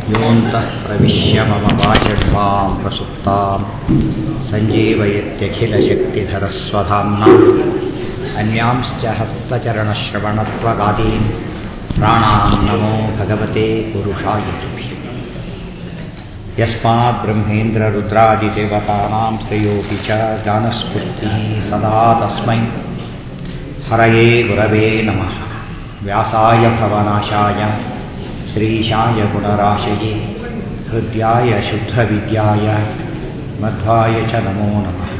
योऽन्तः प्रविश्य मम वाचड्मां प्रसुप्तां सञ्जीवयत्यखिलशक्तिधरस्वधाम्ना अन्यांश्च हस्तचरणश्रवणत्वगादीन् प्राणां नमो भगवते पुरुषाय तुभ्यम् यस्मात् ब्रह्मेन्द्ररुद्रादिदेवतानां श्रेयोऽपि च जानस्फूर्तिः सदा तस्मै हरये गुरवे नमः व्यासाय भवनाशाय श्रीशाय गुणराशये हृद्याय शुद्धविद्याय मध्वाय च नमो नमः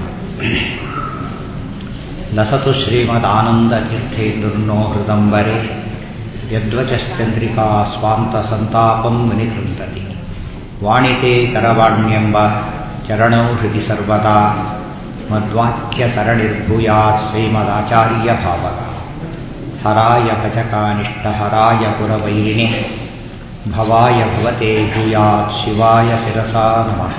लसतु श्रीमदानन्दतीर्थेन्दुर्नो हृदम्बरे यद्वचश्चन्द्रिका स्वान्तसन्तापं विनिकृन्तति ವಾಣಿತೆ ಕರವಾಣ್ಯಂಬ ಚರಣೌ ಹೃದಿ ಸರ್ವದಾ ಮದ್ವಾಕ್ಯ ಸರಣಿರ್ಭೂಯಾತ್ ಶ್ರೀಮದಾಚಾರ್ಯ ಭಾವಗ ಹರಾಯ ಭಜಕಾನಿಷ್ಠಹರಾಯ ಪುರವೈರಿಣೆ ಭವಾಯ ಭವತೆ ಭೂಯಾತ್ ಶಿವಾಯ ಶಿರಸಾ ನಮಃ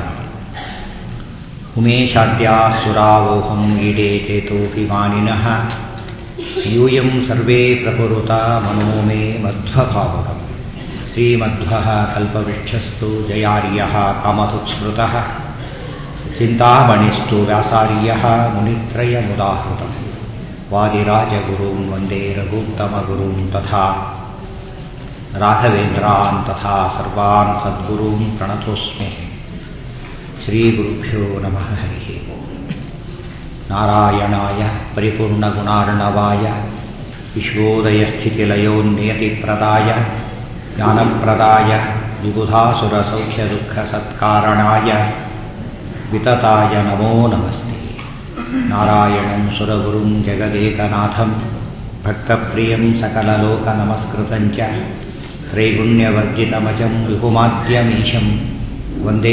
ಉಮೇಶಾದ್ಯಾ ಸುರಾವೋಹಂ ಈಡೇ ಚೇತೋಭಿಮಾನಿನಃ ಯೂಯಂ ಸರ್ವೇ ಪ್ರಕುರುತ ಮನೋ ಮೇ ಮಧ್ವಭಾವಕಂ श्रीमध्वः कल्पवृक्षस्तु जयार्यः कामधुत्स्मृतः चिन्तामणिस्तु व्यासार्यः मुनित्रयमुदाहृतम् वादिराजगुरून् वन्दे रघूत्तमगुरून् तथा राघवेन्द्रान् तथा सर्वान् सद्गुरून् प्रणतोऽस्मि श्रीगुरुभ्यो नमः हरिः नारायणाय परिपूर्णगुणार्णवाय विश्वोदयस्थितिलयोन्नियतिप्रदाय ज्ञानप्रदाय विबुधासुरसौख्यदुःखसत्कारणाय वितताय नमो नमस्ते नारायणं सुरगुरुं जगदेकनाथं भक्तप्रियं सकललोकनमस्कृतं च त्रैगुण्यवर्जितमजं विपुमाद्यमीशं वन्दे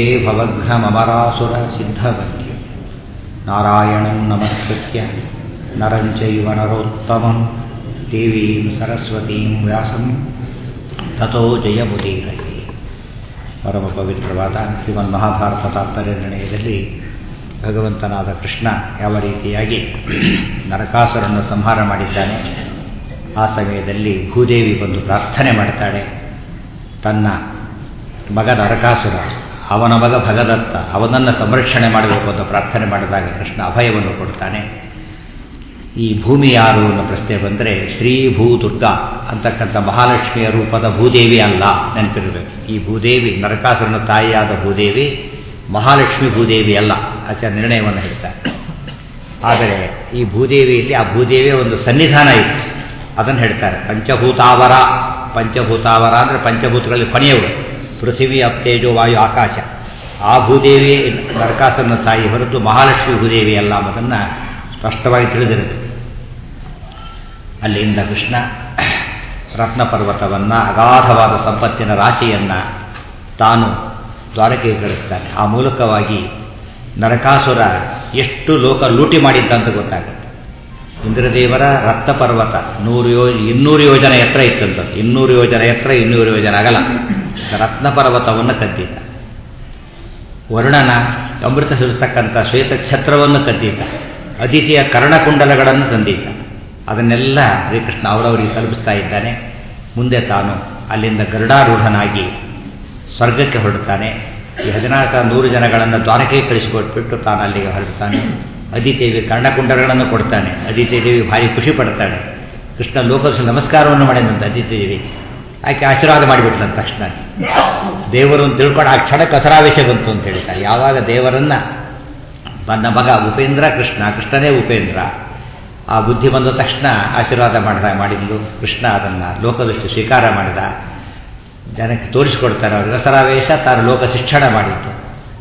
भवघ्नममरासुरसिद्धवन्द्यं नारायणं नमस्कृत्य नरं चैव नरोत्तमं देवीं सरस्वतीं व्यासं ತಥೋ ಜಯ ಮುದೀರಹಿ ಪರಮ ಪವಿತ್ರವಾದ ಶ್ರೀಮನ್ ಮಹಾಭಾರತ ತಾತ್ಪರ್ಯ ನಿರ್ಣಯದಲ್ಲಿ ಭಗವಂತನಾದ ಕೃಷ್ಣ ಯಾವ ರೀತಿಯಾಗಿ ನರಕಾಸುರನ್ನು ಸಂಹಾರ ಮಾಡಿದ್ದಾನೆ ಆ ಸಮಯದಲ್ಲಿ ಭೂದೇವಿ ಬಂದು ಪ್ರಾರ್ಥನೆ ಮಾಡ್ತಾಳೆ ತನ್ನ ಮಗ ನರಕಾಸುರ ಅವನ ಮಗ ಭಗದತ್ತ ಅವನನ್ನು ಸಂರಕ್ಷಣೆ ಮಾಡಬೇಕು ಅಂತ ಪ್ರಾರ್ಥನೆ ಮಾಡಿದಾಗ ಕೃಷ್ಣ ಅಭಯವನ್ನು ಕೊಡ್ತಾನೆ ಈ ಭೂಮಿ ಯಾರು ಅನ್ನೋ ಪ್ರಶ್ನೆ ಬಂದರೆ ಶ್ರೀ ಭೂ ದುರ್ಗಾ ಅಂತಕ್ಕಂಥ ಮಹಾಲಕ್ಷ್ಮಿಯ ರೂಪದ ಭೂದೇವಿ ಅಲ್ಲ ನೆನಪಿರಬೇಕು ಈ ಭೂದೇವಿ ನರಕಾಸುರನ ತಾಯಿಯಾದ ಭೂದೇವಿ ಮಹಾಲಕ್ಷ್ಮಿ ಭೂದೇವಿ ಅಲ್ಲ ಆಚಾರ ನಿರ್ಣಯವನ್ನು ಹೇಳ್ತಾರೆ ಆದರೆ ಈ ಭೂದೇವಿಯಲ್ಲಿ ಆ ಭೂದೇವಿಯ ಒಂದು ಸನ್ನಿಧಾನ ಇತ್ತು ಅದನ್ನು ಹೇಳ್ತಾರೆ ಪಂಚಭೂತಾವರ ಪಂಚಭೂತಾವರ ಅಂದರೆ ಪಂಚಭೂತಗಳಲ್ಲಿ ಕೊನೆಯವರು ಪೃಥ್ವಿ ಅಪ್ತೇಜೋ ವಾಯು ಆಕಾಶ ಆ ಭೂದೇವಿ ನರಕಾಸುರನ ತಾಯಿ ಹೊರತು ಮಹಾಲಕ್ಷ್ಮಿ ಭೂದೇವಿ ಅಲ್ಲ ಅನ್ನೋದನ್ನು ಸ್ಪಷ್ಟವಾಗಿ ತಿಳಿದಿರುತ್ತೆ ಅಲ್ಲಿಂದ ಕೃಷ್ಣ ರತ್ನ ಪರ್ವತವನ್ನು ಅಗಾಧವಾದ ಸಂಪತ್ತಿನ ರಾಶಿಯನ್ನು ತಾನು ದ್ವಾರಕೀಕರಿಸ್ತಾನೆ ಆ ಮೂಲಕವಾಗಿ ನರಕಾಸುರ ಎಷ್ಟು ಲೋಕ ಲೂಟಿ ಮಾಡಿದ್ದಂತ ಗೊತ್ತಾಗುತ್ತೆ ಇಂದ್ರದೇವರ ರಕ್ತ ಪರ್ವತ ನೂರು ಯೋ ಇನ್ನೂರು ಯೋಜನೆ ಎತ್ತರ ಇತ್ತಂಥದ್ದು ಇನ್ನೂರು ಯೋಜನೆ ಎತ್ತರ ಇನ್ನೂರು ಯೋಜನೆ ಅಗಲ ರತ್ನ ಪರ್ವತವನ್ನು ಕದ್ದಿದ್ದ ವರುಣನ ಅಮೃತ ಸುರಿಸ್ತಕ್ಕಂಥ ಶ್ವೇತ ಛತ್ರವನ್ನು ಕದ್ದಿದ್ದ ಅದಿತಿಯ ಕರ್ಣಕುಂಡಲಗಳನ್ನು ತಂದಿದ್ದ ಅದನ್ನೆಲ್ಲ ಶ್ರೀಕೃಷ್ಣ ಅವರವರಿಗೆ ತಲುಪಿಸ್ತಾ ಇದ್ದಾನೆ ಮುಂದೆ ತಾನು ಅಲ್ಲಿಂದ ಗರುಡಾರೂಢನಾಗಿ ಸ್ವರ್ಗಕ್ಕೆ ಹೊರಡುತ್ತಾನೆ ಈ ಹದಿನಾಲ್ಕು ನೂರು ಜನಗಳನ್ನು ದ್ವಾರಕೆ ಕಳಿಸಿಕೊಟ್ಬಿಟ್ಟು ತಾನು ಅಲ್ಲಿಗೆ ಹೊರಡ್ತಾನೆ ಅದಿತೇವಿ ಕರ್ಣಕುಂಡಲಗಳನ್ನು ಕೊಡ್ತಾನೆ ಅದಿತಿದೇವಿ ಭಾರಿ ಖುಷಿ ಪಡ್ತಾಳೆ ಕೃಷ್ಣ ಲೋಕದ ನಮಸ್ಕಾರವನ್ನು ಮಾಡಿದಂತೆ ಅದಿತಿದೇವಿ ಆಕೆ ಆಶೀರ್ವಾದ ಮಾಡಿಬಿಟ್ಲಂತ ತಕ್ಷಣ ದೇವರು ಅಂತ ತಿಳ್ಕೊಂಡು ಆ ಕ್ಷಣ ಕಸರಾವೇಶ ಬಂತು ಅಂತ ಹೇಳ್ತಾರೆ ಯಾವಾಗ ದೇವರನ್ನ ನನ್ನ ಮಗ ಉಪೇಂದ್ರ ಕೃಷ್ಣ ಕೃಷ್ಣನೇ ಉಪೇಂದ್ರ ಆ ಬುದ್ಧಿ ಬಂದ ತಕ್ಷಣ ಆಶೀರ್ವಾದ ಮಾಡಿದ ಮಾಡಿದ್ಲು ಕೃಷ್ಣ ಅದನ್ನು ಲೋಕದೃಷ್ಟಿ ಸ್ವೀಕಾರ ಮಾಡಿದ ಜನಕ್ಕೆ ತೋರಿಸಿಕೊಡ್ತಾರೆ ಅವರು ದಸರಾವೇಶ ತಾನು ಲೋಕ ಶಿಕ್ಷಣ ಮಾಡಿದ್ದು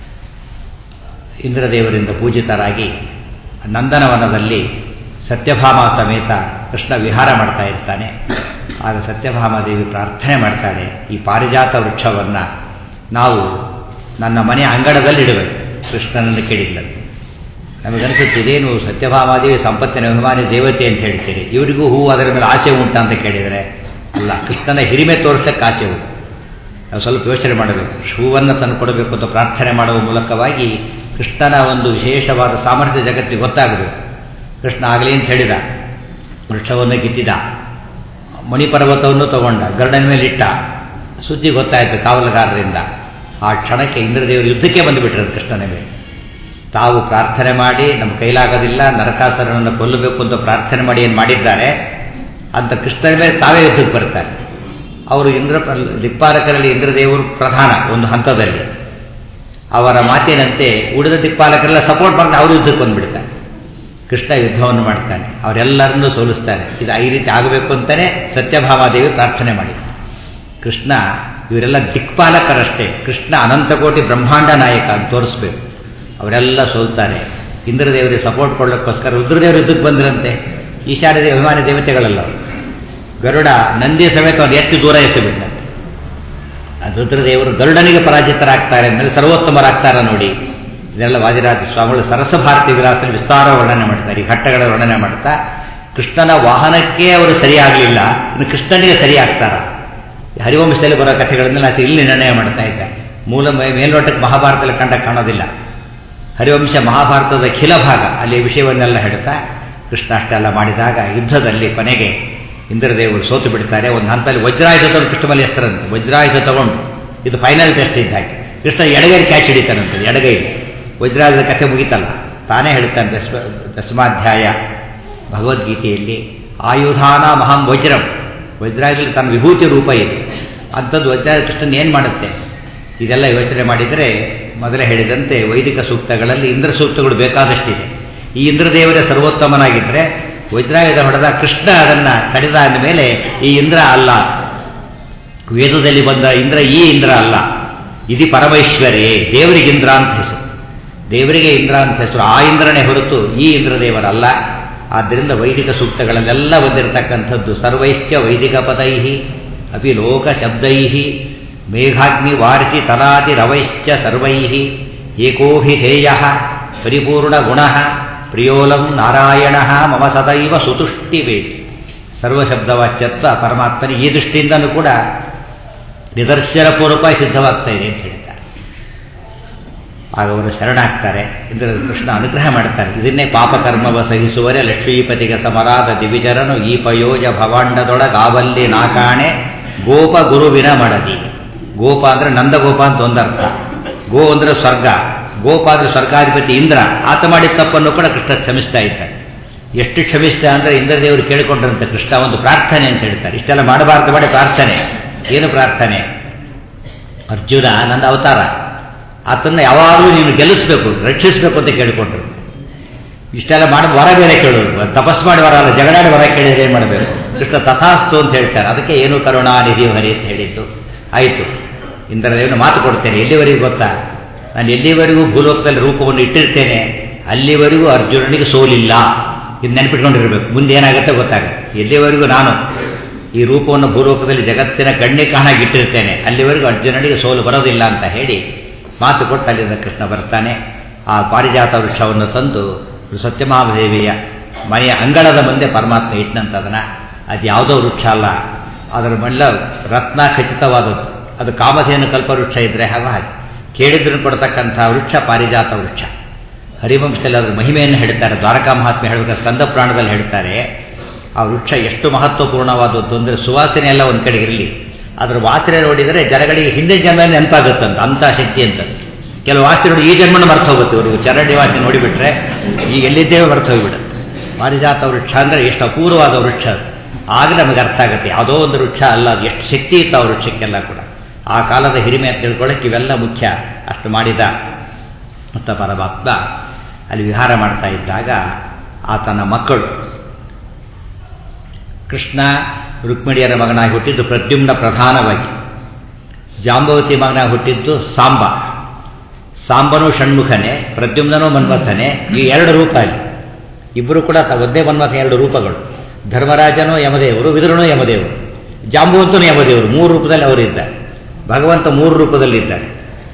ಇಂದ್ರದೇವರಿಂದ ಪೂಜಿತರಾಗಿ ನಂದನವನದಲ್ಲಿ ಸತ್ಯಭಾಮ ಸಮೇತ ಕೃಷ್ಣ ವಿಹಾರ ಮಾಡ್ತಾ ಇರ್ತಾನೆ ಆಗ ಸತ್ಯಭಾಮಾದೇವಿ ಪ್ರಾರ್ಥನೆ ಮಾಡ್ತಾಳೆ ಈ ಪಾರಿಜಾತ ವೃಕ್ಷವನ್ನು ನಾವು ನನ್ನ ಮನೆ ಅಂಗಡದಲ್ಲಿ ಇಡಬೇಕು ಕೃಷ್ಣನನ್ನು ಕೇಳಿದ್ದಂತೆ ನಮಗನ್ಸುತ್ತೆ ಇದೇನು ಸತ್ಯಭಾಮಾದೇವಿ ಸಂಪತ್ತಿನ ಅಭಿಮಾನಿ ದೇವತೆ ಅಂತ ಹೇಳ್ತೀರಿ ಇವರಿಗೂ ಹೂವು ಅದರ ಮೇಲೆ ಆಸೆ ಉಂಟಾ ಅಂತ ಕೇಳಿದರೆ ಅಲ್ಲ ಕೃಷ್ಣನ ಹಿರಿಮೆ ತೋರಿಸಲಿಕ್ಕೆ ಆಸೆ ಉಂಟು ನಾವು ಸ್ವಲ್ಪ ಯೋಚನೆ ಮಾಡಬೇಕು ಹೂವನ್ನು ತಂದು ಕೊಡಬೇಕು ಅಂತ ಪ್ರಾರ್ಥನೆ ಮಾಡುವ ಮೂಲಕವಾಗಿ ಕೃಷ್ಣನ ಒಂದು ವಿಶೇಷವಾದ ಸಾಮರ್ಥ್ಯ ಜಗತ್ತಿಗೆ ಗೊತ್ತಾಗಬೇಕು ಕೃಷ್ಣ ಆಗಲಿ ಅಂತ ಹೇಳಿದ ವೃಕ್ಷವನ್ನು ಗಿತ್ತಿದ ಮಣಿಪರ್ವತವನ್ನು ತಗೊಂಡ ಗರುಡನ ಮೇಲೆ ಇಟ್ಟ ಸುದ್ದಿ ಗೊತ್ತಾಯಿತು ಕಾವಲುಗಾರರಿಂದ ಆ ಕ್ಷಣಕ್ಕೆ ಇಂದ್ರದೇವರು ಯುದ್ಧಕ್ಕೆ ಬಂದುಬಿಟ್ರು ಕೃಷ್ಣನ ಮೇಲೆ ತಾವು ಪ್ರಾರ್ಥನೆ ಮಾಡಿ ನಮ್ಮ ಕೈಲಾಗೋದಿಲ್ಲ ನರಕಾಸುರನನ್ನು ಕೊಲ್ಲಬೇಕು ಅಂತ ಪ್ರಾರ್ಥನೆ ಮಾಡಿ ಏನು ಮಾಡಿದ್ದಾರೆ ಅಂತ ಕೃಷ್ಣನ ಮೇಲೆ ತಾವೇ ಯುದ್ಧಕ್ಕೆ ಬರ್ತಾರೆ ಅವರು ಇಂದ್ರ ದಿಕ್ಪಾಲಕರಲ್ಲಿ ಇಂದ್ರದೇವರು ಪ್ರಧಾನ ಒಂದು ಹಂತದಲ್ಲಿ ಅವರ ಮಾತಿನಂತೆ ಉಳಿದ ದಿಕ್ಪಾಲಕರೆಲ್ಲ ಸಪೋರ್ಟ್ ಮಾಡಿ ಅವರು ಯುದ್ಧಕ್ಕೆ ಬಂದುಬಿಡ್ತಾರೆ ಕೃಷ್ಣ ಯುದ್ಧವನ್ನು ಮಾಡ್ತಾನೆ ಅವರೆಲ್ಲರನ್ನೂ ಸೋಲಿಸ್ತಾನೆ ಇದು ಈ ರೀತಿ ಆಗಬೇಕು ಅಂತಲೇ ಸತ್ಯಭಾಮಾದೇವಿ ಪ್ರಾರ್ಥನೆ ಮಾಡಿ ಕೃಷ್ಣ ಇವರೆಲ್ಲ ದಿಕ್ಪಾಲಕರಷ್ಟೇ ಕೃಷ್ಣ ಅನಂತಕೋಟಿ ಬ್ರಹ್ಮಾಂಡ ನಾಯಕ ಅಂತ ತೋರಿಸ್ಬೇಕು ಅವರೆಲ್ಲ ಸೋಲ್ತಾರೆ ಇಂದ್ರದೇವರಿಗೆ ಸಪೋರ್ಟ್ ಕೊಡಲಿಕ್ಕೋಸ್ಕರ ರುದ್ರದೇವರು ಯುದ್ಧಕ್ಕೆ ಬಂದ್ರಂತೆ ಈಶಾನ್ಯ ಅಭಿಮಾನಿ ದೇವತೆಗಳಲ್ಲ ಗರುಡ ನಂದಿ ಸಮೇತ ಅವ್ರು ಎಷ್ಟು ದೂರ ಎಸೆಬಿಟ್ಟಂತೆ ರುದ್ರದೇವರು ಗರುಡನಿಗೆ ಪರಾಜಿತರಾಗ್ತಾರೆ ಅಂದರೆ ಸರ್ವೋತ್ತಮರಾಗ್ತಾರ ನೋಡಿ ಇದೆಲ್ಲ ವಾದಿರಾಜ ಸ್ವಾಮಿಗಳು ಸರಸ ಭಾರತಿ ವಿಲಾಸದಲ್ಲಿ ವಿಸ್ತಾರ ವರ್ಣನೆ ಮಾಡ್ತಾರೆ ಈ ಘಟ್ಟಗಳ ವರ್ಣನೆ ಮಾಡ್ತಾ ಕೃಷ್ಣನ ವಾಹನಕ್ಕೆ ಅವರು ಸರಿಯಾಗಲಿಲ್ಲ ಇನ್ನು ಕೃಷ್ಣನಿಗೆ ಸರಿಯಾಗ್ತಾರ ಹರಿವಂಶದಲ್ಲಿ ಬರೋ ಕಥೆಗಳನ್ನೆಲ್ಲ ಆತ ಇಲ್ಲಿ ನಿರ್ಣಯ ಮಾಡ್ತಾ ಇದ್ದ ಮೂಲ ಮೇಲ್ನೋಟಕ್ಕೆ ಮಹಾಭಾರತದಲ್ಲಿ ಕಂಡ ಕಾಣೋದಿಲ್ಲ ಹರಿವಂಶ ಮಹಾಭಾರತದ ಖಿಲ ಭಾಗ ಅಲ್ಲಿ ವಿಷಯವನ್ನೆಲ್ಲ ಹೇಳ್ತಾ ಕೃಷ್ಣ ಅಷ್ಟೆಲ್ಲ ಮಾಡಿದಾಗ ಯುದ್ಧದಲ್ಲಿ ಕೊನೆಗೆ ಇಂದ್ರದೇವರು ಸೋತು ಬಿಡ್ತಾರೆ ಒಂದು ಹಂತದಲ್ಲಿ ವಜ್ರಾಯುಧ ತಗೊಂಡು ಕೃಷ್ಣ ಮೇಲೆ ಹೆಸರಂತೆ ವಜ್ರಾಯುಧ ತಗೊಂಡು ಇದು ಫೈನಲ್ ಟೆಸ್ಟ್ ಇದ್ದಾಗೆ ಕೃಷ್ಣ ಎಡಗೈ ಕ್ಯಾಚ್ ಹಿಡಿತಾನಂತೆ ಎಡಗೈ ವಜ್ರಾಯುಧದ ಕಥೆ ಮುಗಿತಲ್ಲ ತಾನೇ ಹೇಳ್ತಾನೆ ದಶ ದಶಮಾಧ್ಯಾಯ ಭಗವದ್ಗೀತೆಯಲ್ಲಿ ಆಯುಧಾನ ಮಹಾಂ ವಜ್ರಂ ವಜ್ರಾಯುಧದಲ್ಲಿ ತನ್ನ ವಿಭೂತಿ ರೂಪ ಇದೆ ಅಂಥದ್ದು ವಜ್ರಾಯುಧ ಕೃಷ್ಣನ್ ಏನು ಮಾಡುತ್ತೆ ಇದೆಲ್ಲ ಯೋಚನೆ ಮಾಡಿದರೆ ಮೊದಲೇ ಹೇಳಿದಂತೆ ವೈದಿಕ ಸೂಕ್ತಗಳಲ್ಲಿ ಇಂದ್ರ ಸೂಕ್ತಗಳು ಬೇಕಾದಷ್ಟಿದೆ ಈ ಇಂದ್ರದೇವರೇ ಸರ್ವೋತ್ತಮನಾಗಿದ್ದರೆ ವಜ್ರಾಯುಧ ಹೊಡೆದ ಕೃಷ್ಣ ಅದನ್ನು ಕಡಿದ ಮೇಲೆ ಈ ಇಂದ್ರ ಅಲ್ಲ ವೇದದಲ್ಲಿ ಬಂದ ಇಂದ್ರ ಈ ಇಂದ್ರ ಅಲ್ಲ ಇದು ಪರಮೈಶ್ವರ್ಯೇ ದೇವರಿಗೆ ಇಂದ್ರ ಅಂತ ಹೆಸರು ದೇವರಿಗೆ ಇಂದ್ರ ಅಂತ ಹೆಸರು ಆ ಇಂದ್ರನೇ ಹೊರತು ಈ ಇಂದ್ರದೇವರಲ್ಲ ಆದ್ದರಿಂದ ವೈದಿಕ ಸೂಕ್ತಗಳಲ್ಲೆಲ್ಲ ಬಂದಿರತಕ್ಕಂಥದ್ದು ಸರ್ವೈಶ್ಚ ವೈದಿಕ ಪದೈ ಅಪಿ ಲೋಕ ಶಬ್ದೈ ಮೇಘಾಗ್ನಿ ವಾರ್ತಿ ತಲಾತಿ ರವೈಶ್ಚ ಸರ್ವೈ ಏಕೋ ಹಿ ಹೇಯ ಪರಿಪೂರ್ಣ ಗುಣ ಪ್ರಿಯೋಲಂ ನಾರಾಯಣ ಮಮ ಸದೈವ ಸುತುಷ್ಟಿವೇತಿ ಸರ್ವಶಬ್ದವಾಚ್ಯತ್ವ ಪರಮಾತ್ಮನಿಗೆ ಈ ದೃಷ್ಟಿಯಿಂದಲೂ ಕೂಡ ನಿದರ್ಶನ ಪೂರ್ವಕ ಸಿದ್ಧವಾಗ್ತಾ ಇದೆ ಅಂತ ಹೇಳ್ತಾರೆ ಆಗ ಅವರು ಶರಣಾಗ್ತಾರೆ ಇಂದ್ರ ಕೃಷ್ಣ ಅನುಗ್ರಹ ಮಾಡ್ತಾರೆ ಇದನ್ನೇ ಪಾಪಕರ್ಮವ ಸಹಿಸುವರೆ ಲಕ್ಷ್ಮೀಪತಿಗೆ ಸಮರಾದ ದಿವಿಜರನು ಈ ಪಯೋಜ ಭವಾಂಡದೊಳಗಾವಲ್ಲಿ ನಾಕಾಣೆ ಗೋಪ ಗುರುವಿನ ಮಡದಿ ಗೋಪ ಅಂದ್ರೆ ನಂದಗೋಪ ಅಂತ ಒಂದರ್ಥ ಗೋ ಅಂದ್ರೆ ಸ್ವರ್ಗ ಗೋಪ ಅಂದ್ರೆ ಸ್ವರ್ಗಾಧಿಪತಿ ಇಂದ್ರ ಆತ ಮಾಡಿದ ತಪ್ಪನ್ನು ಕೂಡ ಕೃಷ್ಣ ಕ್ಷಮಿಸ್ತಾ ಇದ್ದಾರೆ ಎಷ್ಟು ಕ್ಷಮಿಸ್ತಾ ಅಂದ್ರೆ ಇಂದ್ರದೇವರು ಕೇಳಿಕೊಂಡ್ರಂತೆ ಕೃಷ್ಣ ಒಂದು ಪ್ರಾರ್ಥನೆ ಅಂತ ಹೇಳ್ತಾರೆ ಇಷ್ಟೆಲ್ಲ ಮಾಡಬಾರ್ದು ಮಾಡಿ ಪ್ರಾರ್ಥನೆ ಏನು ಪ್ರಾರ್ಥನೆ ಅರ್ಜುನ ನನ್ನ ಅವತಾರ ಆತನ್ನ ಯಾವಾಗಲೂ ನೀನು ಗೆಲ್ಲಿಸ್ಬೇಕು ರಕ್ಷಿಸಬೇಕು ಅಂತ ಕೇಳಿಕೊಂಡ್ರು ಇಷ್ಟೆಲ್ಲ ಮಾಡಿ ವರ ಬೇರೆ ಕೇಳೋದು ತಪಸ್ ಮಾಡಿ ವರ ಅಲ್ಲ ಜಗಳಾಡಿ ವರ ಕೇಳಿದ್ರೆ ಏನು ಮಾಡಬೇಕು ಕೃಷ್ಣ ತಥಾಸ್ತು ಅಂತ ಹೇಳ್ತಾರೆ ಅದಕ್ಕೆ ಏನು ಕರುಣಾನಿಧಿ ಹರಿ ಅಂತ ಹೇಳಿದ್ದು ಆಯಿತು ಇಂದ್ರದೇವನ ಮಾತು ಕೊಡ್ತೇನೆ ಎಲ್ಲಿವರೆಗೂ ಗೊತ್ತಾ ನಾನು ಎಲ್ಲಿವರೆಗೂ ಭೂಲೋಕದಲ್ಲಿ ರೂಪವನ್ನು ಇಟ್ಟಿರ್ತೇನೆ ಅಲ್ಲಿವರೆಗೂ ಅರ್ಜುನನಿಗೆ ಸೋಲಿಲ್ಲ ಇದು ನೆನಪಿಟ್ಕೊಂಡಿರ್ಬೇಕು ಮುಂದೆ ಏನಾಗುತ್ತೆ ಗೊತ್ತಾಗುತ್ತೆ ಎಲ್ಲಿವರೆಗೂ ನಾನು ಈ ರೂಪವನ್ನು ಭೂಲೋಕದಲ್ಲಿ ಜಗತ್ತಿನ ಕಣ್ಣೆ ಕಾಣಾಗಿ ಇಟ್ಟಿರ್ತೇನೆ ಅಲ್ಲಿವರೆಗೂ ಅರ್ಜುನನಿಗೆ ಸೋಲು ಬರೋದಿಲ್ಲ ಅಂತ ಹೇಳಿ ಮಾತು ಕೊಟ್ಟು ಅಲ್ಲಿಂದ ಕೃಷ್ಣ ಬರ್ತಾನೆ ಆ ಪಾರಿಜಾತ ವೃಕ್ಷವನ್ನು ತಂದು ಸತ್ಯಮಹಾದೇವಿಯ ಮನೆಯ ಅಂಗಳದ ಮುಂದೆ ಪರಮಾತ್ಮ ಇಟ್ಟನಂತದನ್ನ ಅದು ಯಾವುದೋ ವೃಕ್ಷ ಅಲ್ಲ ಅದರ ಮಲ್ಲ ರತ್ನ ಖಚಿತವಾದದ್ದು ಅದು ಕಾಮಧೇನು ಕಲ್ಪವೃಕ್ಷ ಇದ್ದರೆ ಹಾಗೂ ಹಾಗೆ ಕೇಳಿದ್ರು ಕೊಡ್ತಕ್ಕಂಥ ವೃಕ್ಷ ಪಾರಿಜಾತ ವೃಕ್ಷ ಹರಿವಂಶದಲ್ಲಿ ಅದರ ಮಹಿಮೆಯನ್ನು ಹೇಳ್ತಾರೆ ದ್ವಾರಕಾ ಮಹಾತ್ಮೆ ಹೇಳಬೇಕಾದ್ರೆ ಸ್ಕಂದ ಪುರಾಣದಲ್ಲಿ ಹೇಳ್ತಾರೆ ಆ ವೃಕ್ಷ ಎಷ್ಟು ಮಹತ್ವಪೂರ್ಣವಾದದ್ದು ಅಂದರೆ ಸುವಾಸನೆ ಎಲ್ಲ ಒಂದು ಕಡೆ ಇರಲಿ ಅದರ ವಾಸನೆ ನೋಡಿದರೆ ಜನಗಳಿಗೆ ಹಿಂದಿನ ಜನ್ಮ ನೆನಪಾಗುತ್ತಂತ ಅಂಥ ಶಕ್ತಿ ಅಂತ ಕೆಲವು ವಾಸನೆ ನೋಡಿ ಈ ಜನ್ಮನ ಮರ್ತು ಹೋಗುತ್ತೆ ಇವರಿಗೆ ಚರಂಡಿ ವಾಸನೆ ನೋಡಿಬಿಟ್ರೆ ಈಗ ಎಲ್ಲಿದ್ದೇವೆ ಮರ್ತು ಹೋಗಿಬಿಡುತ್ತೆ ಪಾರಿಜಾತ ವೃಕ್ಷ ಅಂದರೆ ಎಷ್ಟು ಅಪೂರ್ವವಾದ ವೃಕ್ಷ ಅದು ಆಗ ನಮಗೆ ಅರ್ಥ ಆಗುತ್ತೆ ಯಾವುದೋ ಒಂದು ವೃಕ್ಷ ಅಲ್ಲ ಅದು ಎಷ್ಟು ಶಕ್ತಿ ಇತ್ತು ಆ ವೃಕ್ಷಕ್ಕೆಲ್ಲ ಕೂಡ ಆ ಕಾಲದ ಹಿರಿಮೆ ಅಂತ ತಿಳ್ಕೊಳ್ಳೋಕೆ ಇವೆಲ್ಲ ಮುಖ್ಯ ಅಷ್ಟು ಮಾಡಿದ ಮುತ್ತ ಪರಮಾತ್ಮ ಅಲ್ಲಿ ವಿಹಾರ ಮಾಡ್ತಾ ಇದ್ದಾಗ ಆತನ ಮಕ್ಕಳು ಕೃಷ್ಣ ರುಕ್ಮಿಣಿಯರ ಮಗನಾಗಿ ಹುಟ್ಟಿದ್ದು ಪ್ರದ್ಯುಮ್ನ ಪ್ರಧಾನವಾಗಿ ಜಾಂಬವತಿ ಮಗನಾಗಿ ಹುಟ್ಟಿದ್ದು ಸಾಂಬ ಸಾಂಬನೂ ಷಣ್ಮುಖನೇ ಪ್ರದ್ಯುಮ್ನನೂ ಮನ್ಮಥನೇ ಈ ಎರಡು ರೂಪ ಅಲ್ಲಿ ಇಬ್ಬರು ಕೂಡ ಒಂದೇ ಮನ್ಮಥ ಎರಡು ರೂಪಗಳು ಧರ್ಮರಾಜನೂ ಯಮದೇವರು ವಿದುರನೂ ಯಮದೇವರು ಜಾಂಬವಂತನೂ ಯಮದೇವರು ಮೂರು ರೂಪದಲ್ಲಿ ಅವರಿದ್ದಾರೆ ಭಗವಂತ ಮೂರು ರೂಪದಲ್ಲಿದ್ದಾರೆ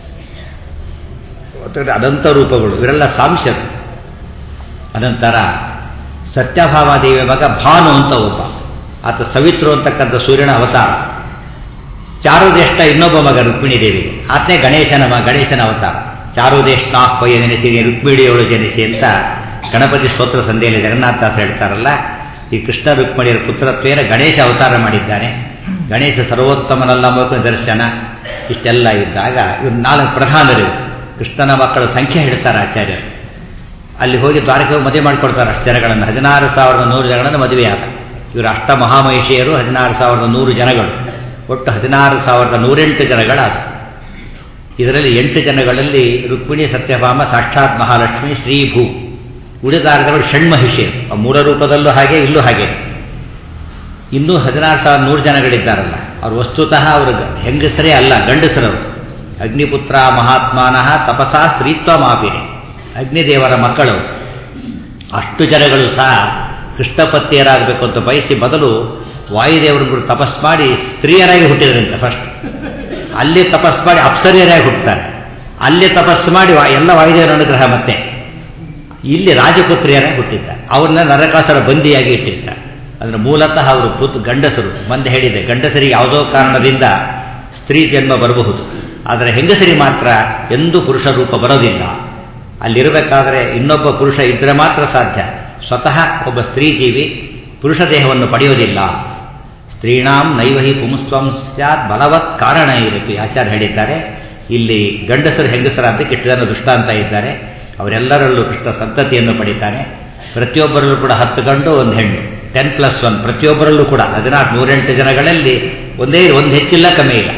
ಅನಂತ ರೂಪಗಳು ಇವರೆಲ್ಲ ಸಾಂಶರು ಅನಂತರ ಸತ್ಯಭಾಮಾದೇವಿಯ ಮಗ ಭಾನು ಅಂತ ಒಬ್ಬ ಆತ ಸವಿತ್ರು ಅಂತಕ್ಕಂಥ ಸೂರ್ಯನ ಅವತಾರ ಚಾರುದೇಷ್ಟ ಇನ್ನೊಬ್ಬ ಮಗ ರುಕ್ಮಿಣಿ ದೇವಿಗೆ ಆತನೇ ಗಣೇಶನ ಮ ಗಣೇಶನ ಅವತಾರ ಚಾರುದೇಷ್ಟಾಹ್ವಯ ನೆನೆಸಿ ರುಕ್ಮಿಣಿಯವಳು ಜನಿಸಿ ಅಂತ ಗಣಪತಿ ಸ್ತೋತ್ರ ಸಂಧಿಯಲ್ಲಿ ಜಗನ್ನಾಥದಾಸ ಹೇಳ್ತಾರಲ್ಲ ಈ ಕೃಷ್ಣ ರುಕ್ಮಿಣಿಯರ ಪುತ್ರತ್ವೇನ ಗಣೇಶ ಅವತಾರ ಮಾಡಿದ್ದಾನೆ ಗಣೇಶ ಸರ್ವೋತ್ತಮನಲ್ಲ ಎಂಬ ದರ್ಶನ ಇಷ್ಟೆಲ್ಲ ಇದ್ದಾಗ ಇವ್ರು ನಾಲ್ಕು ಪ್ರಧಾನರು ಕೃಷ್ಣನ ಮಕ್ಕಳ ಸಂಖ್ಯೆ ಹೇಳ್ತಾರೆ ಆಚಾರ್ಯರು ಅಲ್ಲಿ ಹೋಗಿ ದ್ವಾರಕೆ ಮದುವೆ ಮಾಡಿಕೊಡ್ತಾರೆ ಅಷ್ಟು ಜನಗಳನ್ನು ಹದಿನಾರು ಸಾವಿರದ ನೂರು ಜನಗಳನ್ನು ಮದುವೆಯಾದ ಇವರು ಅಷ್ಟ ಮಹಾಮಹಿಷಿಯರು ಹದಿನಾರು ಸಾವಿರದ ನೂರು ಜನಗಳು ಒಟ್ಟು ಹದಿನಾರು ಸಾವಿರದ ನೂರೆಂಟು ಜನಗಳಾದ ಇದರಲ್ಲಿ ಎಂಟು ಜನಗಳಲ್ಲಿ ರುಕ್ಮಿಣಿ ಸತ್ಯಭಾಮ ಸಾಕ್ಷಾತ್ ಮಹಾಲಕ್ಷ್ಮಿ ಶ್ರೀಭೂ ಉಳಿದಾರ್ಗಗಳು ಷಣ್ಮಹಿಷಿಯರು ಆ ಮೂಲ ರೂಪದಲ್ಲೂ ಹಾಗೆ ಇಲ್ಲೂ ಹಾಗೆ ಇನ್ನೂ ಹದಿನಾರು ಸಾವಿರ ನೂರು ಜನಗಳಿದ್ದಾರಲ್ಲ ಅವರು ವಸ್ತುತಃ ಅವರು ಹೆಂಗಸರೇ ಅಲ್ಲ ಗಂಡಸರವರು ಅಗ್ನಿಪುತ್ರ ಮಹಾತ್ಮಾನಃ ತಪಸಾ ಸ್ತ್ರೀತ್ವ ಮಾಪಿರೆ ಅಗ್ನಿದೇವರ ಮಕ್ಕಳು ಅಷ್ಟು ಜನಗಳು ಸಹ ಕೃಷ್ಣಪತ್ನಿಯರಾಗಬೇಕು ಅಂತ ಬಯಸಿ ಬದಲು ವಾಯುದೇವರನ್ನು ತಪಸ್ ಮಾಡಿ ಸ್ತ್ರೀಯರಾಗಿ ಹುಟ್ಟಿದ್ರಂತೆ ಫಸ್ಟ್ ಅಲ್ಲಿ ತಪಸ್ ಮಾಡಿ ಅಪ್ಸರಿಯರಾಗಿ ಹುಟ್ಟುತ್ತಾರೆ ಅಲ್ಲಿ ತಪಸ್ಸು ಮಾಡಿ ಎಲ್ಲ ವಾಯುದೇವರ ಅನುಗ್ರಹ ಮತ್ತೆ ಇಲ್ಲಿ ರಾಜಪುತ್ರಿಯರಾಗಿ ಹುಟ್ಟಿದ್ದಾರೆ ಅವ್ರನ್ನ ನರಕಾಸುರ ಬಂದಿಯಾಗಿ ಇಟ್ಟಿದ್ದಾರೆ ಅಂದರೆ ಮೂಲತಃ ಅವರು ಪುತ್ ಗಂಡಸರು ಮಂದೆ ಹೇಳಿದೆ ಗಂಡಸರಿಗೆ ಯಾವುದೋ ಕಾರಣದಿಂದ ಸ್ತ್ರೀ ಜನ್ಮ ಬರಬಹುದು ಆದರೆ ಹೆಂಗಸರಿಗೆ ಮಾತ್ರ ಎಂದೂ ಪುರುಷ ರೂಪ ಬರೋದಿಲ್ಲ ಅಲ್ಲಿರಬೇಕಾದ್ರೆ ಇನ್ನೊಬ್ಬ ಪುರುಷ ಇದ್ದರೆ ಮಾತ್ರ ಸಾಧ್ಯ ಸ್ವತಃ ಒಬ್ಬ ಸ್ತ್ರೀ ಜೀವಿ ಪುರುಷ ದೇಹವನ್ನು ಪಡೆಯೋದಿಲ್ಲ ಸ್ತ್ರೀಣಾಂ ನೈವಹಿ ಪುಂಸ್ತ್ವಂ ಸ್ಯಾತ್ ಬಲವತ್ ಕಾರಣ ಇರಬೇಕು ಆಚಾರ್ಯ ಹೇಳಿದ್ದಾರೆ ಇಲ್ಲಿ ಗಂಡಸರು ಹೆಂಗಸರ ಅಂತ ಕೆಟ್ಟ ಜನ ದುಷ್ಟಾಂತ ಇದ್ದಾರೆ ಅವರೆಲ್ಲರಲ್ಲೂ ಕೃಷ್ಣ ಸಂತತಿಯನ್ನು ಪಡಿತಾನೆ ಪ್ರತಿಯೊಬ್ಬರಲ್ಲೂ ಕೂಡ ಹತ್ತು ಗಂಡು ಒಂದು ಹೆಣ್ಣು ಟೆನ್ ಪ್ಲಸ್ ಒನ್ ಪ್ರತಿಯೊಬ್ಬರಲ್ಲೂ ಕೂಡ ಹದಿನಾರು ನೂರೆಂಟು ಜನಗಳಲ್ಲಿ ಒಂದೇ ಒಂದು ಹೆಚ್ಚಿಲ್ಲ ಕಮ್ಮಿ ಇಲ್ಲ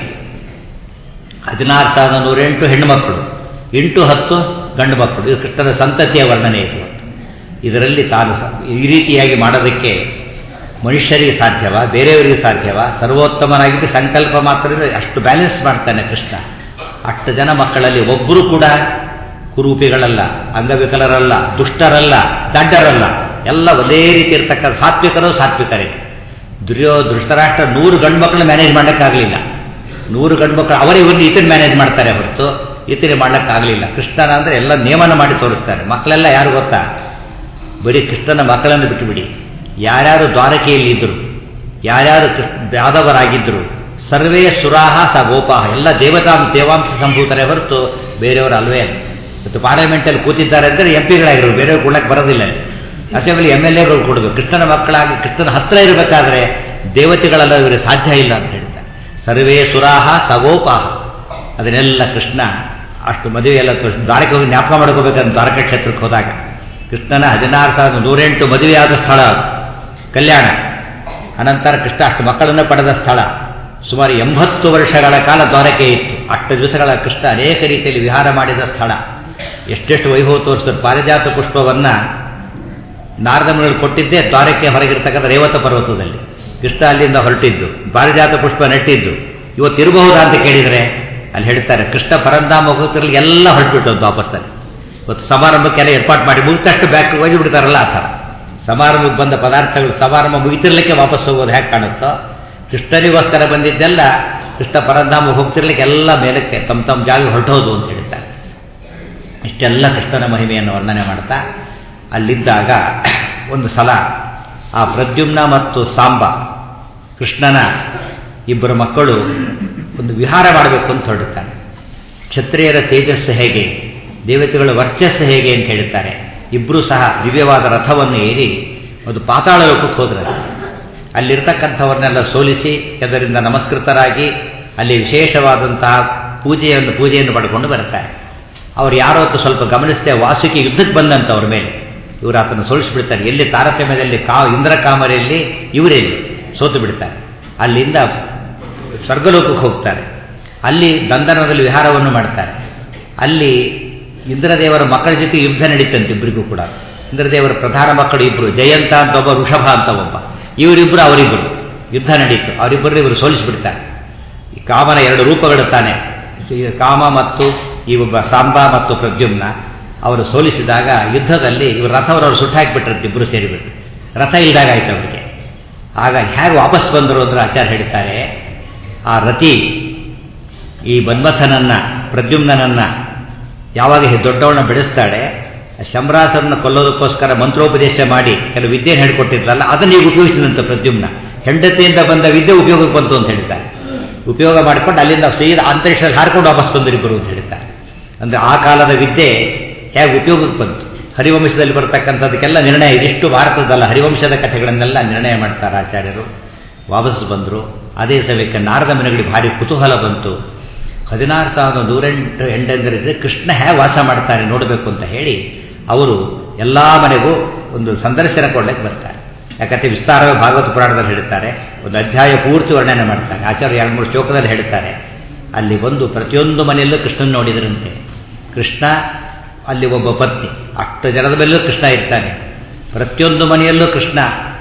ಹದಿನಾರು ಸಾವಿರದ ನೂರೆಂಟು ಹೆಣ್ಣು ಮಕ್ಕಳು ಎಂಟು ಹತ್ತು ಗಂಡು ಮಕ್ಕಳು ಇದು ಕೃಷ್ಣನ ಸಂತತಿಯ ವರ್ಣನೆ ಇದು ಇದರಲ್ಲಿ ತಾನು ಈ ರೀತಿಯಾಗಿ ಮಾಡೋದಕ್ಕೆ ಮನುಷ್ಯರಿಗೆ ಸಾಧ್ಯವ ಬೇರೆಯವರಿಗೆ ಸಾಧ್ಯವ ಸರ್ವೋತ್ತಮನಾಗಿದ್ದು ಸಂಕಲ್ಪ ಮಾತ್ರದಿಂದ ಅಷ್ಟು ಬ್ಯಾಲೆನ್ಸ್ ಮಾಡ್ತಾನೆ ಕೃಷ್ಣ ಅಷ್ಟು ಜನ ಮಕ್ಕಳಲ್ಲಿ ಒಬ್ಬರು ಕೂಡ ಕುರೂಪಿಗಳಲ್ಲ ಅಂಗವಿಕಲರಲ್ಲ ದುಷ್ಟರಲ್ಲ ದಡ್ಡರಲ್ಲ ಎಲ್ಲ ಒಂದೇ ರೀತಿ ಇರ್ತಕ್ಕಂಥ ಸಾತ್ವಿಕರು ಸಾತ್ವಿಕರೇ ದುರ್ಯೋ ಧೃಷ್ಟರಾಷ್ಟ್ರ ನೂರು ಗಂಡು ಮಕ್ಕಳು ಮ್ಯಾನೇಜ್ ಮಾಡೋಕ್ಕಾಗಲಿಲ್ಲ ನೂರು ಗಂಡು ಮಕ್ಕಳು ಅವರೇ ಇವ್ರನ್ನ ಈತನ ಮ್ಯಾನೇಜ್ ಮಾಡ್ತಾರೆ ಹೊರತು ಈತನೇ ಮಾಡೋಕ್ಕಾಗಲಿಲ್ಲ ಕೃಷ್ಣನ ಅಂದರೆ ಎಲ್ಲ ನಿಯಮನ ಮಾಡಿ ತೋರಿಸ್ತಾರೆ ಮಕ್ಕಳೆಲ್ಲ ಯಾರು ಗೊತ್ತಾ ಬರೀ ಕೃಷ್ಣನ ಮಕ್ಕಳನ್ನು ಬಿಟ್ಟುಬಿಡಿ ಯಾರ್ಯಾರು ದ್ವಾರಕೆಯಲ್ಲಿ ಇದ್ದರು ಯಾರ್ಯಾರು ಯಾದವರಾಗಿದ್ದರು ಸರ್ವೇ ಸುರಾಹ ಸ ಗೋಪಾಹ ಎಲ್ಲ ದೇವತಾ ದೇವಾಂಶ ಸಂಭೂತರೇ ಹೊರತು ಬೇರೆಯವರು ಅಲ್ವೇ ಅಲ್ಲ ಇವತ್ತು ಪಾರ್ಲಿಮೆಂಟಲ್ಲಿ ಕೂತಿದ್ದಾರೆ ಅಂದರೆ ಎಂ ಪಿಗಳಾಗಿರೋರು ಬೇರೆಯವ್ರು ಕೊಡಕ್ಕೆ ಬರೋದಿಲ್ಲ ಅಸೆಂಬ್ಲಿ ಎಮ್ ಎಲ್ ಎಗಳು ಕೊಡೋದು ಕೃಷ್ಣನ ಮಕ್ಕಳಾಗಿ ಕೃಷ್ಣನ ಹತ್ರ ಇರಬೇಕಾದ್ರೆ ದೇವತೆಗಳೆಲ್ಲ ಇವರಿಗೆ ಸಾಧ್ಯ ಇಲ್ಲ ಅಂತ ಹೇಳ್ತಾರೆ ಸರ್ವೇ ಸುರಾಹ ಸಗೋಪಾಹ ಅದನ್ನೆಲ್ಲ ಕೃಷ್ಣ ಅಷ್ಟು ಮದುವೆ ಎಲ್ಲ ತೋರಿಸಿ ದ್ವಾರಕೆ ಹೋಗಿ ಜ್ಞಾಪಕ ಮಾಡ್ಕೋಬೇಕಂತ ದ್ವಾರಕ ಕ್ಷೇತ್ರಕ್ಕೆ ಹೋದಾಗ ಕೃಷ್ಣನ ಹದಿನಾರು ಸಾವಿರದ ನೂರೆಂಟು ಮದುವೆಯಾದ ಸ್ಥಳ ಕಲ್ಯಾಣ ಅನಂತರ ಕೃಷ್ಣ ಅಷ್ಟು ಮಕ್ಕಳನ್ನು ಪಡೆದ ಸ್ಥಳ ಸುಮಾರು ಎಂಬತ್ತು ವರ್ಷಗಳ ಕಾಲ ದ್ವಾರಕೆ ಇತ್ತು ಅಷ್ಟು ದಿವಸಗಳ ಕೃಷ್ಣ ಅನೇಕ ರೀತಿಯಲ್ಲಿ ವಿಹಾರ ಮಾಡಿದ ಸ್ಥಳ ಎಷ್ಟೆಷ್ಟು ವೈಭವ ತೋರಿಸಿದ್ರು ಪಾರಿಜಾತ ಪುಷ್ಪವನ್ನು ನಾರದ ಮುನಿಗಳು ಕೊಟ್ಟಿದ್ದೇ ದ್ವಾರಕ್ಕೆ ಹೊರಗಿರ್ತಕ್ಕಂಥ ರೇವತ ಪರ್ವತದಲ್ಲಿ ಕೃಷ್ಣ ಅಲ್ಲಿಂದ ಹೊರಟಿದ್ದು ಪಾರಿಜಾತ ಪುಷ್ಪ ನೆಟ್ಟಿದ್ದು ಇವತ್ತು ಇರಬಹುದಾ ಅಂತ ಕೇಳಿದರೆ ಅಲ್ಲಿ ಹೇಳ್ತಾರೆ ಕೃಷ್ಣ ಪರಂಧಾಮ ಹೋಗ್ತಿರ್ಲಿ ಎಲ್ಲ ಹೊರಟ್ಬಿಟ್ಟು ವಾಪಸ್ಸಲ್ಲಿ ಇವತ್ತು ಸಮಾರಂಭಕ್ಕೆಲ್ಲ ಏರ್ಪಾಟ್ ಮಾಡಿ ಮುಗಿದಷ್ಟು ಬ್ಯಾಕ್ ಹೋಗಿ ಬಿಡ್ತಾರಲ್ಲ ಆ ಥರ ಸಮಾರಂಭಕ್ಕೆ ಬಂದ ಪದಾರ್ಥಗಳು ಸಮಾರಂಭ ಮುಗಿತಿರ್ಲಿಕ್ಕೆ ವಾಪಸ್ ಹೋಗೋದು ಹೇಗೆ ಕಾಣುತ್ತೋ ಕೃಷ್ಣನಿಗೋಸ್ಕರ ಬಂದಿದ್ದೆಲ್ಲ ಕೃಷ್ಣ ಪರಂಧಾಮ ಹೋಗ್ತಿರ್ಲಿಕ್ಕೆ ಎಲ್ಲ ಮೇಲಕ್ಕೆ ತಮ್ಮ ತಮ್ಮ ಜಾಗ ಹೊರಟೋದು ಅಂತ ಹೇಳ್ತಾರೆ ಇಷ್ಟೆಲ್ಲ ಕೃಷ್ಣನ ಮಹಿಮೆಯನ್ನು ವರ್ಣನೆ ಮಾಡ್ತಾ ಅಲ್ಲಿದ್ದಾಗ ಒಂದು ಸಲ ಆ ಪ್ರದ್ಯುಮ್ನ ಮತ್ತು ಸಾಂಬ ಕೃಷ್ಣನ ಇಬ್ಬರು ಮಕ್ಕಳು ಒಂದು ವಿಹಾರ ಮಾಡಬೇಕು ಅಂತ ಹೊರಡುತ್ತಾರೆ ಕ್ಷತ್ರಿಯರ ತೇಜಸ್ಸು ಹೇಗೆ ದೇವತೆಗಳ ವರ್ಚಸ್ಸು ಹೇಗೆ ಅಂತ ಹೇಳ್ತಾರೆ ಇಬ್ಬರೂ ಸಹ ದಿವ್ಯವಾದ ರಥವನ್ನು ಏರಿ ಒಂದು ಪಾತಾಳ ಲೋಕಕ್ಕೆ ಹೋದ್ರೆ ಅಲ್ಲಿರ್ತಕ್ಕಂಥವ್ರನ್ನೆಲ್ಲ ಸೋಲಿಸಿ ಅದರಿಂದ ನಮಸ್ಕೃತರಾಗಿ ಅಲ್ಲಿ ವಿಶೇಷವಾದಂತಹ ಪೂಜೆಯನ್ನು ಪೂಜೆಯನ್ನು ಪಡ್ಕೊಂಡು ಬರ್ತಾರೆ ಅವ್ರು ಯಾರೋ ಹೊತ್ತು ಸ್ವಲ್ಪ ಗಮನಿಸದೆ ವಾಸುಕಿ ಯುದ್ಧಕ್ಕೆ ಬಂದಂತ ಅವ್ರ ಮೇಲೆ ಇವರು ಆತನ ಸೋಲಿಸಿಬಿಡ್ತಾರೆ ಎಲ್ಲಿ ತಾರತಮ್ಯದಲ್ಲಿ ಕಾ ಇಂದ್ರ ಕಾಮರೆಯಲ್ಲಿ ಇವರೆಲ್ಲಿ ಸೋತು ಬಿಡ್ತಾರೆ ಅಲ್ಲಿಂದ ಸ್ವರ್ಗಲೋಕಕ್ಕೆ ಹೋಗ್ತಾರೆ ಅಲ್ಲಿ ಬಂಧನದಲ್ಲಿ ವಿಹಾರವನ್ನು ಮಾಡ್ತಾರೆ ಅಲ್ಲಿ ಇಂದ್ರದೇವರ ಮಕ್ಕಳ ಜೊತೆ ಯುದ್ಧ ನಡೀತಂತೆ ಇಬ್ಬರಿಗೂ ಕೂಡ ಇಂದ್ರದೇವರ ಪ್ರಧಾನ ಮಕ್ಕಳು ಇಬ್ಬರು ಜಯಂತ ಅಂತ ಒಬ್ಬ ವೃಷಭ ಅಂತ ಒಬ್ಬ ಇವರಿಬ್ಬರು ಅವರಿಬ್ಬರು ಯುದ್ಧ ನಡೀತು ಅವರಿಬ್ಬರು ಇವರು ಸೋಲಿಸಿಬಿಡ್ತಾರೆ ಈ ಕಾಮನ ಎರಡು ರೂಪಗಳು ತಾನೆ ಕಾಮ ಮತ್ತು ಈ ಒಬ್ಬ ಸಾಂಬ ಮತ್ತು ಪ್ರದ್ಯುಮ್ನ ಅವರು ಸೋಲಿಸಿದಾಗ ಯುದ್ಧದಲ್ಲಿ ಇವರು ರಥವರವರು ಸುಟ್ಟಾಕಿಬಿಟ್ರಂತೆ ಇಬ್ಬರು ಸೇರಿಬಿಟ್ರು ರಥ ಇಲ್ದಾಗ ಆಯ್ತು ಅವರಿಗೆ ಆಗ ಹೇಗೆ ವಾಪಸ್ ಬಂದರು ಅಂದ್ರೆ ಆಚಾರ್ಯ ಹೇಳ್ತಾರೆ ಆ ರತಿ ಈ ಮನ್ಮಥನನ್ನ ಪ್ರದ್ಯುಮ್ನನ್ನ ಯಾವಾಗ ದೊಡ್ಡವಳನ್ನ ಬೆಳೆಸ್ತಾಳೆ ಶಂಭರಾಸರನ್ನ ಕೊಲ್ಲೋದಕ್ಕೋಸ್ಕರ ಮಂತ್ರೋಪದೇಶ ಮಾಡಿ ಕೆಲವು ವಿದ್ಯೆಯನ್ನು ಹೇಳ್ಕೊಟ್ಟಿದ್ರಲ್ಲ ಅದನ್ನ ಈಗ ಉಪಯೋಗಿಸಿದಂತ ಪ್ರದ್ಯುಮ್ನ ಹೆಂಡತಿಯಿಂದ ಬಂದ ವಿದ್ಯೆ ಉಪಯೋಗಕ್ಕೆ ಬಂತು ಅಂತ ಹೇಳ್ತಾರೆ ಉಪಯೋಗ ಮಾಡಿಕೊಂಡು ಅಲ್ಲಿಂದ ಸೀದಾ ಅಂತರಿಕ್ಷದಲ್ಲಿ ಹಾರ್ಕೊಂಡು ವಾಪಸ್ ಬಂದರು ಇಬ್ಬರು ಅಂತ ಹೇಳ್ತಾರೆ ಅಂದರೆ ಆ ಕಾಲದ ವಿದ್ಯೆ ಹೇಗೆ ಉಪಯೋಗಕ್ಕೆ ಬಂತು ಹರಿವಂಶದಲ್ಲಿ ಬರತಕ್ಕಂಥದಕ್ಕೆಲ್ಲ ನಿರ್ಣಯ ಇದಿಷ್ಟು ಭಾರತದಲ್ಲ ಹರಿವಂಶದ ಕಥೆಗಳನ್ನೆಲ್ಲ ನಿರ್ಣಯ ಮಾಡ್ತಾರೆ ಆಚಾರ್ಯರು ವಾಪಸ್ ಬಂದರು ಅದೇ ಸಮಯಕ್ಕೆ ನಾರದ ಮನೆಗಳಿಗೆ ಭಾರಿ ಕುತೂಹಲ ಬಂತು ಹದಿನಾರು ಸಾವಿರದ ನೂರೆಂಟು ಹೆಂಡಂದರಿದ್ರೆ ಕೃಷ್ಣ ಹೇಗೆ ವಾಸ ಮಾಡ್ತಾನೆ ನೋಡಬೇಕು ಅಂತ ಹೇಳಿ ಅವರು ಎಲ್ಲ ಮನೆಗೂ ಒಂದು ಸಂದರ್ಶನ ಕೊಡ್ಲಿಕ್ಕೆ ಬರ್ತಾರೆ ಯಾಕಂದ್ರೆ ವಿಸ್ತಾರವಾಗಿ ಭಾಗವತ ಪುರಾಣದಲ್ಲಿ ಹೇಳ್ತಾರೆ ಒಂದು ಅಧ್ಯಾಯ ಪೂರ್ತಿ ವರ್ಣನೆ ಮಾಡ್ತಾರೆ ಆಚಾರ್ಯ ಎರಡು ಮೂರು ಶ್ಲೋಕದಲ್ಲಿ ಹೇಳ್ತಾರೆ ಅಲ್ಲಿ ಬಂದು ಪ್ರತಿಯೊಂದು ಮನೆಯಲ್ಲೂ ಕೃಷ್ಣನ್ ನೋಡಿದರಂತೆ ಕೃಷ್ಣ ಅಲ್ಲಿ ಒಬ್ಬ ಪತ್ನಿ ಅಷ್ಟು ಜನದ ಮೇಲೂ ಕೃಷ್ಣ ಇರ್ತಾನೆ ಪ್ರತಿಯೊಂದು ಮನೆಯಲ್ಲೂ ಕೃಷ್ಣ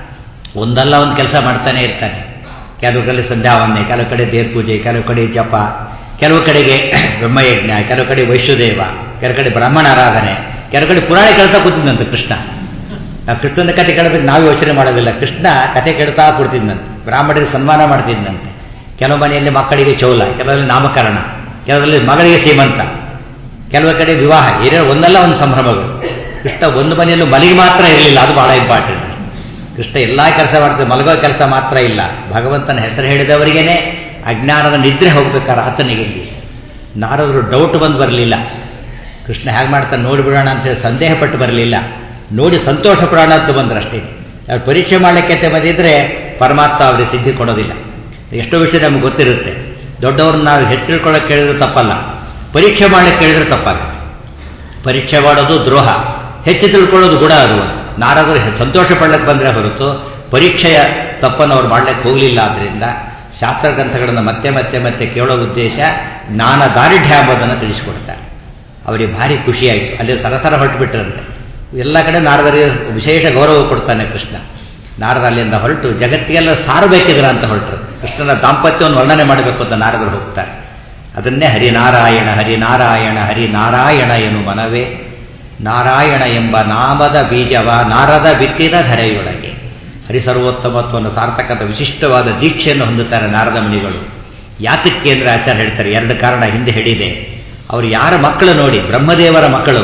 ಒಂದಲ್ಲ ಒಂದು ಕೆಲಸ ಮಾಡ್ತಾನೆ ಇರ್ತಾನೆ ಕೆಲವು ಕಡೆ ಸಂಧ್ಯಾವಂದನೆ ಕೆಲವು ಕಡೆ ದೇವ್ರ ಪೂಜೆ ಕೆಲವು ಕಡೆ ಜಪ ಕೆಲವು ಕಡೆಗೆ ಬ್ರಹ್ಮಯಜ್ಞ ಕೆಲವು ಕಡೆ ವೈಶ್ವದೇವ ಕೆಲವು ಕಡೆ ಬ್ರಾಹ್ಮಣ ಆರಾಧನೆ ಕೆಲವು ಕಡೆ ಪುರಾಣ ಕೇಳ್ತಾ ಕೂತಿದ್ದಂತೆ ಕೃಷ್ಣ ನಾವು ಕೃಷ್ಣನ ಕತೆ ಕೇಳಬೇಕು ನಾವು ಯೋಚನೆ ಮಾಡೋದಿಲ್ಲ ಕೃಷ್ಣ ಕತೆ ಕೇಳ್ತಾ ಕೊಡ್ತಿದ್ದಂತೆ ಬ್ರಾಹ್ಮಣರಿಗೆ ಸನ್ಮಾನ ಮಾಡ್ತಿದ್ದಂತೆ ಕೆಲವು ಮನೆಯಲ್ಲಿ ಮಕ್ಕಳಿಗೆ ಚೌಲ ಕೆಲವರಲ್ಲಿ ನಾಮಕರಣ ಕೆಲವರಲ್ಲಿ ಮಗಳಿಗೆ ಸೀಮಂತ ಕೆಲವು ಕಡೆ ವಿವಾಹ ಏನೇ ಒಂದಲ್ಲ ಒಂದು ಸಂಭ್ರಮಗಳು ಕೃಷ್ಣ ಒಂದು ಮನೆಯಲ್ಲೂ ಮಲಿಗೆ ಮಾತ್ರ ಇರಲಿಲ್ಲ ಅದು ಬಹಳ ಇಂಪಾರ್ಟೆಂಟ್ ಕೃಷ್ಣ ಎಲ್ಲ ಕೆಲಸ ಮಾಡ್ತಾರೆ ಮಲಗೋ ಕೆಲಸ ಮಾತ್ರ ಇಲ್ಲ ಭಗವಂತನ ಹೆಸರು ಹೇಳಿದವರಿಗೇನೆ ಅಜ್ಞಾನದ ನಿದ್ರೆ ಹೋಗ್ಬೇಕಾರೆ ಆತನಿಗೆ ಇಲ್ಲಿ ನಾರದರು ಡೌಟ್ ಬಂದು ಬರಲಿಲ್ಲ ಕೃಷ್ಣ ಹೇಗೆ ಮಾಡ್ತಾನೆ ನೋಡಿಬಿಡೋಣ ಅಂತೇಳಿ ಸಂದೇಹ ಪಟ್ಟು ಬರಲಿಲ್ಲ ನೋಡಿ ಸಂತೋಷ ಪಡೋಣ ಅಂತ ಬಂದ್ರೆ ಅಷ್ಟೇ ಅವ್ರು ಪರೀಕ್ಷೆ ಮಾಡಲಿಕ್ಕೆ ಅಂತ ಬಂದಿದ್ರೆ ಪರಮಾತ್ಮ ಅವರಿಗೆ ಸಿದ್ಧಿ ಕೊಡೋದಿಲ್ಲ ಎಷ್ಟೋ ವಿಷಯ ನಮ್ಗೆ ಗೊತ್ತಿರುತ್ತೆ ದೊಡ್ಡವ್ರನ್ನ ನಾವು ಹೆಚ್ಚು ತಿಳ್ಕೊಳ್ಳೋಕೆ ಕೇಳಿದ್ರೆ ತಪ್ಪಲ್ಲ ಪರೀಕ್ಷೆ ಮಾಡಲಿಕ್ಕೆ ಕೇಳಿದ್ರೆ ತಪ್ಪಾಗುತ್ತೆ ಪರೀಕ್ಷೆ ಮಾಡೋದು ದ್ರೋಹ ಹೆಚ್ಚು ತಿಳ್ಕೊಳ್ಳೋದು ಕೂಡ ಅದು ನಾರದರು ಸಂತೋಷ ಪಡ್ಲಿಕ್ಕೆ ಬಂದರೆ ಹೊರತು ಪರೀಕ್ಷೆಯ ತಪ್ಪನ್ನು ಅವ್ರು ಮಾಡ್ಲಿಕ್ಕೆ ಹೋಗಲಿಲ್ಲ ಆದ್ದರಿಂದ ಶಾಸ್ತ್ರ ಗ್ರಂಥಗಳನ್ನು ಮತ್ತೆ ಮತ್ತೆ ಮತ್ತೆ ಕೇಳೋ ಉದ್ದೇಶ ಜ್ಞಾನ ದಾರಿಢ್ಯ ಎಂಬುದನ್ನು ತಿಳಿಸಿಕೊಡ್ತಾರೆ ಅವರಿಗೆ ಭಾರಿ ಖುಷಿಯಾಯಿತು ಅಲ್ಲಿ ಸರಸರ ಹೊರಟು ಬಿಟ್ಟರಂತೆ ಎಲ್ಲ ಕಡೆ ನಾರದರಿಗೆ ವಿಶೇಷ ಗೌರವ ಕೊಡ್ತಾನೆ ಕೃಷ್ಣ ನಾರದ ಅಲ್ಲಿಂದ ಹೊರಟು ಜಗತ್ತಿಗೆಲ್ಲ ಸಾರಬೇಕಿದ್ರ ಅಂತ ಹೊರಟರು ಕೃಷ್ಣನ ದಾಂಪತ್ಯವನ್ನು ವರ್ಣನೆ ಮಾಡಬೇಕು ಅಂತ ನಾರದರು ಹೋಗ್ತಾರೆ ಅದನ್ನೇ ಹರಿನಾರಾಯಣ ಹರಿನಾರಾಯಣ ಹರಿನಾರಾಯಣ ಎನು ಮನವೇ ನಾರಾಯಣ ಎಂಬ ನಾಮದ ಬೀಜವ ನಾರದ ಬಿತ್ತಿದ ಧರೆಯೊಳಗೆ ಹರಿಸರ್ವೋತ್ತಮತ್ವವನ್ನು ಸಾರ್ಥಕದ ವಿಶಿಷ್ಟವಾದ ದೀಕ್ಷೆಯನ್ನು ಹೊಂದುತ್ತಾರೆ ನಾರದ ಮುನಿಗಳು ಯಾತಕ್ಕೆ ಅಂದರೆ ಆಚಾರ್ಯ ಹೇಳ್ತಾರೆ ಎರಡು ಕಾರಣ ಹಿಂದೆ ಹೇಳಿದೆ ಅವರು ಯಾರ ಮಕ್ಕಳು ನೋಡಿ ಬ್ರಹ್ಮದೇವರ ಮಕ್ಕಳು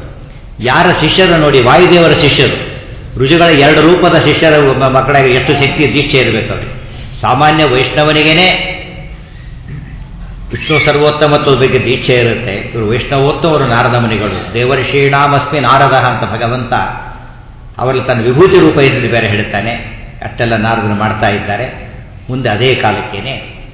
ಯಾರ ಶಿಷ್ಯರು ನೋಡಿ ವಾಯುದೇವರ ಶಿಷ್ಯರು ಋಷಿಗಳ ಎರಡು ರೂಪದ ಶಿಷ್ಯರ ಮಕ್ಕಳಿಗೆ ಎಷ್ಟು ಶಕ್ತಿ ದೀಕ್ಷೆ ಇರಬೇಕು ಅವರಿಗೆ ಸಾಮಾನ್ಯ ವೈಷ್ಣವನಿಗೇನೆ ವಿಷ್ಣು ಸರ್ವೋತ್ತಮತ್ವದ ಬಗ್ಗೆ ದೀಕ್ಷೆ ಇರುತ್ತೆ ಇವರು ವೈಷ್ಣವೋತ್ತಮರು ನಾರದ ಮುನಿಗಳು ದೇವರ್ಷೀಣಾಮಸ್ಮಿ ನಾರದ ಅಂತ ಭಗವಂತ ಅವರಲ್ಲಿ ತನ್ನ ವಿಭೂತಿ ರೂಪ ಇದ್ದಲ್ಲಿ ಬೇರೆ ಹೇಳ್ತಾನೆ ಅಷ್ಟೆಲ್ಲ ನಾರದನ್ನು ಮಾಡ್ತಾ ಇದ್ದಾರೆ ಮುಂದೆ ಅದೇ ಕಾಲಕ್ಕೇನೆ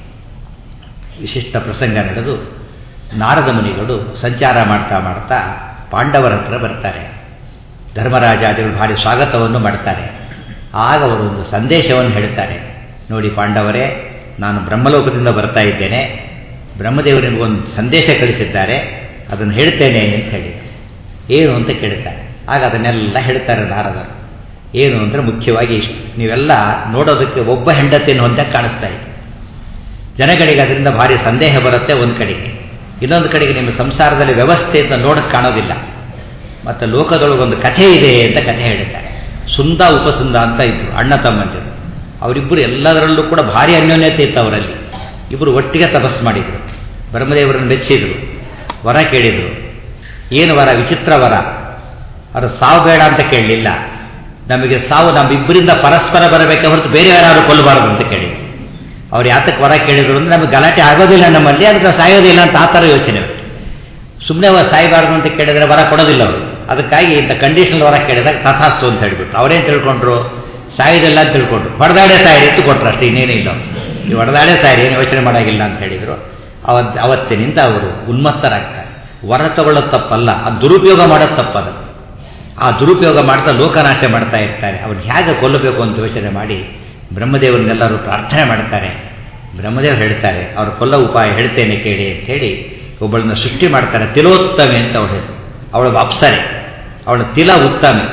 ವಿಶಿಷ್ಟ ಪ್ರಸಂಗ ನಡೆದು ನಾರದ ಮುನಿಗಳು ಸಂಚಾರ ಮಾಡ್ತಾ ಮಾಡ್ತಾ ಪಾಂಡವರ ಹತ್ರ ಬರ್ತಾರೆ ಧರ್ಮರಾಜಾದಿಗಳು ಭಾರಿ ಸ್ವಾಗತವನ್ನು ಮಾಡ್ತಾರೆ ಆಗ ಅವರು ಒಂದು ಸಂದೇಶವನ್ನು ಹೇಳ್ತಾರೆ ನೋಡಿ ಪಾಂಡವರೇ ನಾನು ಬ್ರಹ್ಮಲೋಕದಿಂದ ಬರ್ತಾ ಇದ್ದೇನೆ ಬ್ರಹ್ಮದೇವರು ನಿಮಗೊಂದು ಸಂದೇಶ ಕಳಿಸಿದ್ದಾರೆ ಅದನ್ನು ಹೇಳ್ತೇನೆ ಅಂತ ಹೇಳಿ ಏನು ಅಂತ ಕೇಳ್ತಾರೆ ಆಗ ಅದನ್ನೆಲ್ಲ ಹೇಳ್ತಾರೆ ನಾರದರು ಏನು ಅಂದರೆ ಮುಖ್ಯವಾಗಿ ಇಷ್ಟು ನೀವೆಲ್ಲ ನೋಡೋದಕ್ಕೆ ಒಬ್ಬ ಹೆಂಡತಿಯನ್ನು ಹೊಂದ ಕಾಣಿಸ್ತಾ ಇದೆ ಜನಗಳಿಗೆ ಅದರಿಂದ ಭಾರಿ ಸಂದೇಹ ಬರುತ್ತೆ ಒಂದು ಕಡೆಗೆ ಇನ್ನೊಂದು ಕಡೆಗೆ ನಿಮ್ಮ ಸಂಸಾರದಲ್ಲಿ ವ್ಯವಸ್ಥೆ ಅಂತ ನೋಡಕ್ಕೆ ಕಾಣೋದಿಲ್ಲ ಮತ್ತು ಲೋಕದೊಳಗೊಂದು ಕಥೆ ಇದೆ ಅಂತ ಕಥೆ ಹೇಳಿದ್ದಾರೆ ಸುಂದ ಉಪಸುಂದ ಅಂತ ಇದ್ರು ಅಣ್ಣ ತಮ್ಮಂದಿರು ಅವರಿಬ್ಬರು ಎಲ್ಲದರಲ್ಲೂ ಕೂಡ ಭಾರಿ ಅನ್ಯೋನ್ಯತೆ ಇತ್ತು ಅವರಲ್ಲಿ ಇಬ್ಬರು ಒಟ್ಟಿಗೆ ತಪಸ್ ಮಾಡಿದರು ಬ್ರಹ್ಮದೇವರನ್ನು ಮೆಚ್ಚಿದರು ವರ ಕೇಳಿದರು ಏನು ವರ ವಿಚಿತ್ರ ವರ ಅವರು ಸಾವು ಬೇಡ ಅಂತ ಕೇಳಲಿಲ್ಲ ನಮಗೆ ಸಾವು ನಮ್ಮಿಬ್ಬರಿಂದ ಪರಸ್ಪರ ಬರಬೇಕೆ ಹೊರತು ಬೇರೆ ಯಾರು ಕೊಲ್ಲಬಾರದು ಅಂತ ಕೇಳಿದ್ರು ಅವ್ರು ಯಾತಕ್ಕೆ ವರ ಕೇಳಿದ್ರು ಅಂದ್ರೆ ನಮಗೆ ಗಲಾಟೆ ಆಗೋದಿಲ್ಲ ನಮ್ಮಲ್ಲಿ ಅದಕ್ಕೆ ಸಾಯೋದಿಲ್ಲ ಅಂತ ಆ ಥರ ಯೋಚನೆ ಸುಮ್ಮನೆ ಸಾಯಬಾರದು ಅಂತ ಕೇಳಿದ್ರೆ ವರ ಕೊಡೋದಿಲ್ಲ ಅವರು ಅದಕ್ಕಾಗಿ ಇಂಥ ಕಂಡೀಷನಲ್ ವರ ಕೇಳಿದಾಗ ತಥಾಸ್ತು ಅಂತ ಹೇಳ್ಬಿಟ್ಟು ಅವರೇನು ತಿಳ್ಕೊಂಡ್ರು ಸಾಯೋದಿಲ್ಲ ಅಂತ ತಿಳ್ಕೊಂಡ್ರು ಹೊಡೆದಾಡೆ ಸಾಯಿರಿ ಅಂತ ಕೊಟ್ಟರು ಅಷ್ಟೇ ಇನ್ನೇನೇ ಇಲ್ಲ ನೀವು ಹೊಡೆದಾಡೆ ಸಾಯಿರಿ ಏನು ಯೋಚನೆ ಮಾಡೋಂಗಿಲ್ಲ ಅಂತ ಹೇಳಿದರು ಅವತ್ ಅವತ್ತಿನಿಂದ ಅವರು ಉನ್ಮತ್ತರಾಗ್ತಾರೆ ವರ ತಗೊಳ್ಳೋದು ತಪ್ಪಲ್ಲ ಆ ದುರುಪಯೋಗ ಮಾಡೋದು ತಪ್ಪದು ಆ ದುರುಪಯೋಗ ಮಾಡ್ತಾ ಲೋಕನಾಶ ಮಾಡ್ತಾ ಇರ್ತಾರೆ ಅವ್ರು ಹೇಗೆ ಕೊಲ್ಲಬೇಕು ಅಂತ ಯೋಚನೆ ಮಾಡಿ ಬ್ರಹ್ಮದೇವರನ್ನೆಲ್ಲರೂ ಪ್ರಾರ್ಥನೆ ಮಾಡ್ತಾರೆ ಬ್ರಹ್ಮದೇವರು ಹೇಳ್ತಾರೆ ಅವ್ರ ಕೊಲ್ಲ ಉಪಾಯ ಹೇಳ್ತೇನೆ ಕೇಳಿ ಅಂತ ಹೇಳಿ ಒಬ್ಬಳನ್ನ ಸೃಷ್ಟಿ ಮಾಡ್ತಾರೆ ತಿಲೋತ್ತಮೆ ಅಂತ ಅವಳ ಹೆಸರು ಅವಳ ಅಪ್ಸರೆ ಅವಳ ತಿಲ ಉತ್ತಮೆ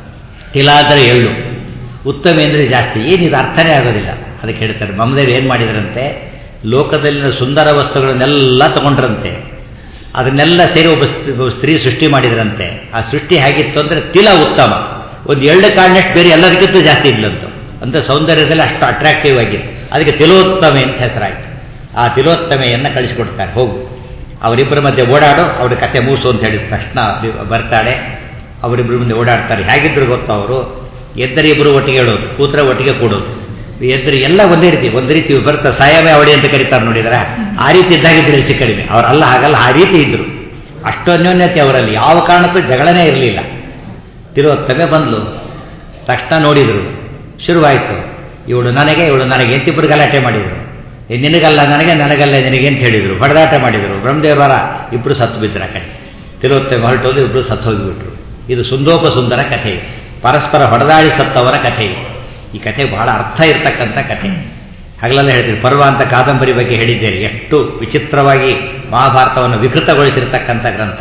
ತಿಲ ಅಂದರೆ ಎಳ್ಳು ಉತ್ತಮೆ ಅಂದರೆ ಜಾಸ್ತಿ ಏನಿದು ಅರ್ಥನೇ ಆಗೋದಿಲ್ಲ ಅದಕ್ಕೆ ಹೇಳ್ತಾರೆ ಬ್ರಹ್ಮದೇವ್ ಏನು ಮಾಡಿದರಂತೆ ಲೋಕದಲ್ಲಿನ ಸುಂದರ ವಸ್ತುಗಳನ್ನೆಲ್ಲ ತಗೊಂಡ್ರಂತೆ ಅದನ್ನೆಲ್ಲ ಸೇರಿ ಒಬ್ಬ ಸ್ತ್ರೀ ಸೃಷ್ಟಿ ಮಾಡಿದ್ರಂತೆ ಆ ಸೃಷ್ಟಿ ಹೇಗಿತ್ತು ಅಂದರೆ ತಿಲ ಉತ್ತಮ ಒಂದು ಎಳ್ಳು ಕಾಳಿನಷ್ಟು ಬೇರೆ ಎಲ್ಲದಕ್ಕಿಂತ ಜಾಸ್ತಿ ಇದ್ಲಂತು ಅಂತ ಸೌಂದರ್ಯದಲ್ಲಿ ಅಷ್ಟು ಅಟ್ರಾಕ್ಟಿವ್ ಆಗಿದೆ ಅದಕ್ಕೆ ತಿಲೋತ್ತಮೆ ಅಂತ ಹೆಸರಾಯಿತು ಆ ತಿಲೋತ್ತಮೆಯನ್ನು ಕಳಿಸಿಕೊಡ್ತಾರೆ ಹೋಗು ಅವರಿಬ್ಬರ ಮಧ್ಯೆ ಓಡಾಡು ಅವ್ರ ಕತೆ ಮೂಸು ಅಂತ ಹೇಳಿದ ತಕ್ಷಣ ಬರ್ತಾಳೆ ಅವರಿಬ್ಬರ ಮುಂದೆ ಓಡಾಡ್ತಾರೆ ಹೇಗಿದ್ರು ಗೊತ್ತಾ ಅವರು ಎದ್ದರಿ ಇಬ್ಬರು ಒಟ್ಟಿಗೆ ಹೇಳೋದು ಕೂತ್ರ ಒಟ್ಟಿಗೆ ಕೂಡೋದು ಎದ್ರಿ ಎಲ್ಲ ಒಂದೇ ರೀತಿ ಒಂದು ರೀತಿ ಬರ್ತಾ ಸಾಯವೇ ಅವಳಿ ಅಂತ ಕರೀತಾರೆ ನೋಡಿದ್ರೆ ಆ ರೀತಿ ಇದ್ದಾಗಿದ್ರು ಹೆಚ್ಚು ಕಡಿಮೆ ಅವರಲ್ಲ ಹಾಗಲ್ಲ ಆ ರೀತಿ ಇದ್ರು ಅಷ್ಟು ಅನ್ಯೋನ್ಯತೆ ಅವರಲ್ಲಿ ಯಾವ ಕಾರಣಕ್ಕೂ ಜಗಳನೇ ಇರಲಿಲ್ಲ ತಿರುವತ್ತಮೆ ಬಂದ್ಲು ತಕ್ಷಣ ನೋಡಿದರು ಶುರುವಾಯಿತು ಇವಳು ನನಗೆ ಇವಳು ನನಗೆ ಎಂತಿಬ್ಬರು ಗಲಾಟೆ ಮಾಡಿದರು ಏ ನಿನಗಲ್ಲ ನನಗೆ ನನಗಲ್ಲ ನಿನಗೆ ಅಂತ ಹೇಳಿದರು ಹೊಡೆದಾಟ ಮಾಡಿದರು ಬ್ರಹ್ಮದೇವರ ಇಬ್ಬರು ಸತ್ತು ಬಿದ್ದರ ಕಡೆ ತಿರುವತ್ತೆ ಹೊರಟೋದು ಇಬ್ಬರು ಸತ್ತು ಹೋಗಿಬಿಟ್ರು ಇದು ಸುಂದೋಪ ಸುಂದರ ಕಥೆ ಪರಸ್ಪರ ಹೊಡೆದಾಡಿ ಸತ್ತವರ ಕಥೆ ಈ ಕಥೆ ಬಹಳ ಅರ್ಥ ಇರತಕ್ಕಂಥ ಕಥೆ ಹಗಲೆಲ್ಲ ಹೇಳ್ತೀನಿ ಪರ್ವ ಅಂತ ಕಾದಂಬರಿ ಬಗ್ಗೆ ಹೇಳಿದ್ದೇನೆ ಎಷ್ಟು ವಿಚಿತ್ರವಾಗಿ ಮಹಾಭಾರತವನ್ನು ವಿಕೃತಗೊಳಿಸಿರ್ತಕ್ಕಂಥ ಗ್ರಂಥ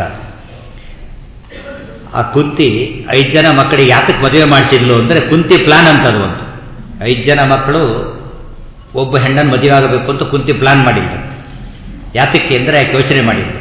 ಆ ಕುಂತಿ ಐದು ಜನ ಮಕ್ಕಳಿಗೆ ಯಾತಕ್ಕೆ ಮದುವೆ ಮಾಡಿಸಿದ್ಲು ಅಂದರೆ ಕುಂತಿ ಪ್ಲಾನ್ ಅಂತದು ಒಂದು ಐದು ಜನ ಮಕ್ಕಳು ಒಬ್ಬ ಹೆಣ್ಣನ್ನು ಮದುವೆ ಆಗಬೇಕು ಅಂತ ಕುಂತಿ ಪ್ಲಾನ್ ಮಾಡಿದ್ದರು ಯಾತಕ್ಕೆ ಅಂದರೆ ಯಾಕೆ ಯೋಚನೆ ಮಾಡಿದ್ದರು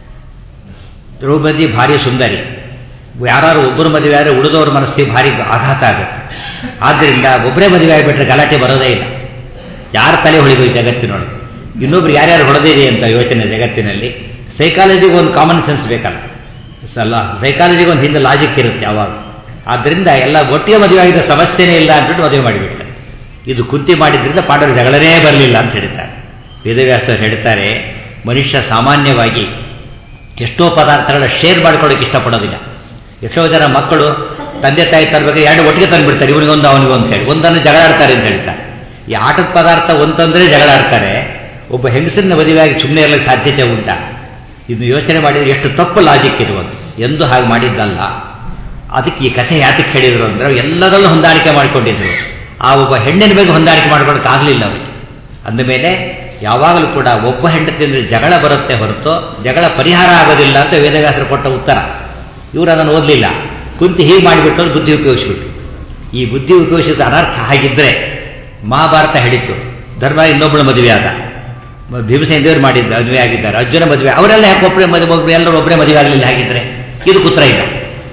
ದ್ರೌಪದಿ ಭಾರಿ ಸುಂದರಿ ಯಾರು ಒಬ್ಬರು ಮದುವೆ ಆದರೆ ಉಳಿದವ್ರ ಮನಸ್ಸಿಗೆ ಭಾರಿ ಆಘಾತ ಆಗುತ್ತೆ ಆದ್ದರಿಂದ ಒಬ್ಬರೇ ಮದುವೆ ಆಗಿಬಿಟ್ರೆ ಗಲಾಟೆ ಬರೋದೇ ಇಲ್ಲ ಯಾರ ತಲೆ ಹೊಳಿದು ಈ ಜಗತ್ತಿನೊಳಗೆ ಇನ್ನೊಬ್ರು ಯಾರ್ಯಾರು ಹೊಡೆದಿದೆ ಅಂತ ಯೋಚನೆ ಜಗತ್ತಿನಲ್ಲಿ ಸೈಕಾಲಜಿಗೆ ಒಂದು ಕಾಮನ್ ಸೆನ್ಸ್ ಬೇಕಲ್ಲ ಅಲ್ಲ ಸೈಕಾಲಜಿಗೆ ಒಂದು ಹಿಂದೆ ಲಾಜಿಕ್ ಇರುತ್ತೆ ಯಾವಾಗ ಆದ್ದರಿಂದ ಎಲ್ಲ ಒಟ್ಟಿಗೆ ಮದುವೆ ಆಗಿದ್ದ ಸಮಸ್ಯೆನೇ ಇಲ್ಲ ಅಂದ್ಬಿಟ್ಟು ಮದುವೆ ಮಾಡಿಬಿಡ್ತಾರೆ ಇದು ಕುಂತಿ ಮಾಡಿದ್ರಿಂದ ಪಾಂಡವರು ಜಗಳನೇ ಬರಲಿಲ್ಲ ಅಂತ ಹೇಳ್ತಾರೆ ವೇದವ್ಯಾಸರು ಹೇಳ್ತಾರೆ ಮನುಷ್ಯ ಸಾಮಾನ್ಯವಾಗಿ ಎಷ್ಟೋ ಪದಾರ್ಥಗಳ ಶೇರ್ ಮಾಡ್ಕೊಳ್ಳೋಕೆ ಇಷ್ಟಪಡೋದಿಲ್ಲ ಎಷ್ಟೋ ಜನ ಮಕ್ಕಳು ತಂದೆ ತಾಯಿ ತರಬೇಕು ಎರಡು ಒಟ್ಟಿಗೆ ತಂದುಬಿಡ್ತಾರೆ ಇವನಿಗೊಂದು ಅವನಿಗೊಂದು ಅಂತ ಹೇಳಿ ಒಂದನ್ನು ಜಗಳ ಆಡ್ತಾರೆ ಅಂತ ಹೇಳ್ತಾರೆ ಈ ಆಟದ ಪದಾರ್ಥ ಒಂತಂದ್ರೆ ಜಗಳ ಆಡ್ತಾರೆ ಒಬ್ಬ ಹೆಂಗಸನ್ನ ಮದುವೆಯಾಗಿ ಸುಮ್ಮನೆ ಇರಲಿಕ್ಕೆ ಸಾಧ್ಯತೆ ಉಂಟಾ ಇದು ಯೋಚನೆ ಮಾಡಿದರೆ ಎಷ್ಟು ತಪ್ಪು ಲಾಜಿಕ್ ಇರುವುದು ಎಂದು ಹಾಗೆ ಮಾಡಿದ್ದಲ್ಲ ಅದಕ್ಕೆ ಈ ಕಥೆ ಯಾತಕ್ಕೆ ಹೇಳಿದರು ಅಂದರೆ ಎಲ್ಲದರಲ್ಲೂ ಹೊಂದಾಣಿಕೆ ಮಾಡಿಕೊಂಡಿದ್ರು ಆ ಒಬ್ಬ ಹೆಣ್ಣಿನ ಬಗ್ಗೆ ಹೊಂದಾಣಿಕೆ ಮಾಡ್ಕೊಳ್ಳೋಕ್ಕಾಗಲಿಲ್ಲ ಅವರಿಗೆ ಅಂದಮೇಲೆ ಯಾವಾಗಲೂ ಕೂಡ ಒಬ್ಬ ಹೆಂಡತಿಂದ್ರೆ ಜಗಳ ಬರುತ್ತೆ ಹೊರತು ಜಗಳ ಪರಿಹಾರ ಆಗೋದಿಲ್ಲ ಅಂತ ವೇದವ್ಯಾಸರು ಕೊಟ್ಟ ಉತ್ತರ ಇವರು ಅದನ್ನು ಓದಲಿಲ್ಲ ಕುಂತಿ ಹೀಗೆ ಮಾಡಿಬಿಟ್ಟು ಬುದ್ಧಿ ಉಪಯೋಗಿಸ್ಬಿಟ್ಟು ಈ ಬುದ್ಧಿ ಉಪಯೋಗಿಸಿದ ಅನರ್ಥ ಹಾಗಿದ್ರೆ ಮಹಾಭಾರತ ಹೇಳಿತ್ತು ಧರ್ಮ ಇನ್ನೊಬ್ಬಳು ಮದುವೆ ಆದ ಭೀಮಸೇನ ದೇವರು ಮಾಡಿದ್ದ ಮದುವೆ ಆಗಿದ್ದಾರೆ ಅರ್ಜುನ ಮದುವೆ ಅವರೆಲ್ಲ ಯಾಕೆ ಒಬ್ಬರೇ ಮದುವೆ ಒಬ್ಬರು ಎಲ್ಲರೂ ಒಬ್ಬರೇ ಮದುವೆ ಆಗಲಿಲ್ಲ ಹಾಗಿದ್ರೆ ಇದು ಕುತ್ರ ಇಲ್ಲ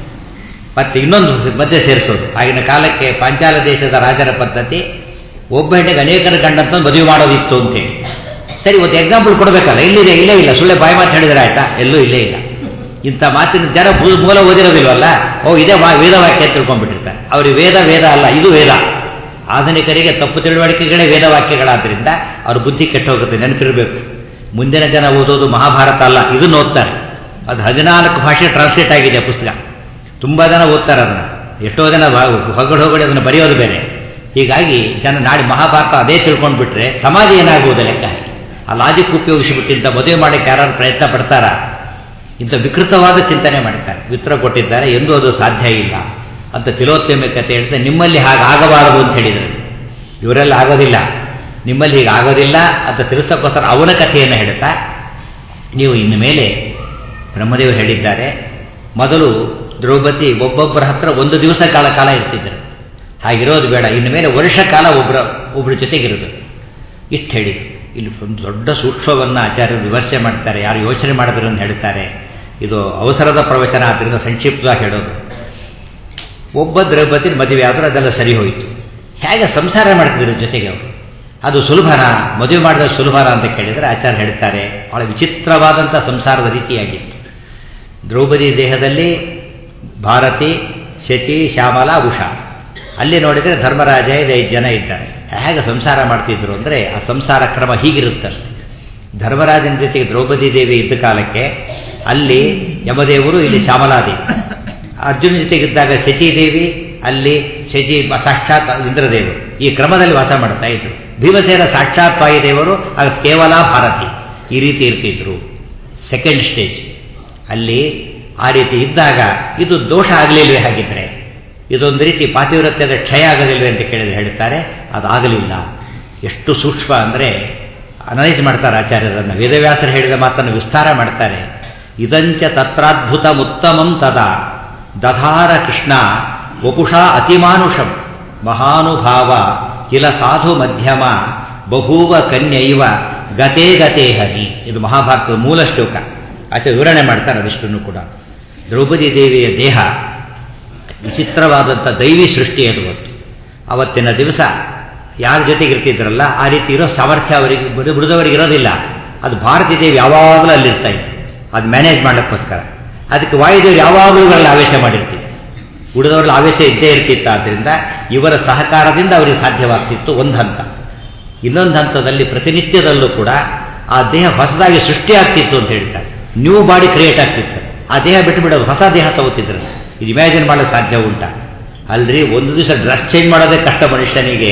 ಮತ್ತೆ ಇನ್ನೊಂದು ಮಧ್ಯೆ ಸೇರಿಸೋದು ಆಗಿನ ಕಾಲಕ್ಕೆ ಪಾಂಚಾಲ ದೇಶದ ರಾಜರ ಪದ್ಧತಿ ಒಬ್ಬ ಹೆಣ್ಣಿಗೆ ಅನೇಕರ ಗಂಡಂತ ಮದುವೆ ಮಾಡೋದಿತ್ತು ಅಂತೇಳಿ ಸರಿ ಒಂದು ಎಕ್ಸಾಂಪಲ್ ಕೊಡಬೇಕಲ್ಲ ಇಲ್ಲಿದೆ ಇಲ್ಲೇ ಇಲ್ಲ ಸುಳ್ಳೆ ಬಾಯಿ ಮಾತು ಹೇಳಿದ್ರೆ ಆಯ್ತಾ ಎಲ್ಲೂ ಇಲ್ಲೇ ಇಲ್ಲ ಇಂಥ ಮಾತಿನ ಜನ ಮೂಲ ಓದಿರೋದಿಲ್ವಲ್ಲ ಓ ಇದೇ ವೇದ ವಾಕ್ಯ ಅಂತ ತಿಳ್ಕೊಂಡ್ಬಿಟ್ಟಿರ್ತಾರೆ ಅವ್ರಿಗೆ ವೇದ ವೇದ ಅಲ್ಲ ಇದು ವೇದ ಆಧುನಿಕರಿಗೆ ತಪ್ಪು ತಿಳುವಳಿಕೆಗಳೇ ವೇದವಾಕ್ಯಗಳಾದ್ರಿಂದ ಅವ್ರ ಬುದ್ಧಿ ಕೆಟ್ಟು ಹೋಗುತ್ತೆ ನೆನಪಿರಬೇಕು ಮುಂದಿನ ಜನ ಓದೋದು ಮಹಾಭಾರತ ಅಲ್ಲ ಇದನ್ನು ಓದ್ತಾರೆ ಅದು ಹದಿನಾಲ್ಕು ಭಾಷೆ ಟ್ರಾನ್ಸ್ಲೇಟ್ ಆಗಿದೆ ಪುಸ್ತಕ ತುಂಬ ಜನ ಓದ್ತಾರೆ ಅದನ್ನು ಎಷ್ಟೋ ಜನ ಹೊಗಡೆ ಹೊಗಡೆ ಅದನ್ನು ಬರೆಯೋದು ಬೇರೆ ಹೀಗಾಗಿ ಜನ ನಾಡಿ ಮಹಾಭಾರತ ಅದೇ ತಿಳ್ಕೊಂಡು ಬಿಟ್ರೆ ಸಮಾಜ ಏನಾಗುವುದು ಲೆಕ್ಕ ಆ ಲಾಜಿಕ್ ಉಪಯೋಗಿಸಿಬಿಟ್ಟು ಇಂಥ ಮದುವೆ ಮಾಡೋಕ್ಕೆ ಯಾರು ಪ್ರಯತ್ನ ಪಡ್ತಾರ ಇಂಥ ವಿಕೃತವಾದ ಚಿಂತನೆ ಮಾಡ್ತಾರೆ ಉತ್ತರ ಕೊಟ್ಟಿದ್ದಾರೆ ಎಂದೂ ಅದು ಸಾಧ್ಯ ಇಲ್ಲ ಅಂತ ತಿಲೋತ್ತಮ ಕಥೆ ಹೇಳಿದ್ರೆ ನಿಮ್ಮಲ್ಲಿ ಹಾಗೆ ಆಗಬಾರದು ಅಂತ ಹೇಳಿದರು ಇವರೆಲ್ಲ ಆಗೋದಿಲ್ಲ ನಿಮ್ಮಲ್ಲಿ ಹೀಗೆ ಆಗೋದಿಲ್ಲ ಅಂತ ತಿಳಿಸೋಕ್ಕೋಸ್ಕರ ಅವನ ಕಥೆಯನ್ನು ಹೇಳ್ತಾ ನೀವು ಇನ್ನು ಮೇಲೆ ಬ್ರಹ್ಮದೇವರು ಹೇಳಿದ್ದಾರೆ ಮೊದಲು ದ್ರೌಪದಿ ಒಬ್ಬೊಬ್ಬರ ಹತ್ರ ಒಂದು ದಿವಸ ಕಾಲ ಕಾಲ ಇರ್ತಿದ್ದರು ಹಾಗಿರೋದು ಬೇಡ ಇನ್ನು ಮೇಲೆ ವರ್ಷ ಕಾಲ ಒಬ್ಬರ ಒಬ್ಬರ ಜೊತೆಗಿರೋದು ಇಷ್ಟು ಹೇಳಿದ್ರು ಇಲ್ಲಿ ಒಂದು ದೊಡ್ಡ ಸೂಕ್ಷ್ಮವನ್ನು ಆಚಾರ್ಯರು ವಿಮರ್ಶೆ ಮಾಡ್ತಾರೆ ಯಾರು ಯೋಚನೆ ಮಾಡಬೇಕು ಅಂತ ಹೇಳ್ತಾರೆ ಇದು ಅವಸರದ ಪ್ರವಚನ ಆದ್ದರಿಂದ ಸಂಕ್ಷಿಪ್ತವಾಗಿ ಹೇಳೋದು ಒಬ್ಬ ದ್ರೌಪದಿ ಮದುವೆ ಆದರೂ ಅದೆಲ್ಲ ಸರಿ ಹೋಯಿತು ಹೇಗೆ ಸಂಸಾರ ಮಾಡ್ತಿದ್ರು ಜೊತೆಗೆ ಅವರು ಅದು ಸುಲಭನ ಮದುವೆ ಮಾಡಿದ ಸುಲಭನ ಅಂತ ಕೇಳಿದರೆ ಆಚಾರ್ಯ ಹೇಳ್ತಾರೆ ಬಹಳ ವಿಚಿತ್ರವಾದಂಥ ಸಂಸಾರದ ರೀತಿಯಾಗಿತ್ತು ದ್ರೌಪದಿ ದೇಹದಲ್ಲಿ ಭಾರತಿ ಶಚಿ ಶ್ಯಾಮಲ ಉಷಾ ಅಲ್ಲಿ ನೋಡಿದರೆ ಧರ್ಮರಾಜ ಇದೆ ಐದು ಜನ ಇದ್ದಾರೆ ಹೇಗೆ ಸಂಸಾರ ಮಾಡ್ತಿದ್ರು ಅಂದರೆ ಆ ಸಂಸಾರ ಕ್ರಮ ಹೀಗಿರುತ್ತಷ್ಟೆ ಧರ್ಮರಾಜನ ಜೊತೆಗೆ ದ್ರೌಪದಿ ದೇವಿ ಇದ್ದ ಕಾಲಕ್ಕೆ ಅಲ್ಲಿ ಯಮದೇವರು ಇಲ್ಲಿ ಶ್ಯಾಮಲಾದೇವಿ ಅರ್ಜುನ ಜೊತೆಗಿದ್ದಾಗ ಶಚಿದೇವಿ ಅಲ್ಲಿ ಶಚಿ ಸಾಕ್ಷಾತ್ ಇಂದ್ರದೇವರು ಈ ಕ್ರಮದಲ್ಲಿ ವಾಸ ಮಾಡ್ತಾ ಇದ್ರು ಭೀಮಸೇನ ಸಾಕ್ಷಾತ್ ವಾಯುದೇವರು ಆಗ ಕೇವಲ ಭಾರತಿ ಈ ರೀತಿ ಇರ್ತಿದ್ರು ಸೆಕೆಂಡ್ ಸ್ಟೇಜ್ ಅಲ್ಲಿ ಆ ರೀತಿ ಇದ್ದಾಗ ಇದು ದೋಷ ಆಗಲಿಲ್ವೇ ಹಾಗಿದ್ರೆ ಇದೊಂದು ರೀತಿ ಪಾತಿವ್ರತ್ಯದ ಕ್ಷಯ ಆಗಲಿಲ್ವೇ ಅಂತ ಕೇಳಿದ್ರೆ ಹೇಳ್ತಾರೆ ಅದಾಗಲಿಲ್ಲ ಎಷ್ಟು ಸೂಕ್ಷ್ಮ ಅಂದರೆ ಅನಲೈಸ್ ಮಾಡ್ತಾರೆ ಆಚಾರ್ಯರನ್ನು ವೇದವ್ಯಾಸರು ಹೇಳಿದ ಮಾತನ್ನು ವಿಸ್ತಾರ ಮಾಡ್ತಾರೆ ಇದಂಚ ತತ್ರಾದ್ಭುತ ಉತ್ತಮಂ ತದಾ ದಧಾರ ಕೃಷ್ಣ ವಪುಷಾ ಅತಿಮಾನುಷಂ ಮಹಾನುಭಾವ ಕಿಲ ಸಾಧು ಮಧ್ಯಮ ಬಹೂವ ಕನ್ಯೈವ ಗತೇ ಗತೇ ಹನಿ ಇದು ಮಹಾಭಾರತದ ಮೂಲ ಶ್ಲೋಕ ಆಚೆ ವಿವರಣೆ ಮಾಡ್ತಾರೆ ಅದಿಷ್ಟನ್ನು ಕೂಡ ದ್ರೌಪದಿ ದೇವಿಯ ದೇಹ ವಿಚಿತ್ರವಾದಂಥ ದೈವಿ ಸೃಷ್ಟಿ ಅದು ಅವತ್ತಿನ ದಿವಸ ಯಾರ ಜೊತೆಗೆ ಇರ್ತಿದ್ರಲ್ಲ ಆ ರೀತಿ ಇರೋ ಸಾಮರ್ಥ್ಯ ಅವರಿಗೆ ಬಿಡಿದವರಿಗೆ ಇರೋದಿಲ್ಲ ಅದು ಭಾರತೀ ದೇವಿ ಯಾವಾಗಲೂ ಅಲ್ಲಿರ್ತಾ ಇತ್ತು ಅದು ಮ್ಯಾನೇಜ್ ಮಾಡೋಕ್ಕೋಸ್ಕರ ಅದಕ್ಕೆ ವಾಯುದೇವರು ಯಾವಾಗಲೂ ಇವರಲ್ಲಿ ಆವೇಶ ಮಾಡಿರ್ತಿತ್ತು ಉಳಿದವರಲ್ಲಿ ಆವೇಶ ಇದ್ದೇ ಇರ್ತಿತ್ತು ಆದ್ದರಿಂದ ಇವರ ಸಹಕಾರದಿಂದ ಅವರಿಗೆ ಸಾಧ್ಯವಾಗ್ತಿತ್ತು ಒಂದು ಹಂತ ಇನ್ನೊಂದು ಹಂತದಲ್ಲಿ ಪ್ರತಿನಿತ್ಯದಲ್ಲೂ ಕೂಡ ಆ ದೇಹ ಹೊಸದಾಗಿ ಸೃಷ್ಟಿ ಆಗ್ತಿತ್ತು ಅಂತ ಹೇಳ್ತಾರೆ ನ್ಯೂ ಬಾಡಿ ಕ್ರಿಯೇಟ್ ಆಗ್ತಿತ್ತು ಆ ದೇಹ ಬಿಟ್ಟು ಬಿಡೋದು ಹೊಸ ದೇಹ ತಗೋತಿದ್ರು ಇದು ಇಮ್ಯಾಜಿನ್ ಮಾಡಲು ಸಾಧ್ಯ ಉಂಟಾ ಅಲ್ರಿ ಒಂದು ದಿವಸ ಡ್ರೆಸ್ ಚೇಂಜ್ ಮಾಡೋದೇ ಕಷ್ಟ ಮನುಷ್ಯನಿಗೆ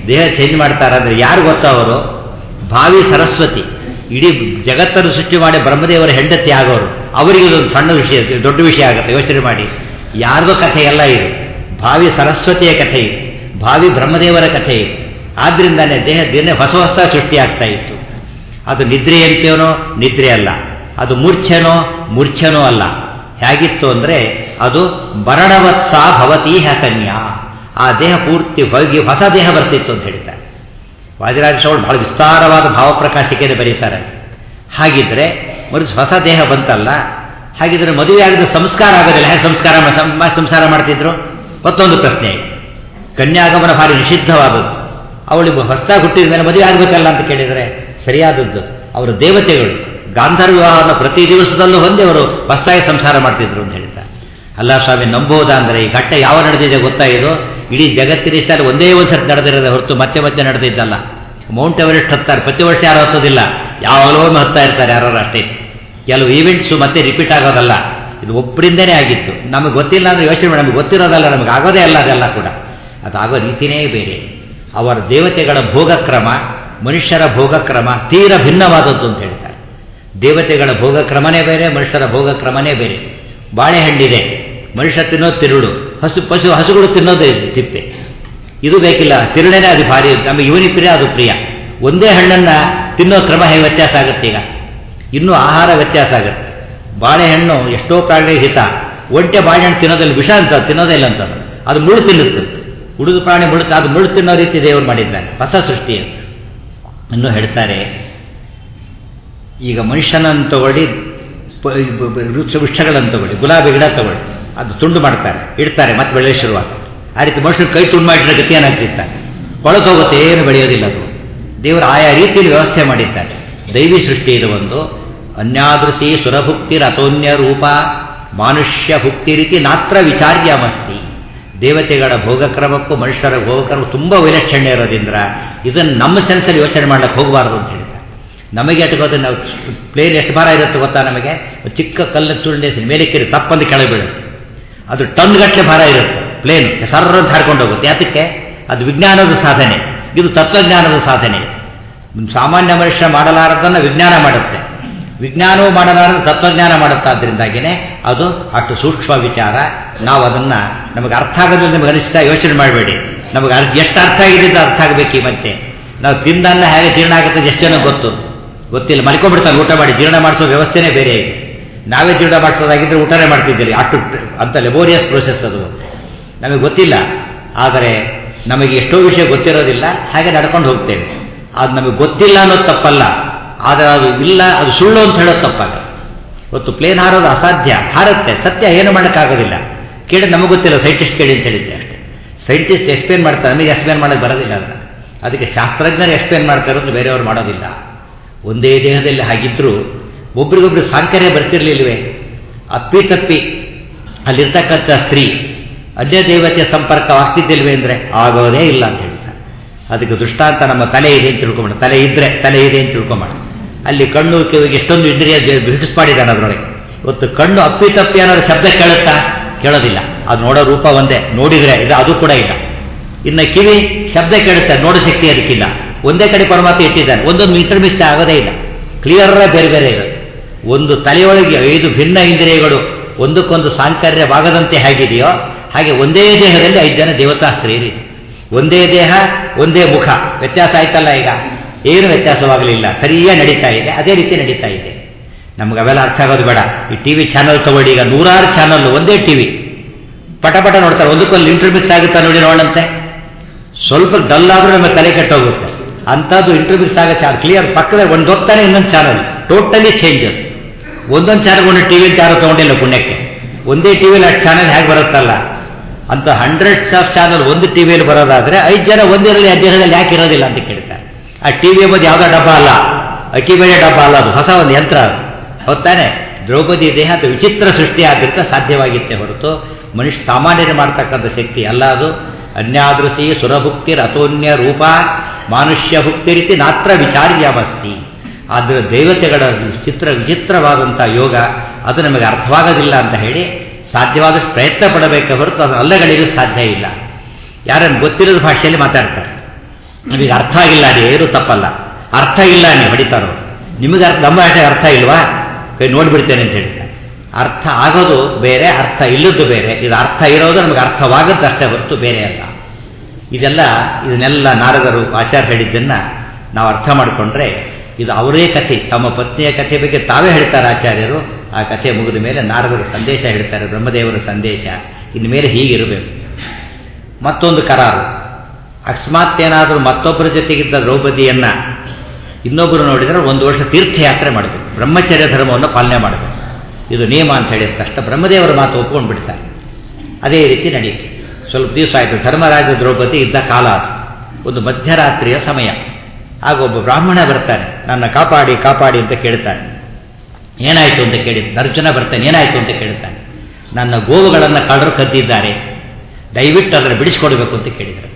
ದೇಹ ಚೇಂಜ್ ಮಾಡ್ತಾರೆ ಅಂದರೆ ಯಾರು ಗೊತ್ತಾ ಅವರು ಭಾವಿ ಸರಸ್ವತಿ ಇಡೀ ಜಗತ್ತನ್ನು ಸೃಷ್ಟಿ ಮಾಡಿ ಬ್ರಹ್ಮದೇವರ ಹೆಂಡತಿ ಆಗೋರು ಅವರಿಗೆ ಇದೊಂದು ಸಣ್ಣ ವಿಷಯ ದೊಡ್ಡ ವಿಷಯ ಆಗುತ್ತೆ ಯೋಚನೆ ಮಾಡಿ ಯಾರ್ದೋ ಕಥೆ ಎಲ್ಲ ಇದು ಭಾವಿ ಸರಸ್ವತಿಯ ಕಥೆ ಇದು ಭಾವಿ ಬ್ರಹ್ಮದೇವರ ಕಥೆ ಇದು ಆದ್ರಿಂದಾನೇ ದೇಹ ದಿನ ಹೊಸ ಹೊಸ ಸೃಷ್ಟಿಯಾಗ್ತಾ ಇತ್ತು ಅದು ನಿದ್ರೆ ಅಂತೇನೋ ನಿದ್ರೆ ಅಲ್ಲ ಅದು ಮೂರ್ಛೆನೋ ಮೂರ್ಛೆನೋ ಅಲ್ಲ ಹೇಗಿತ್ತು ಅಂದರೆ ಅದು ಮರಣವತ್ಸ ಭವತೀಹ ಕನ್ಯಾ ಆ ದೇಹ ಪೂರ್ತಿ ಹೋಗಿ ಹೊಸ ದೇಹ ಬರ್ತಿತ್ತು ಅಂತ ಹೇಳ್ತಾರೆ ವಾದಿರಾಜ ಶ್ರವಣ ಬಹಳ ವಿಸ್ತಾರವಾದ ಭಾವಪ್ರಕಾಶಿಕೆಯನ್ನು ಬರೀತಾರೆ ಹಾಗಿದ್ರೆ ಮರುಸ್ ಹೊಸ ದೇಹ ಬಂತಲ್ಲ ಹಾಗಿದ್ರೆ ಮದುವೆ ಆಗಿದ್ರೆ ಸಂಸ್ಕಾರ ಆಗೋದಿಲ್ಲ ಹೇಗೆ ಸಂಸ್ಕಾರ ಮಾ- ಸಂಸಾರ ಮಾಡ್ತಿದ್ರು ಮತ್ತೊಂದು ಪ್ರಶ್ನೆ ಕನ್ಯಾಗಮನ ಭಾರಿ ನಿಷಿದ್ಧವಾದದ್ದು ಅವಳಿಗೆ ಹೊಸದಾಗಿ ಹುಟ್ಟಿದ ಮೇಲೆ ಮದುವೆ ಆಗಬೇಕಲ್ಲ ಅಂತ ಕೇಳಿದರೆ ಸರಿಯಾದದ್ದು ಅವರು ದೇವತೆಗಳು ಗಾಂಧರ್ವ ವಿವಾಹವನ್ನು ಪ್ರತಿ ದಿವಸದಲ್ಲೂ ಹೊಂದಿ ಅವರು ಹೊಸದಾಗಿ ಸಂಸಾರ ಮಾಡ್ತಿದ್ರು ಅಂತ ಹೇಳ್ತಾರೆ ಅಲ್ಲ ಸ್ವಾಮಿ ನಂಬೋದಾ ಅಂದರೆ ಈ ಘಟ್ಟ ಯಾವ ನಡೆದಿದೆ ಗೊತ್ತಾ ಇದು ಇಡೀ ಜಗತ್ತಿನ ಇಷ್ಟ ಒಂದೇ ಒಂದು ಸರ್ತಿ ನಡೆದಿರೋದು ಹೊರತು ಮತ್ತೆ ಮತ್ತೆ ನಡೆದಿದ್ದಲ್ಲ ಮೌಂಟ್ ಎವರೆಸ್ಟ್ ಹತ್ತಾರೆ ಪ್ರತಿ ವರ್ಷ ಯಾರು ಹತ್ತೋದಿಲ್ಲ ಯಾವಾಗಲೂ ಒಮ್ಮೆ ಹತ್ತಾ ಇರ್ತಾರೆ ಯಾರು ಅಷ್ಟೇ ಕೆಲವು ಈವೆಂಟ್ಸು ಮತ್ತೆ ರಿಪೀಟ್ ಆಗೋದಲ್ಲ ಇದು ಒಬ್ಬರಿಂದನೇ ಆಗಿತ್ತು ನಮಗೆ ಗೊತ್ತಿಲ್ಲ ಅಂದ್ರೆ ಯೋಚನೆ ಮಾಡಿ ನಮಗೆ ಗೊತ್ತಿರೋದಲ್ಲ ನಮಗೆ ಆಗೋದೇ ಅಲ್ಲ ಅದೆಲ್ಲ ಕೂಡ ಅದಾಗೋ ರೀತಿನೇ ಬೇರೆ ಅವರ ದೇವತೆಗಳ ಭೋಗಕ್ರಮ ಮನುಷ್ಯರ ಭೋಗಕ್ರಮ ತೀರ ಭಿನ್ನವಾದದ್ದು ಅಂತ ಹೇಳ್ತಾರೆ ದೇವತೆಗಳ ಭೋಗಕ್ರಮನೇ ಬೇರೆ ಮನುಷ್ಯರ ಭೋಗಕ್ರಮನೇ ಬೇರೆ ಬಾಳೆಹಣ್ಣಿದೆ ಮನುಷ್ಯ ತಿನ್ನೋದು ತಿರುಳು ಹಸು ಪಶು ಹಸುಗಳು ತಿನ್ನೋದೇ ತಿಪ್ಪೆ ಇದು ಬೇಕಿಲ್ಲ ತಿರುಳೇನೆ ಅದು ಭಾರಿ ನಮಗೆ ಇವನಿ ಪ್ರಿಯ ಅದು ಪ್ರಿಯ ಒಂದೇ ಹಣ್ಣನ್ನ ತಿನ್ನೋ ಕ್ರಮ ಹೇಗೆ ವ್ಯತ್ಯಾಸ ಆಗುತ್ತೆ ಈಗ ಇನ್ನೂ ಆಹಾರ ವ್ಯತ್ಯಾಸ ಆಗುತ್ತೆ ಬಾಳೆಹಣ್ಣು ಎಷ್ಟೋ ಪ್ರಾಣಿಗಳಿಗೆ ಹಿತ ಒಂಟೆ ಬಾಳೆಹಣ್ಣು ತಿನ್ನೋದಲ್ಲಿ ವಿಷ ಅಂತ ತಿನ್ನೋದೇ ಇಲ್ಲ ಅಂತ ಅದು ಮುಳ್ಳು ತಿನ್ನುತ್ತಂತೆ ಉಳಿದು ಪ್ರಾಣಿ ಮುಳುಕ ಅದು ಮುಳ್ಳು ತಿನ್ನೋ ರೀತಿ ದೇವರು ಮಾಡಿದ್ದಾನೆ ಹೊಸ ಸೃಷ್ಟಿ ಅದು. ಇನ್ನು ಹೇಳ್ತಾರೆ ಈಗ ಮನುಷ್ಯನನ್ನು ತಗೊಳ್ಳಿ ಪ- ಬ- ಬ- ವೃಕ್ಷ ವೃಕ್ಷಗಳನ್ನು ತಗೊಳ್ಳಿ ಗುಲಾಬಿ ಗಿಡ ತಗೊಳ್ಳಿ ಅದು ತುಂಡು ಮಾಡ್ತಾರೆ ಇಡ್ತಾರೆ ಮತ್ತೆ ಬೆಳೆಯ ಶುರುವಾಗ ಆ ರೀತಿ ಮನುಷ್ಯನ ಕೈ ತುಂಡು ಮಾಡಿದ್ರೆ ಗತಿ ಏನಾಗ್ತಿರ್ತಾರೆ ಕೊಳತು ಹೋಗುತ್ತೆ ಏನು ಬೆಳೆಯೋದಿಲ್ಲ ಅದು ದೇವರು ಆಯಾ ರೀತಿಯಲ್ಲಿ ವ್ಯವಸ್ಥೆ ಮಾಡಿದ್ದಾರೆ ದೈವಿ ಸೃಷ್ಟಿ ಇದು ಒಂದು ಅನ್ಯಾದೃಶಿ ಸುರಭುಕ್ತಿ ರಥೋನ್ಯ ರೂಪ ಮಾನುಷ್ಯ ಭುಕ್ತಿ ರೀತಿ ನಾತ್ರ ವಿಚಾರ್ಯಮಸ್ತಿ ದೇವತೆಗಳ ಭೋಗಕ್ರಮಕ್ಕೂ ಮನುಷ್ಯರ ಭೋಗಕ್ರಮ ತುಂಬ ವೈಲಕ್ಷಣ್ಯ ಇರೋದ್ರಿಂದ ಇದನ್ನು ನಮ್ಮ ಸೆನ್ಸಲ್ಲಿ ಯೋಚನೆ ಮಾಡಕ್ಕೆ ಹೋಗಬಾರದು ಅಂತ ಹೇಳಿದ್ದಾರೆ ನಮಗೆ ಅಟ್ಕೋದ್ರೆ ನಾವು ಪ್ಲೇನ್ ಎಷ್ಟು ಭಾರ ಇರುತ್ತೆ ಗೊತ್ತಾ ನಮಗೆ ಒಂದು ಚಿಕ್ಕ ಕಲ್ಲು ಚುರುಂಡೆ ಮೇಲೆ ಕೆರೆ ತಪ್ಪಂದು ಕೆಳಗೆ ಬೀಳುತ್ತೆ ಅದು ಟನ್ ಗಟ್ಟಲೆ ಭಾರ ಇರುತ್ತೆ ಪ್ಲೇನ್ ಸರ್ರ ಅಂತ ಹಾರ್ಕೊಂಡು ಹೋಗುತ್ತೆ ಯಾತಕ್ಕೆ ಅದು ವಿಜ್ಞಾನದ ಸಾಧನೆ ಇದು ತತ್ವಜ್ಞಾನದ ಸಾಧನೆ ಸಾಮಾನ್ಯ ಮನುಷ್ಯ ಮಾಡಲಾರದನ್ನು ವಿಜ್ಞಾನ ಮಾಡುತ್ತೆ ವಿಜ್ಞಾನವೂ ಮಾಡಲಾರದು ತತ್ವಜ್ಞಾನ ಮಾಡುತ್ತೆ ಆದ್ದರಿಂದಾಗಿನೇ ಅದು ಅಷ್ಟು ಸೂಕ್ಷ್ಮ ವಿಚಾರ ನಾವು ಅದನ್ನು ನಮಗೆ ಅರ್ಥ ಆಗೋದಿಲ್ಲ ನಿಮಗೆ ಅನಿಸ್ತಾ ಯೋಚನೆ ಮಾಡಬೇಡಿ ನಮಗೆ ಅರ್- ಎಷ್ಟು ಅರ್ಥ ಆಗಿದ್ದು ಅರ್ಥ ಆಗಬೇಕು ಈ ಮತ್ತೆ ನಾವು ತಿಂದನ್ನ ಹೇಗೆ ಜೀರ್ಣ ಆಗುತ್ತೆ ಎಷ್ಟು ಜನ ಗೊತ್ತು ಗೊತ್ತಿಲ್ಲ ಮಲ್ಕೊಂಡ್ಬಿಡ್ತಾನೆ ಊಟ ಮಾಡಿ ಜೀರ್ಣ ಮಾಡಿಸೋ ವ್ಯವಸ್ಥೆನೇ ಬೇರೆ ಇದೆ ನಾವೇ ಜೀರ್ಣ ಮಾಡಿಸೋದಾಗಿದ್ದರೆ ಊಟನೇ ಮಾಡ್ತಿದ್ದೀರಿ ಅಷ್ಟು ಅಂತ ಲೆಬೋರಿಯಸ್ ಪ್ರೋಸೆಸ್ ಅದು ನಮಗೆ ಗೊತ್ತಿಲ್ಲ ಆದರೆ ನಮಗೆ ಎಷ್ಟೋ ವಿಷಯ ಗೊತ್ತಿರೋದಿಲ್ಲ ಹಾಗೆ ನಡ್ಕೊಂಡು ಹೋಗ್ತೇವೆ ಅದು ನಮಗೆ ಗೊತ್ತಿಲ್ಲ ಅನ್ನೋದು ತಪ್ಪಲ್ಲ ಆದರೆ ಅದು ಇಲ್ಲ ಅದು ಸುಳ್ಳು ಅಂತ ಹೇಳೋದು ತಪ್ಪಾಗ ಇವತ್ತು ಪ್ಲೇನ್ ಹಾರೋದು ಅಸಾಧ್ಯ ಹಾರುತ್ತೆ ಸತ್ಯ ಏನು ಮಾಡೋಕ್ಕಾಗೋದಿಲ್ಲ ಕೇಳಿ ನಮಗೆ ಗೊತ್ತಿಲ್ಲ ಸೈಂಟಿಸ್ಟ್ ಕೇಳಿ ಅಂತ ಹೇಳಿದ್ದೆ ಅಷ್ಟೇ ಸೈಂಟಿಸ್ಟ್ ಎಕ್ಸ್ಪ್ಲೇನ್ ಮಾಡ್ತಾರೆ ನಮಗೆ ಎಕ್ಸ್ಪ್ಲೇನ್ ಮಾಡೋದು ಬರೋದಿಲ್ಲ ಅದನ್ನು ಅದಕ್ಕೆ ಶಾಸ್ತ್ರಜ್ಞರು ಎಕ್ಸ್ಪ್ಲೇನ್ ಮಾಡ್ತಾ ಇರೋದು ಬೇರೆಯವರು ಮಾಡೋದಿಲ್ಲ ಒಂದೇ ದೇಹದಲ್ಲಿ ಹಾಗಿದ್ರೂ ಒಬ್ರಿಗೊಬ್ರು ಸಾಂಕರ್ಯ ಬರ್ತಿರ್ಲಿಲ್ವೇ ಅಪ್ಪಿ ತಪ್ಪಿ ಅಲ್ಲಿರ್ತಕ್ಕಂಥ ಸ್ತ್ರೀ ಅನ್ಯ ದೇವತೆಯ ಸಂಪರ್ಕ ಆಗ್ತಿದ್ದಿಲ್ವೇ ಅಂದರೆ ಆಗೋದೇ ಇಲ್ಲ ಅಂತ ಹೇಳ್ತಾರೆ ಅದಕ್ಕೆ ದೃಷ್ಟಾಂತ ನಮ್ಮ ತಲೆ ಇದೆ ಅಂತ ತಿಳ್ಕೊಂಬೇಡ ತಲೆ ಇದ್ರೆ ತಲೆ ಇದೆ ಅಂತ ತಿಳ್ಕೊಂಬೇಡ ಅಲ್ಲಿ ಕಣ್ಣು ಕಿವಿಗೆ ಎಷ್ಟೊಂದು ಇಂದ್ರಿಯ ಫಿಕ್ಸ್ ಮಾಡಿದ್ದಾನೆ ಅದರೊಳಗೆ ಇವತ್ತು ಕಣ್ಣು ಅಪ್ಪಿ ತಪ್ಪಿ ಅನ್ನೋದು ಶಬ್ದ ಕೇಳುತ್ತಾ ಕೇಳೋದಿಲ್ಲ ಅದು ನೋಡೋ ರೂಪ ಒಂದೇ ನೋಡಿದ್ರೆ ಇದು ಅದು ಕೂಡ ಇಲ್ಲ ಇನ್ನು ಕಿವಿ ಶಬ್ದ ಕೇಳುತ್ತೆ ನೋಡೋ ಶಕ್ತಿ ಅದಕ್ಕಿಲ್ಲ ಒಂದೇ ಕಡೆ ಪರಮಾತ್ಮ ಇಟ್ಟಿದ್ದಾನೆ ಒಂದೊಂದು ಇಂಟರ್ ಮಿಕ್ಸ್ ಆಗೋದೇ ಇಲ್ಲ ಕ್ಲಿಯರ್ ಬೇರೆ ಬೇರೆ ಇರೋದು ಒಂದು ತಲೆಯೊಳಗೆ ಐದು ಭಿನ್ನ ಇಂದ್ರಿಯಗಳು ಒಂದಕ್ಕೊಂದು ಸಾಂಕರ್ಯವಾಗದಂತೆ ಹೇಗಿದೆಯೋ ಹಾಗೆ ಒಂದೇ ದೇಹದಲ್ಲಿ ಐದು ಜನ ದೇವತಾ ಸ್ತ್ರೀಯರಿದೆ ಒಂದೇ ದೇಹ ಒಂದೇ ಮುಖ ವ್ಯತ್ಯಾಸ ಆಯ್ತಲ್ಲ ಈಗ ಏನು ವ್ಯತ್ಯಾಸವಾಗಲಿಲ್ಲ ಸರಿಯಾಗಿ ನಡೀತಾ ಇದೆ ಅದೇ ರೀತಿ ನಡೀತಾ ಇದೆ ನಮ್ಗೆ ಅವೆಲ್ಲ ಅರ್ಥ ಆಗೋದು ಬೇಡ ಈ ಟಿವಿ ಚಾನಲ್ ತಗೊಳ್ಳಿ ಈಗ ನೂರಾರು ಚಾನಲ್ ಒಂದೇ ಟಿವಿ ಪಟ ಪಟ ನೋಡ್ತಾರೆ ಒಂದಕ್ಕೊಂದು ಇಂಟರ್ಮಿಕ್ಸ್ ಆಗುತ್ತಾ ನೋಡಿ ನೋಡಂತೆ ಸ್ವಲ್ಪ ಡಲ್ ಆದ್ರೂ ನಮಗೆ ತಲೆ ಕೆಟ್ಟೋಗುತ್ತೆ ಅಂಥದ್ದು ಇಂಟರ್ಮಿಕ್ಸ್ ಆಗೋ ಚಾನಲ್ ಕ್ಲಿಯರ್ ಪಕ್ಕದಲ್ಲಿ ಒಂದು ಹೋಗ್ತಾನೆ ಇನ್ನೊಂದು ಚಾನಲ್ ಟೋಟಲಿ ಚೇಂಜ್ ಒಂದೊಂದು ಚಾನಲ್ ಒಂದು ಟಿವಿ ಯಾರು ತಗೊಂಡಿಲ್ಲ ಪುಣ್ಯಕ್ಕೆ ಒಂದೇ ಟಿವಿಲಿ ಅಷ್ಟು ಚಾನಲ್ ಹೇಗೆ ಬರುತ್ತಲ್ಲ ಅಂತ ಹಂಡ್ರೆಡ್ಸ್ ಆಫ್ ಚಾನಲ್ ಒಂದು ಟಿವಿಯಲ್ಲಿ ಬರೋದಾದ್ರೆ ಐದು ಜನ ಒಂದಿರಲಿ ದೇಹದಲ್ಲಿ ಯಾಕೆ ಇರೋದಿಲ್ಲ ಅಂತ ಕೇಳ್ತಾರೆ ಆ ಟಿವಿ ಎಂಬುದು ಯಾವುದೋ ಡಬ್ಬ ಅಲ್ಲ ಅಕ್ಕಿ ಬೇಳೆ ಡಬ್ಬ ಅಲ್ಲ ಅದು ಹೊಸ ಒಂದು ಯಂತ್ರ ಅದು ಹೊತ್ತಾನೆ ದ್ರೌಪದಿ ದೇಹ ಅದು ವಿಚಿತ್ರ ಸೃಷ್ಟಿ ಆಗಿರ್ತ ಸಾಧ್ಯವಾಗಿತ್ತೆ ಹೊರತು ಮನುಷ್ಯ ಸಾಮಾನ್ಯರು ಮಾಡ್ತಕ್ಕಂಥ ಶಕ್ತಿ ಅಲ್ಲ ಅದು ಅನ್ಯಾದೃಶಿ ಸುರಭುಕ್ತಿ ರಥೋನ್ಯ ರೂಪ ಮಾನುಷ್ಯ ಭುಕ್ತಿ ರೀತಿ ನಾತ್ರ ವಿಚಾರ್ಯಾವಸ್ತಿ ಆದರೆ ದೇವತೆಗಳ ವಿಚಿತ್ರ ವಿಚಿತ್ರವಾದಂಥ ಯೋಗ ಅದು ನಮಗೆ ಅರ್ಥವಾಗೋದಿಲ್ಲ ಅಂತ ಹೇಳಿ ಸಾಧ್ಯವಾದಷ್ಟು ಪ್ರಯತ್ನ ಪಡಬೇಕೆ ಹೊರತು ಅದು ಅಲ್ಲಗಳಿಗೂ ಸಾಧ್ಯ ಇಲ್ಲ ಯಾರನ್ನು ಗೊತ್ತಿರೋದು ಭಾಷೆಯಲ್ಲಿ ಮಾತಾಡ್ತಾರೆ ನಮಗೆ ಅರ್ಥ ಆಗಿಲ್ಲ ಅದು ಏನು ತಪ್ಪಲ್ಲ ಅರ್ಥ ಇಲ್ಲ ನೀವು ಹೊಡಿತಾರೋ ನಿಮಗೆ ಅರ್ಥ ನಮ್ಮ ಭಾಷೆ ಅರ್ಥ ಇಲ್ವಾ ಕೈ ನೋಡ್ಬಿಡ್ತೇನೆ ಅಂತ ಹೇಳ್ತಾರೆ ಅರ್ಥ ಆಗೋದು ಬೇರೆ ಅರ್ಥ ಇಲ್ಲದ್ದು ಬೇರೆ ಇದು ಅರ್ಥ ಇರೋದು ನಮಗೆ ಅರ್ಥವಾಗದ್ದು ಅಷ್ಟೇ ಹೊರತು ಬೇರೆ ಅಲ್ಲ ಇದೆಲ್ಲ ಇದನ್ನೆಲ್ಲ ನಾರದರು ಆಚಾರ್ಯ ಹೇಳಿದ್ದನ್ನು ನಾವು ಅರ್ಥ ಮಾಡಿಕೊಂಡ್ರೆ ಇದು ಅವರೇ ಕಥೆ ತಮ್ಮ ಪತ್ನಿಯ ಕಥೆ ಬಗ್ಗೆ ತಾವೇ ಹೇಳ್ತಾರೆ ಆಚಾರ್ಯರು ಆ ಕಥೆ ಮುಗಿದ ಮೇಲೆ ನಾರದರು ಸಂದೇಶ ಹೇಳ್ತಾರೆ ಬ್ರಹ್ಮದೇವರ ಸಂದೇಶ ಇನ್ನು ಮೇಲೆ ಹೀಗಿರಬೇಕು ಮತ್ತೊಂದು ಕರಾರು ಅಕಸ್ಮಾತ್ ಏನಾದರೂ ಮತ್ತೊಬ್ಬರ ಜೊತೆಗಿದ್ದ ದ್ರೌಪದಿಯನ್ನ ಇನ್ನೊಬ್ಬರು ನೋಡಿದರೆ ಒಂದು ವರ್ಷ ತೀರ್ಥಯಾತ್ರೆ ಮಾಡಬೇಕು ಬ್ರಹ್ಮಚರ್ಯ ಧರ್ಮವನ್ನು ಪಾಲನೆ ಮಾಡಬೇಕು ಇದು ನಿಯಮ ಅಂತ ಹೇಳಿದ ತಕ್ಷಣ ಬ್ರಹ್ಮದೇವರ ಮಾತು ಒಪ್ಕೊಂಡು ಬಿಡ್ತಾರೆ ಅದೇ ರೀತಿ ನಡೆಯುತ್ತೆ ಸ್ವಲ್ಪ ದಿವಸ ಆಯಿತು ಧರ್ಮರಾಜ ದ್ರೌಪದಿ ಇದ್ದ ಕಾಲ ಅದು ಒಂದು ಮಧ್ಯರಾತ್ರಿಯ ಸಮಯ ಆಗ ಒಬ್ಬ ಬ್ರಾಹ್ಮಣ ಬರ್ತಾನೆ ನನ್ನ ಕಾಪಾಡಿ ಕಾಪಾಡಿ ಅಂತ ಕೇಳ್ತಾನೆ ಏನಾಯಿತು ಅಂತ ಕೇಳಿದ ಅರ್ಜುನ ಬರ್ತಾನೆ ಏನಾಯಿತು ಅಂತ ಕೇಳ್ತಾನೆ ನನ್ನ ಗೋವುಗಳನ್ನು ಕಳ್ಳರು ಕದ್ದಿದ್ದಾರೆ ದಯವಿಟ್ಟು ಅದನ್ನು ಬಿಡಿಸ್ಕೊಡ್ಬೇಕು ಅಂತ ಕೇಳಿದರು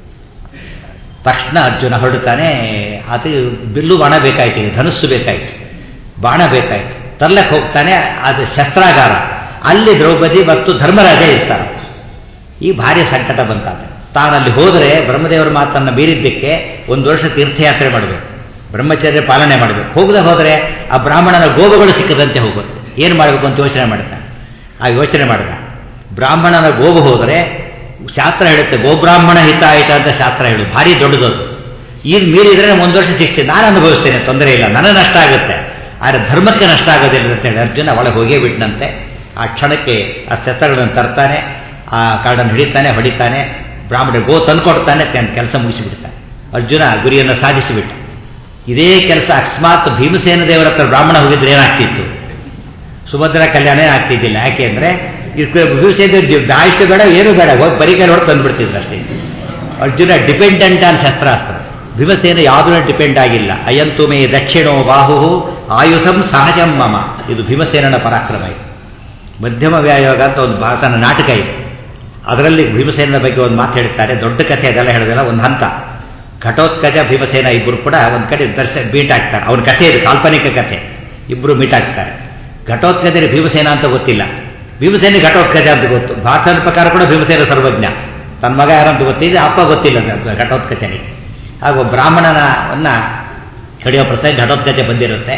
ತಕ್ಷಣ ಅರ್ಜುನ ಹೊರಡ್ತಾನೆ ಅದು ಬಿಲ್ಲು ಬಾಣ ಬೇಕಾಯ್ತು ಧನುಸ್ಸು ಬೇಕಾಯ್ತು ಬಾಣ ಬೇಕಾಯ್ತು ತರ್ಲಕ್ಕೆ ಹೋಗ್ತಾನೆ ಅದು ಶಸ್ತ್ರಾಗಾರ ಅಲ್ಲಿ ದ್ರೌಪದಿ ಮತ್ತು ಧರ್ಮರಾಜ ಇರ್ತಾರೆ ಈ ಭಾರಿ ಸಂಕಟ ಬಂತಾನೆ ತಾನಲ್ಲಿ ಹೋದರೆ ಬ್ರಹ್ಮದೇವರ ಮಾತನ್ನು ಮೀರಿದ್ದಕ್ಕೆ ಒಂದು ವರ್ಷ ತೀರ್ಥಯಾತ್ರೆ ಮಾಡಬೇಕು ಬ್ರಹ್ಮಚರ್ಯ ಪಾಲನೆ ಮಾಡಬೇಕು ಹೋಗದೆ ಹೋದರೆ ಆ ಬ್ರಾಹ್ಮಣನ ಗೋವುಗಳು ಸಿಕ್ಕದಂತೆ ಹೋಗುತ್ತೆ ಏನು ಮಾಡಬೇಕು ಅಂತ ಯೋಚನೆ ಮಾಡ್ತಾನೆ ಆ ಯೋಚನೆ ಮಾಡಿದ ಬ್ರಾಹ್ಮಣನ ಗೋವು ಹೋದರೆ ಶಾಸ್ತ್ರ ಹೇಳುತ್ತೆ ಗೋಬ್ರಾಹ್ಮಣ ಹಿತ ಆಯಿತ ಅಂತ ಶಾಸ್ತ್ರ ಹೇಳು ಭಾರಿ ದೊಡ್ಡದದು ಈಗ ಮೀರಿದರೆ ಒಂದು ವರ್ಷ ಸಿಕ್ತಿ ನಾನು ಅನುಭವಿಸ್ತೇನೆ ತೊಂದರೆ ಇಲ್ಲ ನನಗೆ ನಷ್ಟ ಆಗುತ್ತೆ ಆದರೆ ಧರ್ಮಕ್ಕೆ ನಷ್ಟ ಆಗೋದಿಲ್ಲ ಅಂತೇಳಿ ಅರ್ಜುನ ಒಳಗೆ ಹೋಗೇ ಬಿಟ್ಟನಂತೆ ಆ ಕ್ಷಣಕ್ಕೆ ಆ ಶಸ್ತ್ರಗಳನ್ನು ತರ್ತಾನೆ ಆ ಕಾಡನ್ನು ಹಿಡಿತಾನೆ ಹೊಡಿತಾನೆ ಬ್ರಾಹ್ಮಣ ಗೋ ತಂದುಕೊಡ್ತಾನೆ ತನ್ನ ಕೆಲಸ ಮುಗಿಸಿಬಿಡ್ತಾನೆ ಅರ್ಜುನ ಗುರಿಯನ್ನು ಸಾಧಿಸಿಬಿಟ್ಟ ಇದೇ ಕೆಲಸ ಅಕಸ್ಮಾತ್ ಭೀಮಸೇನ ದೇವರ ಹತ್ರ ಬ್ರಾಹ್ಮಣ ಹೋಗಿದ್ರೆ ಏನಾಗ್ತಿತ್ತು ಸುಭದ್ರ ಕಲ್ಯಾಣ ಆಗ್ತಿದ್ದಿಲ್ಲ ಯಾಕೆ ಅಂದರೆ ಭೀಮಸೇನ ಆಯುಷ್ಯ ಬೇಡ ಏನು ಬೇಡ ಹೋಗಿ ಬರೀಕೈ ಹೊಡೆದು ತಂದುಬಿಡ್ತಿದ್ರು ಅಷ್ಟೇ ಅರ್ಜುನ ಡಿಪೆಂಡೆಂಟ್ ಆನ್ ಶಸ್ತ್ರಾಸ್ತ್ರ ಭೀಮಸೇನ ಯಾವುದೂ ಡಿಪೆಂಡ್ ಆಗಿಲ್ಲ ಅಯಂತು ಮೇ ದಕ್ಷಿಣೋ ಬಾಹು ಆಯುಧಂ ಸಹಜಂ ಮಮ ಇದು ಭೀಮಸೇನನ ಪರಾಕ್ರಮ ಇದೆ ಮಧ್ಯಮ ವ್ಯಾಯೋಗ ಅಂತ ಒಂದು ಭಾಷಣ ನಾಟಕ ಇದೆ ಅದರಲ್ಲಿ ಭೀಮಸೇನನ ಬಗ್ಗೆ ಒಂದು ಮಾತು ಹೇಳ್ತಾರೆ ದೊಡ್ಡ ಕಥೆ ಅದೆಲ್ಲ ಹೇಳಿದಲ್ಲ ಒಂದು ಹಂತ ಘಟೋತ್ಕಜ ಭೀಮಸೇನ ಇಬ್ಬರು ಕೂಡ ಒಂದು ಕಡೆ ದರ್ಶ ಮೀಟ್ ಆಗ್ತಾರೆ ಅವನ ಕಥೆ ಇದು ಕಾಲ್ಪನಿಕ ಕಥೆ ಇಬ್ಬರು ಮೀಟ್ ಆಗ್ತಾರೆ ಘಟೋತ್ಕಜರಿ ಭೀಮಸೇನ ಅಂತ ಗೊತ್ತಿಲ್ಲ ಭೀಮಸೇನ ಘಟೋತ್ಕಜ ಅಂತ ಗೊತ್ತು ಭಾಷಣ ಪ್ರಕಾರ ಕೂಡ ಭೀಮಸೇನ ಸರ್ವಜ್ಞ ತನ್ನ ಮಗ ಯಾರಂತ ಗೊತ್ತಿದೆ ಅಪ್ಪ ಗೊತ್ತಿಲ್ಲ ಘಟೋತ್ಕಜನಿಗೆ ಹಾಗೂ ಬ್ರಾಹ್ಮಣನವನ್ನ ಕಡಿಯೋ ಪ್ರಸಂಗ ಘಟೋತ್ಕಜ ಬಂದಿರುತ್ತೆ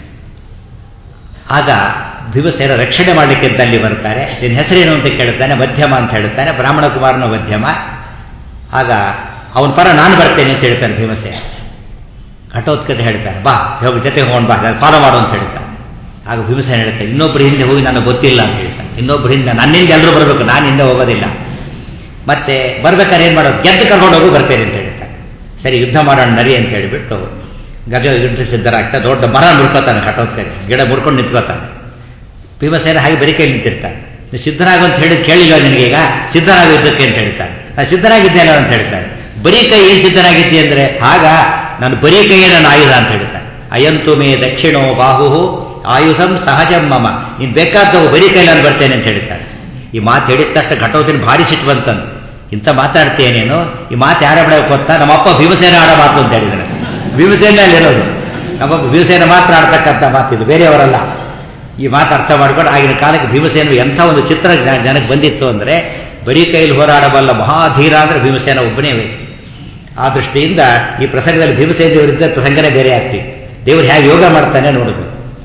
ಆಗ ಭೀಮಸೇನ ರಕ್ಷಣೆ ಮಾಡಲಿಕ್ಕೆ ಅಂತ ಅಲ್ಲಿ ಬರ್ತಾರೆ ನಿನ್ನ ಹೆಸರೇನು ಅಂತ ಕೇಳುತ್ತಾನೆ ಮಧ್ಯಮ ಅಂತ ಹೇಳುತ್ತಾನೆ ಬ್ರಾಹ್ಮಣ ಕುಮಾರನ ಮಧ್ಯಮ ಆಗ ಅವನ ಪರ ನಾನು ಬರ್ತೇನೆ ಅಂತ ಹೇಳ್ತಾನೆ ಭೀಮಸೇನ ಘಟೋತ್ಕತೆ ಹೇಳ್ತಾನೆ ಬಾ ಹೋಗಿ ಜೊತೆ ಹೋಗೋಣ ಬಾ ಫಾಲೋ ಮಾಡು ಅಂತ ಹೇಳ್ತಾನೆ ಆಗ ಭೀಮಸೇನ ಹೇಳ್ತಾನೆ ಇನ್ನೊಬ್ಬರ ಹಿಂದೆ ಹೋಗಿ ನನಗೆ ಗೊತ್ತಿಲ್ಲ ಅಂತ ಹೇಳ್ತಾನೆ ಇನ್ನೊಬ್ಬರ ಹಿಂದೆ ನನ್ನಿಂದ ಎಲ್ಲರೂ ಬರಬೇಕು ನಾನು ಹಿಂದೆ ಹೋಗೋದಿಲ್ಲ ಮತ್ತೆ ಬರ್ಬೇಕಾದ್ರೆ ಏನು ಮಾಡೋದು ಗೆದ್ದು ಕರ್ಕೊಂಡು ಹೋಗಿ ಬರ್ತೇನೆ ಅಂತ ಹೇಳ್ತಾನೆ ಸರಿ ಯುದ್ಧ ಮಾಡೋಣ ನರಿ ಅಂತ ಹೇಳಿಬಿಟ್ಟು ಗಜ ಯುದ್ಧ ಸಿದ್ಧರಾಗ್ತಾ ದೊಡ್ಡ ಮರ ಮುರ್ಕೋತಾನೆ ಘಟೋತ್ಕತೆ ಗಿಡ ಮುರ್ಕೊಂಡು ನಿಂತ್ಕೋತಾನೆ ಭೀಮಸೇನ ಹಾಗೆ ಬರೀ ಕೈ ನಿಂತಿರ್ತಾನೆ ಸಿದ್ಧರಾಗು ಅಂತ ಹೇಳಿ ಕೇಳಿಲ್ಲ ನಿನಗೀಗ ಸಿದ್ಧರಾಗ ಯುದ್ಧಕ್ಕೆ ಅಂತ ಹೇಳ್ತಾನೆ ನಾನು ಸಿದ್ಧರಾಗಿದ್ದೇನೆ ಅಂತ ಹೇಳ್ತಾನೆ ಬರೀ ಕೈ ಏನು ಸಿದ್ಧರಾಗಿದ್ದೆ ಅಂದರೆ ಆಗ ನಾನು ಬರೀ ಕೈಯೇ ನನ್ನ ಆಯುಧ ಅಂತ ಹೇಳ್ತಾನೆ ಅಯಂತು ಮೇ ದಕ್ಷಿಣೋ ಬಾಹು ಆಯುಧಂ ಸಹಜಂ ಮಮ ನೀನು ಬೇಕಾದವು ಬರೀ ಕೈ ನಾನು ಬರ್ತೇನೆ ಅಂತ ಹೇಳ್ತಾನೆ ಈ ಮಾತು ಹೇಳಿದ ತಕ್ಷಣ ಘಟೋತಿನ ಭಾರಿ ಸಿಟ್ಟು ಬಂತಂತ ಇಂಥ ಮಾತಾಡ್ತೀಯನೇನು ಈ ಮಾತು ಯಾರ ಬಿಡಬೇಕು ಗೊತ್ತಾ ನಮ್ಮಪ್ಪ ಭೀಮಸೇನ ಆಡೋ ಮಾತು ಅಂತ ಹೇಳಿದ್ರೆ ಭೀಮಸೇನಲ್ಲಿ ಇರೋದು ನಮ್ಮಪ್ಪ ಭೀಮಸೇನ ಮಾತ್ರ ಆಡ್ತಕ್ಕಂಥ ಮಾತಿದು ಬೇರೆಯವರಲ್ಲ ಈ ಮಾತು ಅರ್ಥ ಮಾಡ್ಕೊಂಡು ಆಗಿನ ಕಾಲಕ್ಕೆ ಭೀಮಸೇನ ಎಂಥ ಒಂದು ಚಿತ್ರ ಜನಕ್ಕೆ ಬಂದಿತ್ತು ಅಂದರೆ ಬರೀ ಕೈಲಿ ಹೋರಾಡಬಲ್ಲ ಮಹಾಧೀರ ಅಂದರೆ ಭೀಮಸೇನ ಒಬ್ಬನೇ ಆ ದೃಷ್ಟಿಯಿಂದ ಈ ಪ್ರಸಂಗದಲ್ಲಿ ಭೀಮಸೇನ ದೇವರಿದ್ದ ಪ್ರಸಂಗನೇ ಬೇರೆ ಆಗ್ತಿತ್ತು ದೇವರು ಹೇಗೆ ಯೋಗ ಮಾಡ್ತಾನೆ ನೋಡಬೇಕು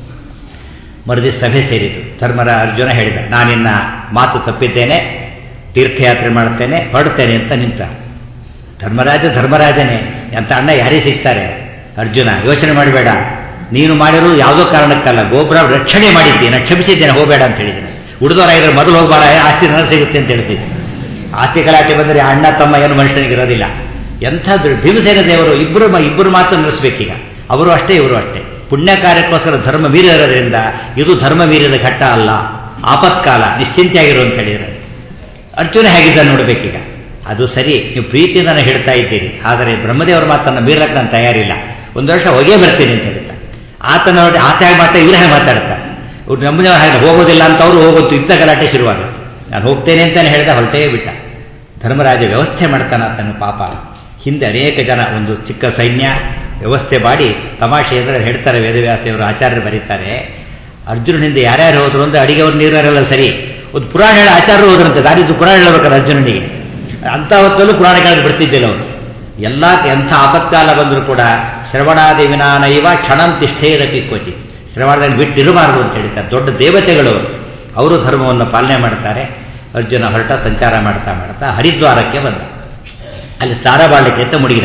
ಮರದಿ ಸಭೆ ಸೇರಿತು ಧರ್ಮರ ಅರ್ಜುನ ಹೇಳಿದ ನಾನಿನ್ನ ಮಾತು ತಪ್ಪಿದ್ದೇನೆ ತೀರ್ಥಯಾತ್ರೆ ಮಾಡುತ್ತೇನೆ ಹೊರಡ್ತೇನೆ ಅಂತ ನಿಂತ ಧರ್ಮರಾಜ ಧರ್ಮರಾಜನೇ ಅಂತ ಅಣ್ಣ ಯಾರಿಗೆ ಸಿಗ್ತಾರೆ ಅರ್ಜುನ ಯೋಚನೆ ಮಾಡಬೇಡ ನೀನು ಮಾಡಿರೋ ಯಾವುದೋ ಕಾರಣಕ್ಕಲ್ಲ ಗೋಪುರ ರಕ್ಷಣೆ ಮಾಡಿದ್ದೇನೆ ಕ್ಷಮಿಸಿದ್ದೇನೆ ಹೋಗಬೇಡ ಅಂತ ಹೇಳಿದ್ದೇನೆ ಉಳಿದವರಾಗಿರೋ ಮೊದಲು ಹೋಗಬಾರ ಆಸ್ತಿ ನನ್ನ ಸಿಗುತ್ತೆ ಅಂತ ಹೇಳ್ತಿದ್ದೆ ಆಸ್ತಿ ಗಲಾಟೆ ಬಂದರೆ ಅಣ್ಣ ತಮ್ಮ ಏನು ಮನುಷ್ಯನಿಗೆ ಇರೋದಿಲ್ಲ ಎಂಥ ಭೀಮಸೇನ ದೇವರು ಇಬ್ಬರು ಇಬ್ಬರು ಮಾತ್ರ ನಡೆಸಬೇಕೀಗ ಅವರು ಅಷ್ಟೇ ಇವರು ಅಷ್ಟೇ ಪುಣ್ಯ ಕಾರ್ಯಕ್ಕೋಸ್ಕರ ಧರ್ಮ ಮೀರಿರೋದ್ರಿಂದ ಇದು ಧರ್ಮ ಮೀರಿದ ಘಟ್ಟ ಅಲ್ಲ ಆಪತ್ಕಾಲ ನಿಶ್ಚಿಂತೆಯಾಗಿರು ಅಂತ ಹೇಳಿದ್ರೆ ಅರ್ಜುನ ಹೇಗಿದ್ದ ನೋಡಬೇಕೀಗ ಅದು ಸರಿ ನೀವು ಪ್ರೀತಿಯಿಂದ ನಾನು ಹೇಳ್ತಾ ಇದ್ದೀರಿ ಆದರೆ ಬ್ರಹ್ಮದೇವರ ಮಾತನ್ನು ಮೀರಕ್ಕೆ ನಾನು ತಯಾರಿಲ್ಲ ಒಂದು ವರ್ಷ ಹೊಗೆ ಬರ್ತೀನಿ ಅಂತ ಹೇಳ್ತಾ ಆತನ ನೋಡಿ ಆತ ಹೇಗೆ ಮಾತಾ ಇವ್ರು ಹೇಗೆ ಮಾತಾಡ್ತಾರೆ ಇವ್ರು ನಮ್ಮದೇವ್ರು ಹಾಗೆ ಹೋಗೋದಿಲ್ಲ ಅಂತ ಅವರು ಹೋಗೋದು ಯುದ್ಧ ಗಲಾಟೆ ಶುರುವಾಗುತ್ತೆ ನಾನು ಹೋಗ್ತೇನೆ ಅಂತಾನೆ ಹೇಳಿದ ಹೊರಟೇ ಬಿಟ್ಟ ಧರ್ಮರಾಜ ವ್ಯವಸ್ಥೆ ಮಾಡ್ತಾನ ತನ್ನ ಪಾಪ ಹಿಂದೆ ಅನೇಕ ಜನ ಒಂದು ಚಿಕ್ಕ ಸೈನ್ಯ ವ್ಯವಸ್ಥೆ ಮಾಡಿ ತಮಾಷೆ ಅಂದರೆ ಹೇಳ್ತಾರೆ ವೇದವ್ಯಾಸದೇವರು ಆಚಾರ್ಯರು ಬರೀತಾರೆ ಅರ್ಜುನನಿಂದ ಯಾರ್ಯಾರು ಹೋದ್ರು ಅಂದ್ರೆ ಅಡಿಗೆವ್ರು ನೀರರೆಲ್ಲ ಸರಿ ಒಂದು ಪುರಾಣ ಹೇಳ ಆಚಾರ್ಯರು ಹೋದ್ರಂತೆ ದಾರಿದ್ದು ಪುರಾಣ ಹೇಳಬೇಕಲ್ಲ ಅರ್ಜುನನಿಗೆ ಅಂಥ ಹೊತ್ತಲ್ಲೂ ಪುರಾಣ ಕೇಳೋದು ಬಿಡ್ತಿದ್ದಿಲ್ಲ ಅವರು ಎಲ್ಲ ಎಂಥ ಆಪತ್ಕಾಲ ಬಂದರೂ ಕೂಡ ಶ್ರವಣಾದಿ ವಿನಾನೈವ ಕ್ಷಣಂ ತಿಷ್ಠೇರಪಿ ಕ್ವಚಿ ಶ್ರವಣದಲ್ಲಿ ಬಿಟ್ಟಿರಬಾರದು ಅಂತ ಹೇಳ್ತಾರೆ ದೊಡ್ಡ ದೇವತೆಗಳು ಅವರು ಧರ್ಮವನ್ನು ಪಾಲನೆ ಮಾಡ್ತಾರೆ ಅರ್ಜುನ ಹೊರಟ ಸಂಚಾರ ಮಾಡ್ತಾ ಮಾಡ್ತಾ ಹರಿದ್ವಾರಕ್ಕೆ ಬಂದ ಅಲ್ಲಿ ಸ್ನಾನ ಮಾಡಲಿಕ್ಕೆ ಅಂತ ಮುಡಿಗಿದ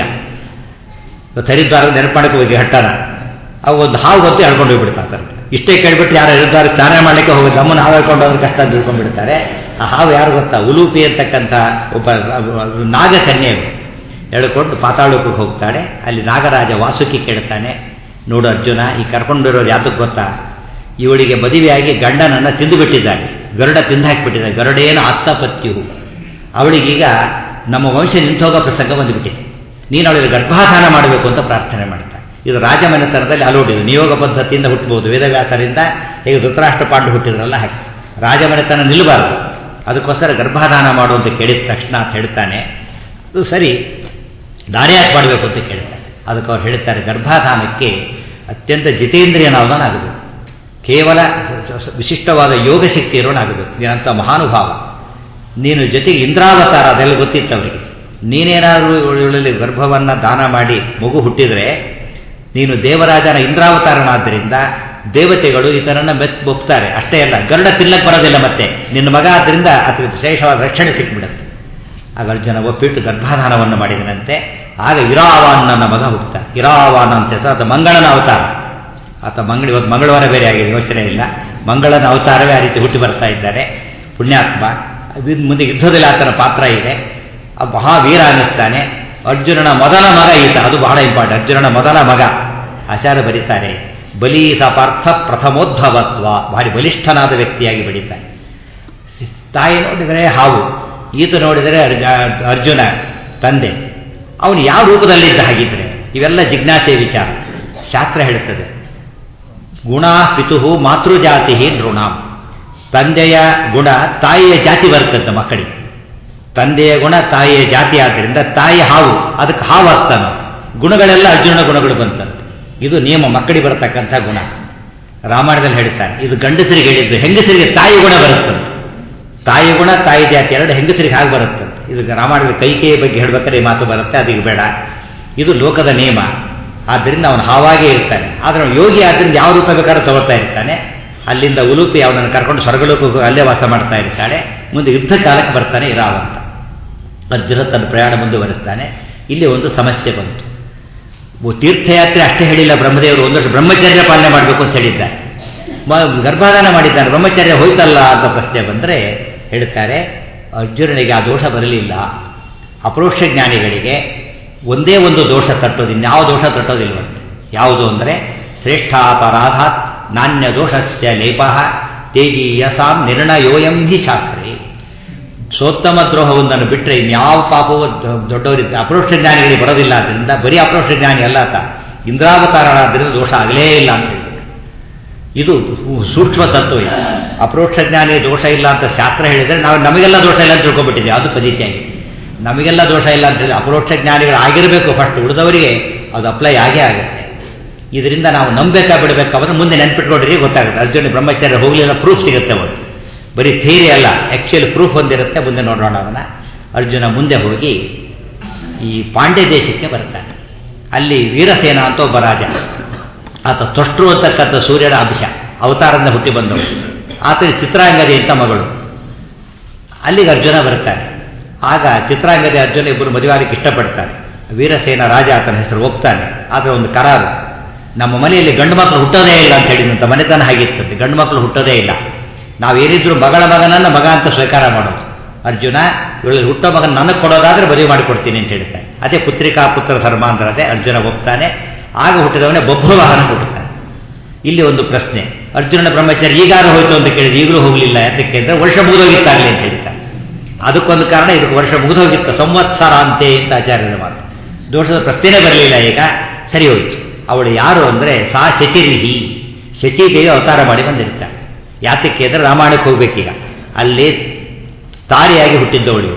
ಇವತ್ತು ಹರಿದ್ವಾರ ನೆನಪು ಮಾಡಕ್ಕೆ ಹೋಗಿ ಹಟ್ಟನ ಅವು ಒಂದು ಹಾವು ಗೊತ್ತು ಎಳ್ಕೊಂಡು ಹೋಗ್ಬಿಡ್ತಾರೆ ಇಷ್ಟೇ ಕೇಳ್ಬಿಟ್ಟು ಯಾರು ಹರಿದ್ವಾರ ಸ್ನಾನ ಮಾಡಲಿಕ್ಕೆ ಹೋಗಿ ನಮ್ಮನ್ನು ಹಾವು ಹೇಳ್ಕೊಂಡು ಹೋದ್ರೆ ಕಷ್ಟ ಅಂತ ತಿಳ್ಕೊಂಡ್ಬಿಡ್ತಾರೆ ಆ ಹಾವು ಯಾರು ಗೊತ್ತಾ ಉಲೂಪಿ ಅಂತಕ್ಕಂಥ ಒಬ್ಬ ನಾಗಕನ್ಯೆ ಎಳ್ಕೊಂಡು ಪಾತಾಳಕ್ಕೆ ಹೋಗ್ತಾಳೆ ಅಲ್ಲಿ ನಾಗರಾಜ ವಾಸುಕಿ ಕೇಳ್ತಾನೆ ನೋಡು ಅರ್ಜುನ ಈ ಕರ್ಕೊಂಡಿರೋದು ಯಾತಕ್ಕೆ ಗೊತ್ತಾ ಇವಳಿಗೆ ಮದುವೆಯಾಗಿ ಗಂಡನನ್ನು ತಿಂದುಬಿಟ್ಟಿದ್ದಾನೆ ಗರುಡ ತಿಂದು ಹಾಕಿಬಿಟ್ಟಿದ್ದಾನೆ ಗರುಡೇನು ಆಸ್ತಪತ್ಯು ಅವಳಿಗೀಗ ನಮ್ಮ ವಂಶ ನಿಂತೋಗೋ ಪ್ರಸಂಗ ಬಂದುಬಿಟ್ಟಿದೆ ನೀನು ಅವಳಿಗೆ ಗರ್ಭಾಧಾನ ಮಾಡಬೇಕು ಅಂತ ಪ್ರಾರ್ಥನೆ ಮಾಡ್ತಾನೆ ಇದು ರಾಜಮನೆತನದಲ್ಲಿ ಅಲೋಡಿದೆ ನಿಯೋಗ ಪದ್ಧತಿಯಿಂದ ಹುಟ್ಟಬಹುದು ವೇದವ್ಯಾಸರಿಂದ ಹೇಗೆ ಧೃತರಾಷ್ಟ್ರ ಪಾಂಡು ಹುಟ್ಟಿದ್ರಲ್ಲ ಹಾಗೆ ರಾಜಮನೆತನ ನಿಲ್ಲಬಾರದು ಅದಕ್ಕೋಸ್ಕರ ಗರ್ಭಾಧಾನ ಮಾಡು ಅಂತ ಕೇಳಿದ ತಕ್ಷಣ ಅಂತ ಹೇಳ್ತಾನೆ ಅದು ಸರಿ ದಾರಿ ಯಾಕೆ ಮಾಡಬೇಕು ಅಂತ ಕೇಳ್ತಾರೆ ಅದಕ್ಕೆ ಅವ್ರು ಹೇಳ್ತಾರೆ ಗರ್ಭಾಧಾನಕ್ಕೆ ಅತ್ಯಂತ ಜಿತೇಂದ್ರಿಯನಾದವನಾಗಬೇಕು ಕೇವಲ ವಿಶಿಷ್ಟವಾದ ಯೋಗ ಶಕ್ತಿ ಇರೋನಾಗಬೇಕು ನೀನಂಥ ಮಹಾನುಭಾವ ನೀನು ಜೊತೆಗೆ ಇಂದ್ರಾವತಾರ ಅದೆಲ್ಲ ಗೊತ್ತಿತ್ತು ಅವರಿಗೆ ನೀನೇನಾದರೂ ಇವಳಲ್ಲಿ ಗರ್ಭವನ್ನು ದಾನ ಮಾಡಿ ಮಗು ಹುಟ್ಟಿದರೆ ನೀನು ದೇವರಾಜನ ಇಂದ್ರಾವತಾರನಾದ್ದರಿಂದ ದೇವತೆಗಳು ಈತನನ್ನು ಮೆತ್ ಒಪ್ತಾರೆ ಅಷ್ಟೇ ಅಲ್ಲ ಗರುಡ ತಿನ್ನಕ್ಕೆ ಬರೋದಿಲ್ಲ ಮತ್ತೆ ನಿನ್ನ ಮಗ ಆದ್ದರಿಂದ ಅದಕ್ಕೆ ವಿಶೇಷವಾದ ರಕ್ಷಣೆ ಸಿಕ್ಬಿಡುತ್ತೆ ಆಗ ಅರ್ಜುನ ಒಪ್ಪಿಟ್ಟು ಗರ್ಭಾಧಾನವನ್ನು ಮಾಡಿದನಂತೆ ಆಗ ಇರಾವಾನ್ ನನ್ನ ಮಗ ಹುಟ್ಟುತ್ತಾ ಇರಾವಾನ್ ಅಂತ ಹೆಸರು ಆತ ಮಂಗಳನ ಅವತಾರ ಆತ ಮಂಗಳ ಇವತ್ತು ಮಂಗಳವಾರ ಬೇರೆ ಆಗಿದೆ ಯೋಚನೆ ಇಲ್ಲ ಮಂಗಳನ ಅವತಾರವೇ ಆ ರೀತಿ ಹುಟ್ಟಿ ಬರ್ತಾ ಇದ್ದಾರೆ ಪುಣ್ಯಾತ್ಮ ಮುಂದೆ ಯುದ್ಧದಲ್ಲಿ ಆತನ ಪಾತ್ರ ಇದೆ ಆ ಮಹಾವೀರ ಅನ್ನಿಸ್ತಾನೆ ಅರ್ಜುನನ ಮೊದಲ ಮಗ ಈತ ಅದು ಬಹಳ ಇಂಪಾರ್ಟೆಂಟ್ ಅರ್ಜುನನ ಮೊದಲ ಮಗ ಆಚಾರ ಬರೀತಾರೆ ಬಲಿ ಪಾರ್ಥ ಪ್ರಥಮೋದ್ಭವತ್ವ ಭಾರಿ ಬಲಿಷ್ಠನಾದ ವ್ಯಕ್ತಿಯಾಗಿ ಬೆಳೀತಾನೆ ತಾಯಿ ನೋಡಿದರೆ ಹಾವು ಈತ ನೋಡಿದರೆ ಅರ್ಜುನ ತಂದೆ ಅವನು ಯಾವ ರೂಪದಲ್ಲಿದ್ದ ಹಾಗಿದ್ರೆ ಇವೆಲ್ಲ ಜಿಜ್ಞಾಸೆ ವಿಚಾರ ಶಾಸ್ತ್ರ ಹೇಳುತ್ತದೆ ಗುಣ ಪಿತು ಮಾತೃಜಾತಿ ನೃಣಾಂ ತಂದೆಯ ಗುಣ ತಾಯಿಯ ಜಾತಿ ಬರ್ತದೆ ಮಕ್ಕಳಿಗೆ ತಂದೆಯ ಗುಣ ತಾಯಿಯ ಜಾತಿ ಆದ್ದರಿಂದ ತಾಯಿ ಹಾವು ಅದಕ್ಕೆ ಹಾವು ಆಗ್ತಾನೆ ಗುಣಗಳೆಲ್ಲ ಅರ್ಜುನ ಗುಣಗಳು ಬಂತಂತೆ ಇದು ನಿಯಮ ಮಕ್ಕಳಿಗೆ ಬರತಕ್ಕಂಥ ಗುಣ ರಾಮಾಯಣದಲ್ಲಿ ಹೇಳ್ತಾರೆ ಇದು ಗಂಡಸರಿಗೆ ಹೇಳಿದ್ದು ಹೆಂಗಸರಿಗೆ ತಾಯಿ ಗುಣ ಬರುತ್ತಂತೆ ತಾಯಿ ಗುಣ ತಾಯಿ ಜಾತಿ ಎರಡು ಹೆಂಗಸರಿಗೆ ಹಾಗೆ ಬರುತ್ತಂತೆ ಇದು ರಾಮಾಯಣದ ಕೈಕೇಯ ಬಗ್ಗೆ ಹೇಳ್ಬೇಕಾದ್ರೆ ಈ ಮಾತು ಬರುತ್ತೆ ಅದಕ್ಕೆ ಬೇಡ ಇದು ಲೋಕದ ನಿಯಮ ಆದ್ದರಿಂದ ಅವನು ಹಾವಾಗೇ ಇರ್ತಾನೆ ಆದರೆ ಅವನು ಯೋಗಿ ಆದ್ದರಿಂದ ಯಾವ ರೂಪ ಬೇಕಾದ್ರೂ ತಗೋತಾ ಇರ್ತಾನೆ ಅಲ್ಲಿಂದ ಉಲುಪಿ ಅವನನ್ನು ಕರ್ಕೊಂಡು ಸ್ವರ್ಗಲೋಕಕ್ಕೆ ಅಲ್ಲೇ ವಾಸ ಮಾಡ್ತಾ ಇರ್ತಾಳೆ ಮುಂದೆ ಯುದ್ಧ ಕಾಲಕ್ಕೆ ಬರ್ತಾನೆ ಇರಾವಂತ ಅರ್ಜುನ ತನ್ನ ಪ್ರಯಾಣ ಮುಂದುವರಿಸ್ತಾನೆ ಇಲ್ಲಿ ಒಂದು ಸಮಸ್ಯೆ ಬಂತು ತೀರ್ಥಯಾತ್ರೆ ಅಷ್ಟೇ ಹೇಳಿಲ್ಲ ಬ್ರಹ್ಮದೇವರು ಒಂದಷ್ಟು ಬ್ರಹ್ಮಚರ್ಯ ಪಾಲನೆ ಮಾಡಬೇಕು ಅಂತ ಹೇಳಿದ್ದಾರೆ ಗರ್ಭಾಧಾನ ಮಾಡಿದ್ದಾನೆ ಬ್ರಹ್ಮಚರ್ಯ ಹೋಯ್ತಲ್ಲ ಅಂತ ಪ್ರಶ್ನೆ ಬಂದರೆ ಹೇಳ್ತಾರೆ ಅರ್ಜುನನಿಗೆ ಆ ದೋಷ ಬರಲಿಲ್ಲ ಅಪರೋಕ್ಷ ಜ್ಞಾನಿಗಳಿಗೆ ಒಂದೇ ಒಂದು ದೋಷ ತಟ್ಟೋದು ಇನ್ಯಾವ ದೋಷ ತಟ್ಟೋದಿಲ್ವಂತೆ ಯಾವುದು ಅಂದರೆ ಶ್ರೇಷ್ಠಾಪರಾಧಾತ್ ನಾಣ್ಯ ದೋಷಸ್ಯ ಲೇಪ ತೇಜೀಯಸಾಂ ನಿರ್ಣಯೋಯಂ ಹಿ ಶಾಸ್ತ್ರೇ ಸೋತ್ತಮ ದ್ರೋಹವೊಂದನ್ನು ಬಿಟ್ಟರೆ ಇನ್ಯಾವ ಪಾಪವು ದೊಡ್ಡವರಿದ್ದ ಅಪರೋಕ್ಷ ಜ್ಞಾನಿಗಳಿಗೆ ಬರೋದಿಲ್ಲ ಆದ್ದರಿಂದ ಬರೀ ಅಪರೋಕ್ಷ ಜ್ಞಾನಿ ಅಲ್ಲ ಆತ ಇಂದ್ರಾವತಾರನಾದ್ದರಿಂದ ದೋಷ ಆಗಲೇ ಇಲ್ಲ ಅಂತ ಹೇಳ್ಬಿಟ್ಟು ಇದು ಸೂಕ್ಷ್ಮ ತತ್ವ ಇದು ಅಪರೋಕ್ಷ ಜ್ಞಾನಿ ದೋಷ ಇಲ್ಲ ಅಂತ ಶಾಸ್ತ್ರ ಹೇಳಿದರೆ ನಾವು ನಮಗೆಲ್ಲ ದೋಷ ಇಲ್ಲ ಅಂತ ತಿಳ್ಕೊಂಡ್ಬಿಟ್ಟಿದ್ದೀವಿ ಅದು ಪದ್ಧತಿಯಾಗಿದೆ ನಮಗೆಲ್ಲ ದೋಷ ಇಲ್ಲ ಅಂತ ಹೇಳಿ ಅಪರೋಕ್ಷ ಜ್ಞಾನಿಗಳು ಆಗಿರಬೇಕು ಫಸ್ಟ್ ಉಳಿದವರಿಗೆ ಅದು ಅಪ್ಲೈ ಆಗೇ ಆಗುತ್ತೆ ಇದರಿಂದ ನಾವು ನಂಬೇಕಾ ಬಿಡಬೇಕಾದ್ರೆ ಮುಂದೆ ನೆನ್ಪಿಟ್ಕೊಂಡ್ರೆ ಗೊತ್ತಾಗುತ್ತೆ ಅರ್ಜುನ ಬ್ರಹ್ಮಚಾರ್ಯ ಹೋಗಲಿಲ್ಲ ಪ್ರೂಫ್ ಸಿಗುತ್ತೆ ಒಂದು ಬರೀ ಥಿಯರಿ ಅಲ್ಲ ಆ್ಯಕ್ಚುಲಿ ಪ್ರೂಫ್ ಒಂದಿರುತ್ತೆ ಮುಂದೆ ನೋಡೋಣ ಅವನ ಅರ್ಜುನ ಮುಂದೆ ಹೋಗಿ ಈ ಪಾಂಡ್ಯ ದೇಶಕ್ಕೆ ಬರ್ತಾನೆ ಅಲ್ಲಿ ವೀರಸೇನ ಅಂತ ಒಬ್ಬ ರಾಜ ಆತ ತೊಷ್ಟ್ರು ಅಂತಕ್ಕಂಥ ಸೂರ್ಯನ ಅಂಶ ಅವತಾರದಿಂದ ಹುಟ್ಟಿ ಬಂದವು ಆತನ ಚಿತ್ರಾಂಗದಿ ಅಂತ ಮಗಳು ಅಲ್ಲಿಗೆ ಅರ್ಜುನ ಬರ್ತಾನೆ ಆಗ ಚಿತ್ರಾಂಗದಿ ಅರ್ಜುನ ಇಬ್ಬರು ಮದುವೆಯಾಗಕ್ಕೆ ಇಷ್ಟಪಡ್ತಾನೆ ವೀರಸೇನ ರಾಜ ಆತನ ಹೆಸರು ಒಪ್ತಾನೆ ಆದರೆ ಒಂದು ಕರಾರು ನಮ್ಮ ಮನೆಯಲ್ಲಿ ಗಂಡು ಮಕ್ಕಳು ಹುಟ್ಟೋದೇ ಇಲ್ಲ ಅಂತ ಹೇಳಿದಂಥ ಮನೆತನ ಹಾಗಿರ್ತದೆ ಗಂಡು ಮಕ್ಕಳು ಹುಟ್ಟೋದೇ ಇಲ್ಲ ನಾವೇನಿದ್ರು ಮಗಳ ಮಗನನ್ನು ಮಗ ಅಂತ ಸ್ವೀಕಾರ ಮಾಡೋದು ಅರ್ಜುನ ಇವಳಲ್ಲಿ ಹುಟ್ಟೋ ಮಗನ ನನಗೆ ಕೊಡೋದಾದ್ರೆ ಮದುವೆ ಮಾಡಿಕೊಡ್ತೀನಿ ಅಂತ ಹೇಳ್ತಾನೆ ಅದೇ ಪುತ್ರಿಕಾ ಪುತ್ರ ಧರ್ಮ ಅಂದ್ರೆ ಅರ್ಜುನ ಒಪ್ತಾನೆ ಆಗ ಹುಟ್ಟಿದವನೇ ಬಭ್ರುವಾಹನ ಹುಟ್ಟುತ್ತಾನೆ ಇಲ್ಲಿ ಒಂದು ಪ್ರಶ್ನೆ ಅರ್ಜುನನ ಬ್ರಹ್ಮಚಾರಿ ಈಗಾರು ಹೋಯ್ತು ಅಂತ ಕೇಳಿದ್ರೆ ಈಗಲೂ ಹೋಗಲಿಲ್ಲ ಯಾತಕ್ಕೆ ಅಂದರೆ ವರ್ಷ ಮುಗಿದೋಗಿತ್ತಾಗಲಿ ಅಂತ ಹೇಳ್ತಾನೆ ಅದಕ್ಕೊಂದು ಕಾರಣ ಇದಕ್ಕೆ ವರ್ಷ ಮುಗಿದೋಗಿತ್ತು ಸಂವತ್ಸರ ಅಂತೆ ಅಂತ ಆಚಾರ್ಯರ ಮಾತು ದೋಷದ ಪ್ರಶ್ನೆನೇ ಬರಲಿಲ್ಲ ಈಗ ಸರಿ ಹೋಯ್ತು ಅವಳು ಯಾರು ಅಂದರೆ ಸಾ ಶಚಿರ್ಹಿ ಶಚಿದೇವಿ ಅವತಾರ ಮಾಡಿ ಬಂದಿರ್ತಾಳೆ ಯಾತಕ್ಕೆ ಅಂದರೆ ರಾಮಾಯಣಕ್ಕೆ ಹೋಗ್ಬೇಕೀಗ ಅಲ್ಲಿ ತಾರಿಯಾಗಿ ಹುಟ್ಟಿದ್ದವಳು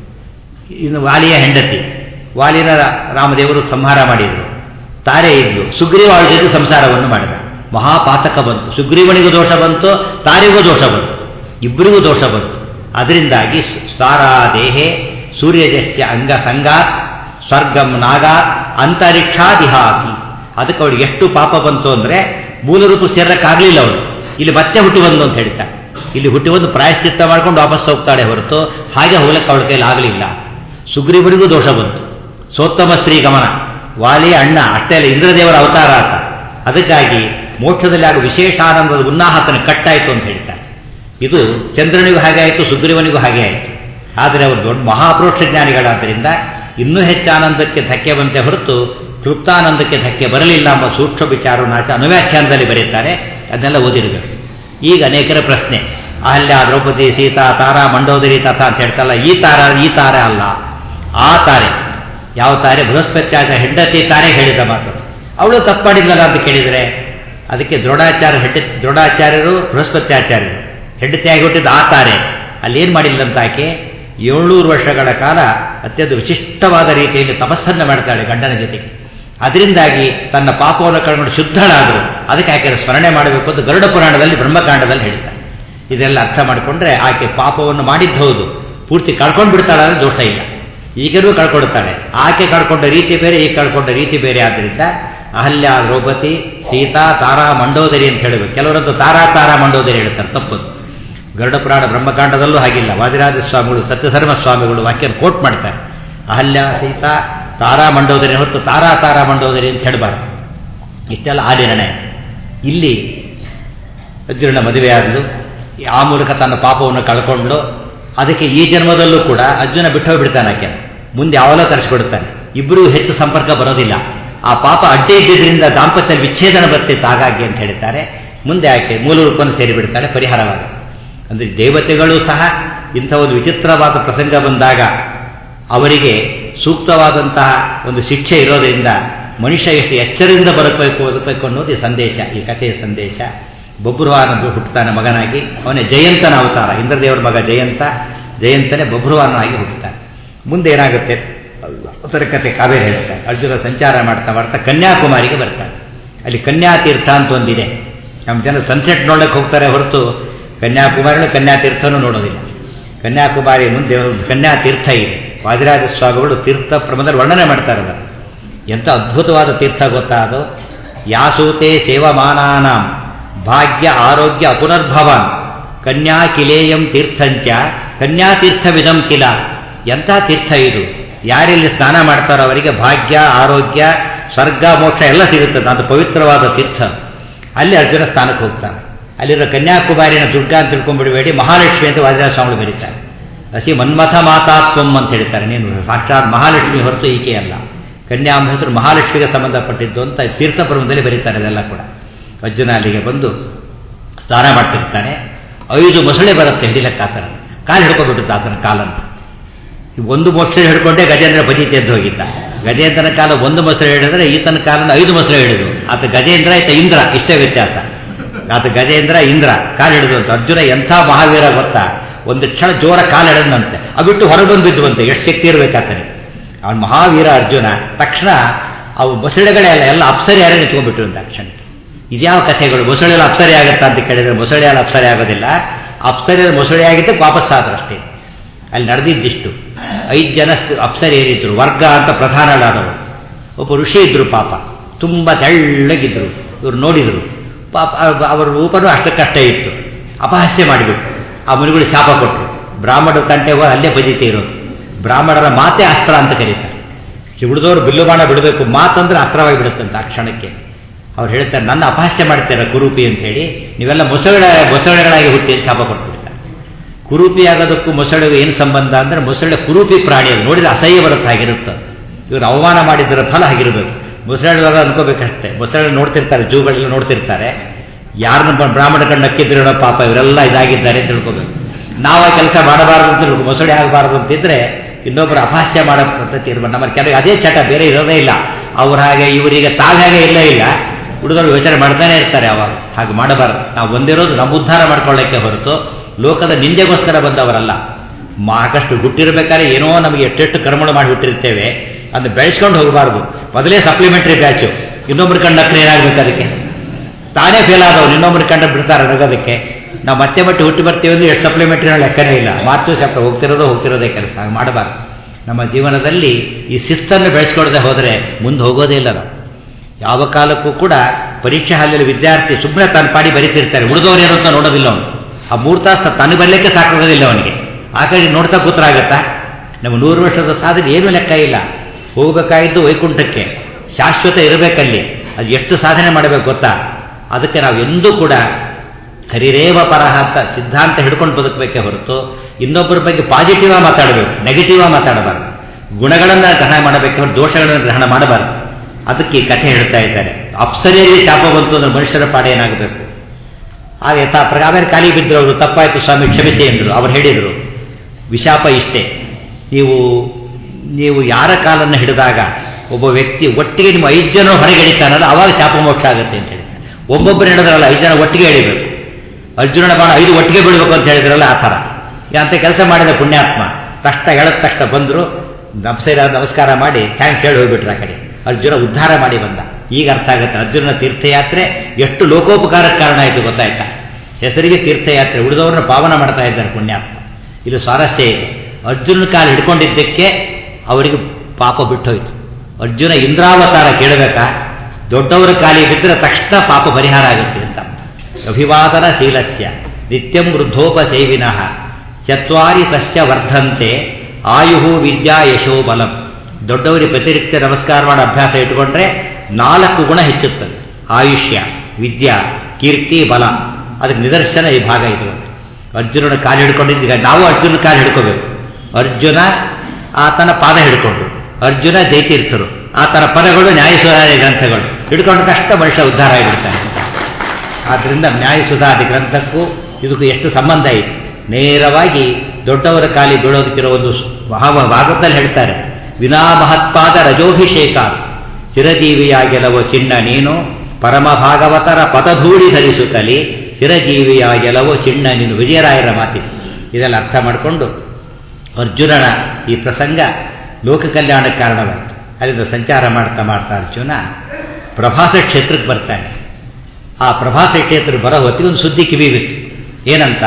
ಇನ್ನು ವಾಲಿಯ ಹೆಂಡತಿ ವಾಲಿನ ರಾಮದೇವರು ಸಂಹಾರ ಮಾಡಿದರು ತಾರೆ ಇದ್ಲು ಸುಗ್ರೀವ ಅವಳ ಜೊತೆ ಸಂಸಾರವನ್ನು ಮಾಡಿದ ಮಹಾಪಾತಕ ಬಂತು ಸುಗ್ರೀವನಿಗೂ ದೋಷ ಬಂತು ತಾರಿಗೂ ದೋಷ ಬಂತು ಇಬ್ಬರಿಗೂ ದೋಷ ಬಂತು ಅದರಿಂದಾಗಿ ಸಾರಾ ದೇಹೆ ಸೂರ್ಯಜಸ್ಯ ಅಂಗ ಸಂಗಾತ್ ಸ್ವರ್ಗಂ ನಾಗ ಅಂತರಿಕ್ಷಾದಿಹಾಸಿ ಅದಕ್ಕೆ ಅವಳಿಗೆ ಎಷ್ಟು ಪಾಪ ಬಂತು ಅಂದರೆ ಮೂಲರೂಪ ಸೇರಕ್ಕಾಗಲಿಲ್ಲ ಅವಳು ಇಲ್ಲಿ ಮತ್ತೆ ಹುಟ್ಟಿ ಬಂದು ಅಂತ ಹೇಳ್ತಾರೆ ಇಲ್ಲಿ ಹುಟ್ಟಿ ಬಂದು ಪ್ರಾಯಶ್ಚಿತ್ತ ಮಾಡ್ಕೊಂಡು ವಾಪಸ್ ಹೋಗ್ತಾಳೆ ಹೊರತು ಹಾಗೆ ಹೋಗ್ಲಿಕ್ಕೆ ಅವಳ ಕೈಲಿ ಆಗಲಿಲ್ಲ ಸುಗ್ರೀವರಿಗೂ ದೋಷ ಬಂತು ಸೋತ್ತಮ ಸ್ತ್ರೀ ಗಮನ ವಾಲಿ ಅಣ್ಣ ಅಷ್ಟೇ ಅಲ್ಲ ಇಂದ್ರದೇವರ ಅವತಾರ ಆತ ಅದಕ್ಕಾಗಿ ಮೋಕ್ಷದಲ್ಲಿ ಆಗ ವಿಶೇಷ ಆನಂದದ ಉನ್ನಾಹತನ ಕಟ್ಟಾಯಿತು ಅಂತ ಹೇಳ್ತಾರೆ ಇದು ಚಂದ್ರನಿಗೂ ಹಾಗೆ ಆಯಿತು ಸುಗ್ರೀವನಿಗೂ ಹಾಗೆ ಆಯಿತು ಆದರೆ ಅವರು ದೊಡ್ಡ ಮಹಾಪ್ರೋಕ್ಷ ಜ್ಞಾನಿಗಳಾದ್ದರಿಂದ ಇನ್ನೂ ಹೆಚ್ಚು ಆನಂದಕ್ಕೆ ಧಕ್ಕೆ ಬಂತೆ ಹೊರತು ತೃಪ್ತಾನಂದಕ್ಕೆ ಧಕ್ಕೆ ಬರಲಿಲ್ಲ ಎಂಬ ಸೂಕ್ಷ್ಮ ವಿಚಾರವನ್ನು ಆಚೆ ಅನುವ್ಯಾಖ್ಯಾನದಲ್ಲಿ ಬರೀತಾರೆ ಅದನ್ನೆಲ್ಲ ಓದಿರಬೇಕು ಈಗ ಅನೇಕರ ಪ್ರಶ್ನೆ ಅಹಲ್ಯ ದ್ರೌಪದಿ ಸೀತಾ ತಾರ ಮಂಡೋದರಿ ತಥ ಅಂತ ಹೇಳ್ತಲ್ಲ ಈ ತಾರ ಈ ತಾರೆ ಅಲ್ಲ ಆ ತಾರೆ ಯಾವ ತಾರೆ ಬೃಹಸ್ಪತ್ಯಾಚಾರ್ಯ ಹೆಂಡತಿ ತಾರೆ ಹೇಳಿದ ಮಾತು ಅವಳು ತಪ್ಪಾಡಿದ್ಲಲ್ಲ ಅಂತ ಕೇಳಿದರೆ ಅದಕ್ಕೆ ದೃಢಾಚಾರ್ಯ ಹೆಂಡ ದೃಢಾಚಾರ್ಯರು ಬೃಹಸ್ಪತ್ಯಾಚಾರ್ಯರು ಹೆಂಡತಿಯಾಗಿ ಹುಟ್ಟಿದ ಆ ತಾರೆ ಅಲ್ಲಿ ಏನು ಮಾಡಿಲ್ಲಂತ ಆಕೆ ಏಳ್ನೂರು ವರ್ಷಗಳ ಕಾಲ ಅತ್ಯಂತ ವಿಶಿಷ್ಟವಾದ ರೀತಿಯಲ್ಲಿ ತಪಸ್ಸನ್ನು ಮಾಡ್ತಾಳೆ ಗಂಡನ ಜೊತೆಗೆ ಅದರಿಂದಾಗಿ ತನ್ನ ಪಾಪವನ್ನು ಕಳ್ಕೊಂಡು ಶುದ್ಧಳಾದರು ಅದಕ್ಕೆ ಆಕೆ ಸ್ಮರಣೆ ಮಾಡಬೇಕು ಅಂತ ಗರುಡ ಪುರಾಣದಲ್ಲಿ ಬ್ರಹ್ಮಕಾಂಡದಲ್ಲಿ ಹೇಳ್ತಾರೆ ಇದೆಲ್ಲ ಅರ್ಥ ಮಾಡಿಕೊಂಡ್ರೆ ಆಕೆ ಪಾಪವನ್ನು ಮಾಡಿದ್ದು ಹೌದು ಪೂರ್ತಿ ಕಳ್ಕೊಂಡು ಬಿಡ್ತಾಳೆ ದೋಷ ಇಲ್ಲ ಈಗಲೂ ಕಳ್ಕೊಳ್ತಾಳೆ ಆಕೆ ಕಳ್ಕೊಂಡ ರೀತಿ ಬೇರೆ ಈಗ ಕಳ್ಕೊಂಡ ರೀತಿ ಬೇರೆ ಆದ್ದರಿಂದ ಅಹಲ್ಯ ದ್ರೌಪದಿ ಸೀತಾ ತಾರಾ ಮಂಡೋದರಿ ಅಂತ ಹೇಳಬೇಕು ಕೆಲವರಂತೂ ತಾರಾ ತಾರಾ ಮಂಡೋದರಿ ಹೇಳ್ತಾರೆ ತಪ್ಪದು ಗರುಡ ಪುರಾಣ ಬ್ರಹ್ಮಕಾಂಡದಲ್ಲೂ ಹಾಗಿಲ್ಲ ವಾದಿರಾಜ ಸ್ವಾಮಿಗಳು ಸತ್ಯಧರ್ಮ ಸ್ವಾಮಿಗಳು ವಾಕ್ಯ ಕೋಟ್ ಮಾಡ್ತಾರೆ ಅಹಲ್ಯ ಸೀತಾ ತಾರಾ ಮಂಡೋದರಿ ಹೊರತು ತಾರಾ ತಾರಾ ಮಂಡೋದರಿ ಅಂತ ಹೇಳಬಾರ್ದು ಇಷ್ಟೆಲ್ಲ ಆ ನಿರ್ಣಯ ಇಲ್ಲಿ ಅರ್ಜುನನ ಮದುವೆಯಾಗಲು ಆ ಮೂಲಕ ತನ್ನ ಪಾಪವನ್ನು ಕಳ್ಕೊಂಡು ಅದಕ್ಕೆ ಈ ಜನ್ಮದಲ್ಲೂ ಕೂಡ ಅರ್ಜುನ ಬಿಟ್ಟು ಬಿಡ್ತಾನೆ ಆಕೆ ಮುಂದೆ ಯಾವಲೋ ತರಿಸ್ಕೊಡ್ತಾನೆ ಇಬ್ಬರೂ ಹೆಚ್ಚು ಸಂಪರ್ಕ ಬರೋದಿಲ್ಲ ಆ ಪಾಪ ಅಡ್ಡೆ ಇದ್ದಿದ್ದರಿಂದ ದಾಂಪತ್ಯ ವಿಚ್ಛೇದನ ಬರ್ತಿತ್ತು ಹಾಗಾಗಿ ಅಂತ ಹೇಳ್ತಾರೆ ಮುಂದೆ ಆಕೆ ಮೂಲ ರೂಪವನ್ನು ಸೇರಿಬಿಡ್ತಾಳೆ ಪರಿಹಾರವಾಗುತ್ತೆ ಅಂದರೆ ದೇವತೆಗಳು ಸಹ ಇಂಥ ಒಂದು ವಿಚಿತ್ರವಾದ ಪ್ರಸಂಗ ಬಂದಾಗ ಅವರಿಗೆ ಸೂಕ್ತವಾದಂತಹ ಒಂದು ಶಿಕ್ಷೆ ಇರೋದರಿಂದ ಮನುಷ್ಯ ಎಷ್ಟು ಎಚ್ಚರದಿಂದ ಬರಬೇಕು ಬರಬೇಕು ಅನ್ನೋದು ಈ ಸಂದೇಶ ಈ ಕಥೆಯ ಸಂದೇಶ ಬಬ್ರುವಾನ ಹುಟ್ಟುತ್ತಾನೆ ಮಗನಾಗಿ ಅವನೇ ಜಯಂತನ ಅವತಾರ ಇಂದ್ರದೇವರ ಮಗ ಜಯಂತ ಜಯಂತನೇ ಬಬ್ರುವಾನಾಗಿ ಹುಟ್ಟುತ್ತಾನೆ ಮುಂದೆ ಏನಾಗುತ್ತೆ ಅದರ ಕತೆ ಕಾವೇರಿ ಹೇಳ್ತಾರೆ ಅರ್ಜುನ ಸಂಚಾರ ಮಾಡ್ತಾ ಮಾಡ್ತಾ ಕನ್ಯಾಕುಮಾರಿಗೆ ಬರ್ತಾನೆ ಅಲ್ಲಿ ಕನ್ಯಾತೀರ್ಥ ಅಂತ ಒಂದಿದೆ ನಮ್ಮ ಜನ ಸನ್ಸೆಟ್ ನೋಡಕ್ಕೆ ಹೋಗ್ತಾರೆ ಹೊರತು ಕನ್ಯಾಕುಮಾರಿನೂ ಕನ್ಯಾತೀರ್ಥನೂ ನೋಡೋದಿಲ್ಲ ಕನ್ಯಾಕುಮಾರಿ ಮುಂದೆ ಒಂದು ಕನ್ಯಾತೀರ್ಥ ಇದೆ ವಾದಿರಾಜ ಸ್ವಾಮಿಗಳು ತೀರ್ಥ ಪ್ರಮದಲ್ಲಿ ವರ್ಣನೆ ಮಾಡ್ತಾರೆ ಅದನ್ನು ಎಂಥ ಅದ್ಭುತವಾದ ತೀರ್ಥ ಗೊತ್ತಾ ಅದು ಯಾಸೂತೆ ಸೇವಮಾನಾನಾಂ ಭಾಗ್ಯ ಆರೋಗ್ಯ ಅಪುನರ್ಭವಾನ್ ಕನ್ಯಾ ಕಿಲೇಯಂ ತೀರ್ಥಂಚ ಕನ್ಯಾತೀರ್ಥವಿದಂ ಕಿಲ ಎಂಥ ತೀರ್ಥ ಇದು ಯಾರೆಲ್ಲಿ ಸ್ನಾನ ಮಾಡ್ತಾರೋ ಅವರಿಗೆ ಭಾಗ್ಯ ಆರೋಗ್ಯ ಸ್ವರ್ಗ ಮೋಕ್ಷ ಎಲ್ಲ ಸಿಗುತ್ತದೆ ಅದು ಪವಿತ್ರವಾದ ತೀರ್ಥ ಅಲ್ಲಿ ಅರ್ಜುನ ಸ್ಥಾನಕ್ಕೆ ಹೋಗ್ತಾನೆ ಅಲ್ಲಿರೋ ಕನ್ಯಾಕುಮಾರಿನ ದುರ್ಗಾ ಅಂತ ತಿಳ್ಕೊಂಡ್ಬಿಡಬೇಡಿ ಮಹಾಲಕ್ಷ್ಮಿ ಅಂತ ವಾದಿರಾಜ ಸ್ವಾಮಿಗಳು ಬರೀತಾರೆ ಹಸಿ ಮನ್ಮಥ ಮಾತಾತ್ವಂ ಅಂತ ಹೇಳ್ತಾರೆ ನೀನು ಸಾಕ್ಷಾತ್ ಮಹಾಲಕ್ಷ್ಮಿ ಹೊರತು ಈಕೆ ಅಲ್ಲ ಕನ್ಯಾ ಎಂಬ ಹೆಸರು ಮಹಾಲಕ್ಷ್ಮಿಗೆ ಸಂಬಂಧಪಟ್ಟಿದ್ದು ಅಂತ ತೀರ್ಥಪರ್ವದಲ್ಲಿ ಬರೀತಾರೆ ಇದೆಲ್ಲ ಕೂಡ ಅರ್ಜುನ ಅಲ್ಲಿಗೆ ಬಂದು ಸ್ನಾನ ಮಾಡ್ತಿರ್ತಾನೆ ಐದು ಮೊಸಳೆ ಬರುತ್ತೆ ಹಿಡಿಲಕ್ಕಾತನ ಕಾಲು ಹಿಡ್ಕೊಂಡ್ಬಿಡುತ್ತೆ ಆತನ ಕಾಲಂತ ಒಂದು ಮೊಸಳೆ ಹಿಡ್ಕೊಂಡೇ ಗಜೇಂದ್ರ ಬಜಿತಿ ಎದ್ದು ಹೋಗಿದ್ದ ಗಜೇಂದ್ರನ ಕಾಲ ಒಂದು ಮೊಸಳೆ ಹಿಡಿದ್ರೆ ಈತನ ಕಾಲನ ಐದು ಮೊಸಳೆ ಹಿಡಿದು ಆತ ಗಜೇಂದ್ರ ಆಯ್ತ ಇಂದ್ರ ಇಷ್ಟೇ ವ್ಯತ್ಯಾಸ ಆತ ಗಜೇಂದ್ರ ಇಂದ್ರ ಕಾಲು ಹಿಡಿದು ಅಂತ ಅರ್ಜುನ ಎಂಥ ಮಹಾವೀರ ಗೊತ್ತಾ ಒಂದು ಕ್ಷಣ ಜೋರ ಕಾಲು ಹಿಡಿದಂತೆ ಅದು ಬಿಟ್ಟು ಹೊರಗೆ ಬಂದು ಬಿದ್ದುವಂತೆ ಎಷ್ಟು ಶಕ್ತಿ ಇರಬೇಕಾತನೆ ಅವನು ಮಹಾವೀರ ಅರ್ಜುನ ತಕ್ಷಣ ಅವು ಮೊಸಳೆಗಳೇ ಅಲ್ಲ ಎಲ್ಲ ಅಪ್ಸರಿ ಯಾರೇ ನಿಂತ್ಕೊಂಡ್ಬಿಟ್ಟು ಅಂತ ಕ್ಷಣಕ್ಕೆ ಇದ್ಯಾವ ಕಥೆಗಳು ಮೊಸಳೆಲ್ಲ ಅಪ್ಸರಿ ಆಗುತ್ತಾ ಅಂತ ಕೇಳಿದ್ರೆ ಮೊಸಳೆ ಎಲ್ಲ ಅಪ್ಸರಿ ಆಗೋದಿಲ್ಲ ಅಪ್ಸರಿ ಮೊಸಳೆ ಆಗಿದ್ದು ವಾಪಸ್ ಆದ್ರು ಅಷ್ಟೇ ಅಲ್ಲಿ ನಡೆದಿದ್ದಿಷ್ಟು ಐದು ಜನ ಅಪ್ಸರಿಯರಿದ್ರು ವರ್ಗ ಅಂತ ಪ್ರಧಾನಳಾದವರು ಒಬ್ಬ ಋಷಿ ಇದ್ರು ಪಾಪ ತುಂಬ ತೆಳ್ಳಗಿದ್ರು ಇವರು ನೋಡಿದರು ಪಾಪ ಅವರ ರೂಪನೂ ಅಷ್ಟಕ್ಕಷ್ಟೇ ಇತ್ತು ಅಪಹಾಸ್ಯ ಮಾಡಿಬಿಟ್ಟು ಆ ಮುನಿಗಳು ಶಾಪ ಕೊಟ್ಟರು ಬ್ರಾಹ್ಮಣರ ತಂಟೆ ಹೋಗಿ ಅಲ್ಲೇ ಬಜಿತೆ ಇರೋದು ಬ್ರಾಹ್ಮಣರ ಮಾತೆ ಅಸ್ತ್ರ ಅಂತ ಕರೀತಾರೆ ಉಳಿದವರು ಬಿಲ್ಲು ಬಾಣ ಬಿಡಬೇಕು ಮಾತಂದ್ರೆ ಅಸ್ತ್ರವಾಗಿ ಬಿಡುತ್ತಂತ ಆ ಕ್ಷಣಕ್ಕೆ ಅವ್ರು ಹೇಳ್ತಾರೆ ನನ್ನ ಅಪಹಾಸ್ಯ ಮಾಡ್ತಾರೆ ಕುರೂಪಿ ಅಂತ ಹೇಳಿ ನೀವೆಲ್ಲ ಮೊಸಳೆ ಮೊಸಳೆಗಳಾಗಿ ಹುಟ್ಟಿ ಶಾಪ ಕೊಟ್ಬಿಡ್ತಾರೆ ಕುರೂಪಿ ಆಗೋದಕ್ಕೂ ಮೊಸಳೆಗೂ ಏನು ಸಂಬಂಧ ಅಂದರೆ ಮೊಸಳೆ ಕುರೂಪಿ ಪ್ರಾಣಿ ಅದು ನೋಡಿದ್ರೆ ಅಸಹ್ಯ ಬರುತ್ತೆ ಆಗಿರುತ್ತೆ ಇವರು ಅವಮಾನ ಮಾಡಿದ್ದರ ಫಲ ಆಗಿರಬೇಕು ಮೊಸಳೆಗಳು ಅನ್ಕೋಬೇಕಷ್ಟೇ ಮೊಸಳೆ ನೋಡ್ತಿರ್ತಾರೆ ಜೂಗಳೆಲ್ಲ ನೋಡ್ತಿರ್ತಾರೆ ಯಾರನ್ನ ಬ್ರಾಹ್ಮಣ ಕಣ್ಣು ನಕ್ಕಿದ್ರೋ ಪಾಪ ಇವರೆಲ್ಲ ಇದಾಗಿದ್ದಾರೆ ಅಂತ ತಿಳ್ಕೋಬೇಕು ನಾವು ಆ ಕೆಲಸ ಮಾಡಬಾರದು ಅಂತ ತಿಳ್ಕೊ ಮೊಸಳೆ ಆಗಬಾರದು ಅಂತಿದ್ರೆ ಇನ್ನೊಬ್ಬರು ಅಪಹಾಸ್ಯ ಮಾಡೋ ಪದ್ಧತಿ ಇರ್ಬೋದು ನಮ್ಮ ಕೆಲವು ಅದೇ ಚಟ ಬೇರೆ ಇರೋದೇ ಇಲ್ಲ ಅವ್ರ ಹಾಗೆ ಇವರಿಗೆ ತಾವ್ ಹಾಗೆ ಇಲ್ಲೇ ಇಲ್ಲ ಹುಡುಗರು ಯೋಚನೆ ಮಾಡ್ತಾನೆ ಇರ್ತಾರೆ ಅವಾಗ ಹಾಗೆ ಮಾಡಬಾರದು ನಾವು ಬಂದಿರೋದು ನಮ್ಮ ಉದ್ಧಾರ ಮಾಡ್ಕೊಳ್ಳೋಕ್ಕೆ ಹೊರತು ಲೋಕದ ನಿಂದೆಗೋಸ್ಕರ ಬಂದವರಲ್ಲ ಸಾಕಷ್ಟು ಹುಟ್ಟಿರ್ಬೇಕಾದ್ರೆ ಏನೋ ನಮಗೆ ಎಷ್ಟೆಷ್ಟು ಕರ್ಮಗಳು ಮಾಡಿ ಹುಟ್ಟಿರ್ತೇವೆ ಅದನ್ನ ಬೆಳೆಸ್ಕೊಂಡು ಹೋಗಬಾರ್ದು ಮೊದಲೇ ಸಪ್ಲಿಮೆಂಟರಿ ಬ್ಯಾಚು ಇನ್ನೊಬ್ರು ಕಂಡಕ್ಟರ್ ಏನಾಗಬೇಕು ಅದಕ್ಕೆ ತಾನೇ ಫೇಲ್ ಆದವ್ರು ಇನ್ನೊಬ್ರು ಕಂಡ ಬಿಡ್ತಾರೆ ನಗೋದಕ್ಕೆ ನಾವು ಮತ್ತೆ ಮತ್ತೆ ಹುಟ್ಟಿ ಬರ್ತೀವಿ ಅಂದ್ರೆ ಎಷ್ಟು ಸಪ್ಲಿಮೆಂಟ್ರಿ ಲೆಕ್ಕನೇ ಇಲ್ಲ ಮಾತು ಸಪ್ಲ ಹೋಗ್ತಿರೋದು ಹೋಗ್ತಿರೋದೇ ಕೆಲಸ ಹಾಗೆ ಮಾಡಬಾರ್ದು ನಮ್ಮ ಜೀವನದಲ್ಲಿ ಈ ಶಿಸ್ತನ್ನು ಬೆಳೆಸ್ಕೊಡದೆ ಹೋದರೆ ಮುಂದೆ ಹೋಗೋದೇ ಇಲ್ಲ ನಾವು ಯಾವ ಕಾಲಕ್ಕೂ ಕೂಡ ಪರೀಕ್ಷೆ ಹಾಲಲ್ಲಿ ವಿದ್ಯಾರ್ಥಿ ಸುಮ್ಮನೆ ತಾನು ಪಾಡಿ ಬರೀತಿರ್ತಾರೆ ಉಳಿದವ್ರು ಏನು ಅಂತ ನೋಡೋದಿಲ್ಲ ಅವನು ಆ ಮೂರು ತಾಸು ತಾನು ಬರಲಿಕ್ಕೆ ಸಾಕಾಗೋದಿಲ್ಲ ಅವನಿಗೆ ಆ ಕಡೆ ನೋಡ್ತಾ ಕೂತ್ರಾಗತ್ತಾ ನಮ್ಮ ನೂರು ವರ್ಷದ ಸಾಧನೆ ಏನೂ ಲೆಕ್ಕ ಇಲ್ಲ ಹೋಗಬೇಕಾಗಿದ್ದು ವೈಕುಂಠಕ್ಕೆ ಶಾಶ್ವತ ಇರಬೇಕಲ್ಲಿ ಅದು ಎಷ್ಟು ಸಾಧನೆ ಮಾಡಬೇಕು ಗೊತ್ತಾ ಅದಕ್ಕೆ ನಾವು ಎಂದೂ ಕೂಡ ಹರಿರೇವ ಪರಹ ಅಂತ ಸಿದ್ಧಾಂತ ಹಿಡ್ಕೊಂಡು ಬದುಕಬೇಕೇ ಹೊರತು ಇನ್ನೊಬ್ಬರ ಬಗ್ಗೆ ಪಾಸಿಟಿವ್ ಆಗಿ ಮಾತಾಡಬೇಕು ನೆಗೆಟಿವ್ ಆಗಿ ಮಾತಾಡಬಾರ್ದು ಗುಣಗಳನ್ನು ಗ್ರಹಣ ಮಾಡಬೇಕು ಹೊರತು ದೋಷಗಳನ್ನು ಗ್ರಹಣ ಮಾಡಬಾರ್ದು ಅದಕ್ಕೆ ಈ ಕಥೆ ಹೇಳ್ತಾ ಇದ್ದಾರೆ ಅಪ್ಸರಿಯಲ್ಲಿ ಶಾಪ ಬಂತು ಅಂದ್ರೆ ಮನುಷ್ಯರ ಪಾಡ ಏನಾಗಬೇಕು ಆಗ ಯಥಾ ಪ್ರ- ಆಮೇಲೆ ಖಾಲಿ ಬಿದ್ದರು ಅವರು ತಪ್ಪಾಯ್ತು ಸ್ವಾಮಿ ಕ್ಷಮಿಸಿ ಎಂದರು ಅವ್ರು ಹೇಳಿದರು ವಿಶಾಪ ಇಷ್ಟೇ ನೀವು ನೀವು ಯಾರ ಕಾಲನ್ನು ಹಿಡಿದಾಗ ಒಬ್ಬ ವ್ಯಕ್ತಿ ಒಟ್ಟಿಗೆ ನಿಮ್ಮ ಐದು ಜನ ಹೊರಗೆ ಎಳಿತಾನಲ್ಲ ಅವಾಗ ಶಾಪ ಮೋಕ್ಷ ಆಗುತ್ತೆ ಅಂತ ಹೇಳಿದ್ದಾರೆ ಒಬ್ಬೊಬ್ಬರು ಹಿಡಿದ್ರಲ್ಲ ಐದು ಜನ ಒಟ್ಟಿಗೆ ಎಳಿಬೇಕು ಅರ್ಜುನನ ಬಾಣ ಐದು ಒಟ್ಟಿಗೆ ಬೀಳ್ಬೇಕು ಅಂತ ಹೇಳಿದ್ರಲ್ಲ ಆ ಥರ ಅಂತ ಕೆಲಸ ಮಾಡಿದ ಪುಣ್ಯಾತ್ಮ ತಕ್ಷಣ ಹೇಳದ ತಕ್ಷಣ ಬಂದರು ನಮಸ್ಕಾರ ನಮಸ್ಕಾರ ಮಾಡಿ ಥ್ಯಾಂಕ್ಸ್ ಹೇಳಿ ಹೋಗ್ಬಿಟ್ರು ಆ ಕಡೆ ಅರ್ಜುನ ಉದ್ಧಾರ ಮಾಡಿ ಬಂದ ಈಗ ಅರ್ಥ ಆಗುತ್ತೆ ಅರ್ಜುನನ ತೀರ್ಥಯಾತ್ರೆ ಎಷ್ಟು ಲೋಕೋಪಕಾರಕ್ಕೆ ಕಾರಣ ಆಯಿತು ಗೊತ್ತಾಯ್ತಾ ಹೆಸರಿಗೆ ತೀರ್ಥಯಾತ್ರೆ ಉಳಿದವ್ರನ್ನ ಪಾವನ ಮಾಡ್ತಾ ಇದ್ದಾರೆ ಪುಣ್ಯಾತ್ಮ ಇದು ಸ್ವಾರಸ್ಯ ಇದೆ ಅರ್ಜುನನ ಕಾಲು ಹಿಡ್ಕೊಂಡಿದ್ದಕ್ಕೆ ಅವರಿಗೆ ಪಾಪ ಬಿಟ್ಟೋಯ್ತು ಅರ್ಜುನ ಇಂದ್ರಾವತಾರ ಕೇಳಬೇಕಾ ದೊಡ್ಡವರ ಕಾಲಿಗೆ ಬಿದ್ದರೆ ತಕ್ಷಣ ಪಾಪ ಪರಿಹಾರ ಆಗುತ್ತೆ ಅಂತ ಅಭಿವಾದನ ಶೀಲಸ್ಯ ನಿತ್ಯಂ ವೃದ್ಧೋಪಸೇವಿನಃ ಚತ್ವಾರಿ ತಸ್ಯ ವರ್ಧಂತೆ ಆಯುಹು ವಿದ್ಯಾ ಯಶೋ ಬಲಂ ದೊಡ್ಡವರಿಗೆ ಪ್ರತಿನಿತ್ಯ ನಮಸ್ಕಾರ ಮಾಡೋ ಅಭ್ಯಾಸ ಇಟ್ಕೊಂಡ್ರೆ ನಾಲ್ಕು ಗುಣ ಹೆಚ್ಚುತ್ತದೆ ಆಯುಷ್ಯ ವಿದ್ಯಾ ಕೀರ್ತಿ ಬಲ ಅದಕ್ಕೆ ನಿದರ್ಶನ ಈ ಭಾಗ ಇದು ಅರ್ಜುನನ ಕಾಲು ಹಿಡ್ಕೊಂಡಿದ್ದೀಗ ನಾವು ಅರ್ಜುನ ಕಾಲು ಹಿಡ್ಕೋಬೇಕು ಅರ್ಜುನ ಆತನ ಪಾದ ಹಿಡ್ಕೊಂಡ್ರು ಅರ್ಜುನ ಜೈತೀರ್ಥರು ಆತನ ಪದಗಳು ನ್ಯಾಯಸುಧಾರಿ ಗ್ರಂಥಗಳು ಹಿಡ್ಕೊಂಡ ತಕ್ಷಣ ಮನುಷ್ಯ ಉದ್ಧಾರ ಆಗಿಬಿಡ್ತಾನೆ ಆದ್ದರಿಂದ ನ್ಯಾಯಸುಧಾದಿ ಗ್ರಂಥಕ್ಕೂ ಇದಕ್ಕೂ ಎಷ್ಟು ಸಂಬಂಧ ಇದೆ ನೇರವಾಗಿ ದೊಡ್ಡವರ ಕಾಲಿ ಬೀಳೋದಕ್ಕಿರೋ ಒಂದು ಮಹಾ ಭಾಗದಲ್ಲಿ ಹೇಳ್ತಾರೆ ವಿನಾ ಮಹತ್ಪಾದ ರಜೋಭಿಷೇಕ ಚಿರಜೀವಿಯಾಗೆಲವೋ ಚಿನ್ನ ನೀನು ಪರಮ ಭಾಗವತರ ಪದಧೂಳಿ ಧರಿಸುತ್ತಲಿ ಚಿರಜೀವಿಯಾಗೆಲವೋ ಚಿನ್ನ ನೀನು ವಿಜಯರಾಯರ ಮಾತಿದೆ ಇದೆಲ್ಲ ಅರ್ಥ ಮಾಡಿಕೊಂಡು ಅರ್ಜುನನ ಈ ಪ್ರಸಂಗ ಲೋಕ ಕಲ್ಯಾಣಕ್ಕೆ ಕಾರಣವಾಯಿತು ಅಲ್ಲಿಂದ ಸಂಚಾರ ಮಾಡ್ತಾ ಮಾಡ್ತಾ ಅರ್ಜುನ ಪ್ರಭಾಸ ಕ್ಷೇತ್ರಕ್ಕೆ ಬರ್ತಾನೆ ಆ ಪ್ರಭಾಸ ಕ್ಷೇತ್ರ ಬರೋ ಹೊತ್ತಿಗೆ ಒಂದು ಸುದ್ದಿ ಕಿವಿ ಬಿತ್ತು ಏನಂತ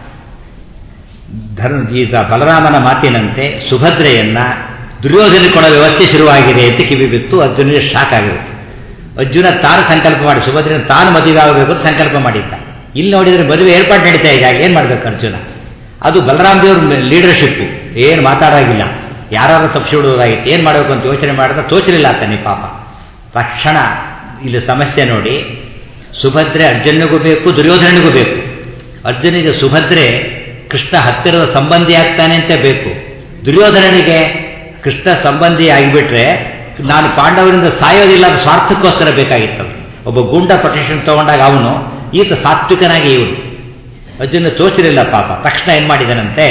ಧರ್ಮ ಈಗ ಬಲರಾಮನ ಮಾತಿನಂತೆ ಸುಭದ್ರೆಯನ್ನ ದುರ್ಯೋಧನ ಕೊಡೋ ವ್ಯವಸ್ಥೆ ಶುರುವಾಗಿದೆ ಅಂತ ಕಿವಿ ಬಿತ್ತು ಅರ್ಜುನಿಗೆ ಶಾಕ್ ಆಗಿರುತ್ತೆ ಅರ್ಜುನ ತಾನು ಸಂಕಲ್ಪ ಮಾಡಿ ಸುಭದ್ರೆನ ತಾನು ಮದುವೆ ಆಗಬೇಕು ಅಂತ ಸಂಕಲ್ಪ ಮಾಡಿದ್ದ ಇಲ್ಲಿ ನೋಡಿದ್ರೆ ಮದುವೆ ಏರ್ಪಾಡು ನಡೀತಾ ಇದೆ ಏನು ಮಾಡ್ಬೇಕು ಅರ್ಜುನ ಅದು ಬಲರಾಮ್ ದೇವ್ರ ಲೀಡರ್ಶಿಪ್ಪು ಏನು ಮಾತಾಡೋಗಿಲ್ಲ ಯಾರು ತಪ್ಪಿಸಿಬಿಡೋದಾಗಿತ್ತು ಏನು ಮಾಡಬೇಕು ಅಂತ ಯೋಚನೆ ಮಾಡಿದ್ರೆ ತೋಚಲಿಲ್ಲ ಆತನಿ ಪಾಪ ತಕ್ಷಣ ಇಲ್ಲಿ ಸಮಸ್ಯೆ ನೋಡಿ ಸುಭದ್ರೆ ಅರ್ಜುನಿಗೂ ಬೇಕು ದುರ್ಯೋಧನಿಗೂ ಬೇಕು ಅರ್ಜುನಿಗೆ ಸುಭದ್ರೆ ಕೃಷ್ಣ ಹತ್ತಿರದ ಸಂಬಂಧಿ ಆಗ್ತಾನೆ ಅಂತ ಬೇಕು ದುರ್ಯೋಧನನಿಗೆ ಕೃಷ್ಣ ಸಂಬಂಧಿ ಆಗಿಬಿಟ್ರೆ ನಾನು ಪಾಂಡವರಿಂದ ಸಾಯೋದಿಲ್ಲ ಅದು ಸ್ವಾರ್ಥಕ್ಕೋಸ್ಕರ ಬೇಕಾಗಿತ್ತು ಒಬ್ಬ ಗುಂಡ ಪ್ರೊಟೆಕ್ಷನ್ ತಗೊಂಡಾಗ ಅವನು ಈತ ಸಾತ್ವಿಕನಾಗಿ ಇವನು ಅರ್ಜುನ ತೋಚಲಿಲ್ಲ ಪಾಪ ತಕ್ಷಣ ಏನು ಮಾಡಿದನಂತೆ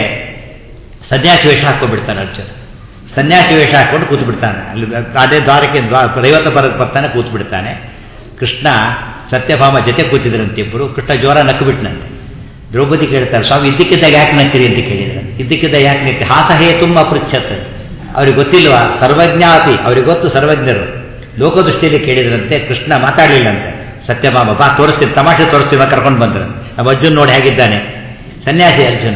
ಸನ್ಯಾಸಿ ವೇಷ ಹಾಕೊಂಡ್ಬಿಡ್ತಾನೆ ಅರ್ಜುನ ಸನ್ಯಾಸಿ ವೇಷ ಹಾಕೊಂಡು ಕೂತು ಬಿಡ್ತಾನೆ ಅಲ್ಲಿ ಅದೇ ದ್ವಾರಕ್ಕೆ ದೈವತ ಬರಕ್ಕೆ ಬರ್ತಾನೆ ಕೂತು ಬಿಡ್ತಾನೆ ಕೃಷ್ಣ ಸತ್ಯಭಾಮ ಜೊತೆ ಕೂತಿದ್ರಂತೆ ಇಬ್ಬರು ಕೃಷ್ಣ ಜೋರ ನಕ್ಕು ಬಿಟ್ನಂತೆ ದ್ರೌಪದಿ ಕೇಳ್ತಾರೆ ಸ್ವಾಮಿ ಇದ್ದಕ್ಕಿದ್ದಾಗ ಯಾಕೆ ನಕ್ಕಿರಿ ಅಂತ ಕೇಳಿದ್ರೆ ಇದ್ದಕ್ಕಿದ್ದಾಗ ಯಾಕೆ ನಕ್ಕಿ ಹಾಸಹೇ ತುಂಬ ಪೃಚ್ಛತ್ ಅವ್ರಿಗೆ ಗೊತ್ತಿಲ್ವಾ ಸರ್ವಜ್ಞಾತಿ ಅವ್ರಿಗೆ ಗೊತ್ತು ಸರ್ವಜ್ಞರು ಲೋಕದೃಷ್ಟಿಯಲ್ಲಿ ಕೇಳಿದ್ರಂತೆ ಕೃಷ್ಣ ಮಾತಾಡಲಿಲ್ಲಂತೆ ಸತ್ಯಭಾಮ ಬಾ ತೋರಿಸ್ತೀನಿ ತಮಾಷೆ ತೋರಿಸ್ತೀವಿ ಕರ್ಕೊಂಡು ಬಂದ್ರು ನಮ್ಮ ಅರ್ಜುನ್ ನೋಡಿ ಹೇಗಿದ್ದಾನೆ ಸನ್ಯಾಸಿ ಅರ್ಜುನ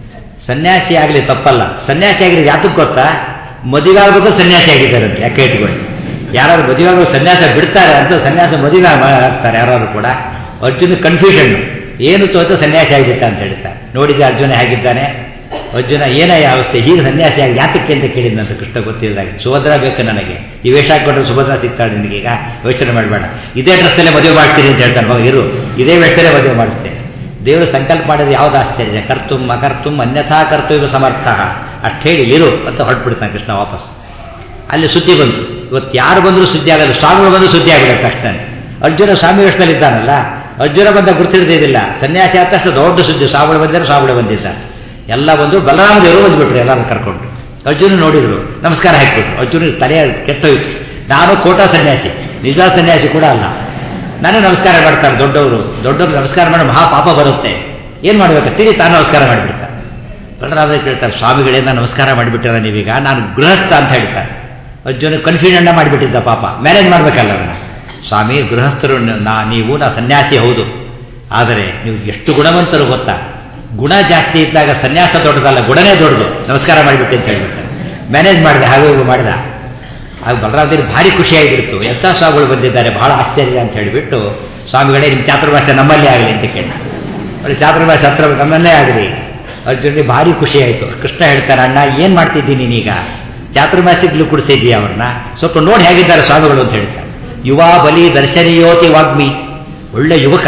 ಸನ್ಯಾಸಿ ಆಗಲಿ ತಪ್ಪಲ್ಲ ಸನ್ಯಾಸಿ ಆಗಲಿ ಯಾತಕ್ಕೆ ಗೊತ್ತಾ ಮದುವೆ ಆಗಬೇಕು ಸನ್ಯಾಸಿ ಆಗಿದ್ದಾರಂತೆ ಯಾಕೆ ಇಟ್ಕೊಳ್ಳಿ ಯಾರಾದ್ರು ಮದುವೆ ಆಗೋ ಸನ್ಯಾಸ ಬಿಡ್ತಾರೆ ಅಂತ ಸನ್ಯಾಸ ಮದುವೆ ಆಗ್ತಾರೆ ಯಾರಾದ್ರು ಕೂಡ ಅರ್ಜುನ ಕನ್ಫ್ಯೂಷನ್ ಏನು ತೋತು ಸನ್ಯಾಸಿ ಆಗಿಬಿಟ್ಟ ಅಂತ ಹೇಳ್ತಾರೆ ನೋಡಿದ್ರೆ ಅರ್ಜುನ ಹೇಗಿದ್ದಾನೆ ಅರ್ಜುನ ಏನಯ್ಯ ಅವಸ್ಥೆ ಹೀಗೆ ಸನ್ಯಾಸಿ ಆಗಿ ಯಾತಕ್ಕೆ ಅಂತ ಕೇಳಿದ್ನಂತ ಕೃಷ್ಣ ಗೊತ್ತಿಲ್ಲದಾಗ ಸುಭದ್ರ ಬೇಕು ನನಗೆ ಈ ವೇಷ ಹಾಕೊಂಡ್ರೆ ಸುಭದ್ರ ಸಿಗ್ತಾಳೆ ನಿನಗೀಗ ಯೋಚನೆ ಮಾಡಬೇಡ ಇದೇ ಡ್ರೆಸ್ಸಲ್ಲೇ ಮದುವೆ ಮಾಡ್ತೀನಿ ಅಂತ ಹೇಳ್ತಾನೆ ಮಗ ಇರು ಇದೇ ವೇಷದಲ್ಲೇ ಮದುವೆ ಮಾಡಿಸ್ತೇನೆ ದೇವರು ಸಂಕಲ್ಪ ಮಾಡೋದು ಯಾವ್ದು ಆಶ್ಚರ್ಯ ಕರ್ತುಂ ಅಕರ್ತುಂ ಅನ್ಯಥಾ ಕರ್ತವ್ಯ ಸಮರ್ಥ ಅಷ್ಟು ಹೇಳಿ ಇರು ಅಂತ ಹೊರಟ್ಬಿಡ್ತಾನೆ ಕೃಷ್ಣ ವಾಪಸ್ ಅಲ್ಲಿ ಸುದ್ದಿ ಬಂತು ಇವತ್ತು ಯಾರು ಬಂದರೂ ಸುದ್ದಿ ಆಗಲ್ಲ ಸ್ವಾಮಿಗಳು ಬಂದರೂ ಸುದ್ದಿ ಆಗಬೇಕು ತಕ್ಷಣ ಅರ್ಜುನ ಸ್ವಾಮಿ ವೇಷದಲ್ಲಿ ಇದ್ದಾನಲ್ಲ ಅರ್ಜುನ ಬಂದ ಗುರ್ತಿರ್ದಿದ್ದಿಲ್ಲ ಸನ್ಯಾಸಿ ಆದ ತಕ್ಷಣ ದೊಡ್ಡ ಸುದ್ದಿ ಸ್ವಾಮಿಗಳು ಬಂದರೆ ಸ್ವಾಮಿಗಳು ಬಂದಿದ್ದ ಎಲ್ಲ ಬಂದು ಬಲರಾಮ ದೇವರು ಬಂದ್ಬಿಟ್ರು ಎಲ್ಲರೂ ಕರ್ಕೊಂಡು ಅರ್ಜುನ ನೋಡಿದ್ರು ನಮಸ್ಕಾರ ಹಾಕ್ಬಿಟ್ರು ಅರ್ಜುನ ತಲೆ ಕೆಟ್ಟೋಯ್ತು ನಾನು ಕೋಟಾ ಸನ್ಯಾಸಿ ನಿಜವಾದ ಸನ್ಯಾಸಿ ಕೂಡ ಅಲ್ಲ ನಾನು ನಮಸ್ಕಾರ ಮಾಡ್ತಾರೆ ದೊಡ್ಡವರು ದೊಡ್ಡವರು ನಮಸ್ಕಾರ ಮಾಡಿ ಮಹಾ ಪಾಪ ಬರುತ್ತೆ ಏನು ಮಾಡ್ಬೇಕು ತಿಳಿ ತಾನು ನಮಸ್ಕಾರ ಮಾಡಿಬಿಡ್ತಾರೆ ಬಲರಾಮ ಕೇಳ್ತಾರೆ ಸ್ವಾಮಿಗಳಿಂದ ನಮಸ್ಕಾರ ಮಾಡಿಬಿಟ್ಟಾರ ನೀವೀಗ ನಾನು ಗೃಹಸ್ಥ ಅಂತ ಹೇಳ್ತಾರೆ ಅರ್ಜುನ ಕನ್ಫ್ಯೂಷನ್ನ ಮಾಡಿಬಿಟ್ಟಿದ್ದ ಪಾಪ ಮ್ಯಾನೇಜ್ ಮಾಡಬೇಕಲ್ಲ ಅವನ್ನ ಸ್ವಾಮಿ ಗೃಹಸ್ಥರು ನಾ ನೀವು ನಾ ಸನ್ಯಾಸಿ ಹೌದು ಆದರೆ ನೀವು ಎಷ್ಟು ಗುಣವಂತರು ಗೊತ್ತಾ ಗುಣ ಜಾಸ್ತಿ ಇದ್ದಾಗ ಸನ್ಯಾಸ ದೊಡ್ಡದಲ್ಲ ಗುಣನೇ ದೊಡ್ಡದು ನಮಸ್ಕಾರ ಮಾಡಿಬಿಟ್ಟೆ ಅಂತ ಹೇಳ್ಬಿಡ್ತಾರೆ ಮ್ಯಾನೇಜ್ ಮಾಡಿದೆ ಹಾಗೆ ಹೀಗೆ ಮಾಡಿದ ಆಗ ಬಲರಾಮದೇವ್ರಿಗೆ ಭಾರಿ ಖುಷಿಯಾಗಿಬಿಡ್ತು ಎಂಥ ಸ್ವಾಮಿಗಳು ಬಂದಿದ್ದಾರೆ ಬಹಳ ಆಶ್ಚರ್ಯ ಅಂತ ಹೇಳಿಬಿಟ್ಟು ಸ್ವಾಮಿಗಳೇ ನಿಮ್ಮ ಚಾತುರ್ಮಾಸ ನಮ್ಮಲ್ಲೇ ಆಗಲಿ ಅಂತ ಕೇಳಿ ಅಲ್ಲಿ ಚಾತುರ್ಮಾಸ ಹತ್ರ ನಮ್ಮಲ್ಲೇ ಆಗಲಿ ಅರ್ಜುನಿಗೆ ಭಾರಿ ಖುಷಿ ಆಯಿತು ಕೃಷ್ಣ ಹೇಳ್ತಾನೆ ಅಣ್ಣ ಏನು ಮಾಡ್ತಿದ್ದೀನಿ ನೀನೀಗ ಚಾತುರ್ಮಾಸಿಗ್ಲು ಕುಡಿಸಿದ್ದೀಯ ಅವ್ರನ್ನ ಸ್ವಲ್ಪ ನೋಡಿ ಹೇಗಿದ್ದಾರೆ ಸ್ವಾಮಿಗಳು ಅಂತ ಹೇಳ್ತಾರೆ ಯುವ ಬಲಿ ದರ್ಶನೀಯೋತಿ ವಾಗ್ಮಿ ಒಳ್ಳೆ ಯುವಕ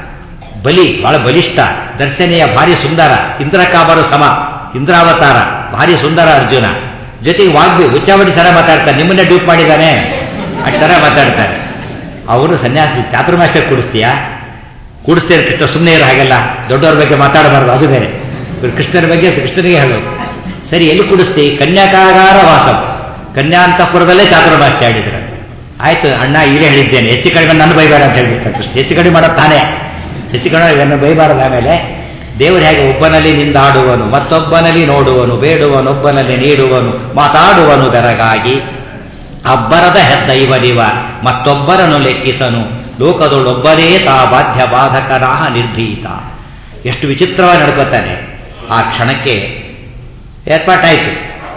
ಬಲಿ ಬಹಳ ಬಲಿಷ್ಠ ದರ್ಶನೀಯ ಭಾರಿ ಸುಂದರ ಇಂದ್ರಕಾಬರು ಸಮ ಇಂದ್ರಾವತಾರ ಭಾರಿ ಸುಂದರ ಅರ್ಜುನ ಜೊತೆಗೆ ವಾಗ್ಮಿ ಉಚ್ಚಾವಟಿ ಸರ ಮಾತಾಡ್ತಾರೆ ನಿಮ್ಮನ್ನೇ ಡ್ಯೂಪ್ ಮಾಡಿದ್ದಾನೆ ಅಷ್ಟು ಸರ ಮಾತಾಡ್ತಾರೆ ಅವರು ಸನ್ಯಾಸಿ ಚಾತುರ್ಮಾಸ ಕುಡಿಸ್ತೀಯಾ ಕೂಡಿಸ್ತೇನೆ ಕೃಷ್ಣ ಸುಮ್ಮನೆ ಇರೋ ಹಾಗೆಲ್ಲ ದೊಡ್ಡವ್ರ ಬಗ್ಗೆ ಮಾತಾಡಬಾರ್ದು ಅದು ಬೇರೆ ಇವ್ರು ಕೃಷ್ಣನ ಬಗ್ಗೆ ಕೃಷ್ಣನಿಗೆ ಹೇಳೋದು ಸರಿ ಎಲ್ಲಿ ಕುಡಿಸ್ತಿ ಕನ್ಯಾಕಾಗಾರ ವಾಸಂ ಕನ್ಯಾಂತಪುರದಲ್ಲೇ ಚಾತುರ್ಮಾಸ್ಯ ಆಡಿದ್ರು ಆಯ್ತು ಅಣ್ಣ ಈಗೇ ಹೇಳಿದ್ದೇನೆ ಹೆಚ್ಚು ಕಡಿಮೆ ನನ್ನ ಬೈಬೇಡ ಅಂತ ಹೇಳ್ಬಿಡ್ತಾರೆ ಕೃಷ್ಣ ಹೆಚ್ಚು ಕಡಿಮೆ ಮಾಡೋದು ತಾನೇ ಹೆಚ್ಚು ಕಡಿಮೆ ಇದನ್ನು ಬೈಬಾರದು ಆಮೇಲೆ ದೇವರು ಹೇಗೆ ಒಬ್ಬನಲ್ಲಿ ನಿಂದಾಡುವನು ಮತ್ತೊಬ್ಬನಲ್ಲಿ ನೋಡುವನು ಬೇಡುವನೊಬ್ಬನಲ್ಲಿ ನೀಡುವನು ಮಾತಾಡುವನು ಬೆರಗಾಗಿ ಅಬ್ಬರದ ಹೆದ್ದೈವರಿವ ಮತ್ತೊಬ್ಬರನ್ನು ಲೆಕ್ಕಿಸನು ಲೋಕದೊಳೊಬ್ಬರೇ ತಾ ಬಾಧ್ಯ ಬಾಧಕರಾಹ ನಿರ್ಭೀತ ಎಷ್ಟು ವಿಚಿತ್ರವಾಗಿ ನಡ್ಕೋತಾನೆ ಆ ಕ್ಷಣಕ್ಕೆ ಏರ್ಪಾಟಾಯಿತು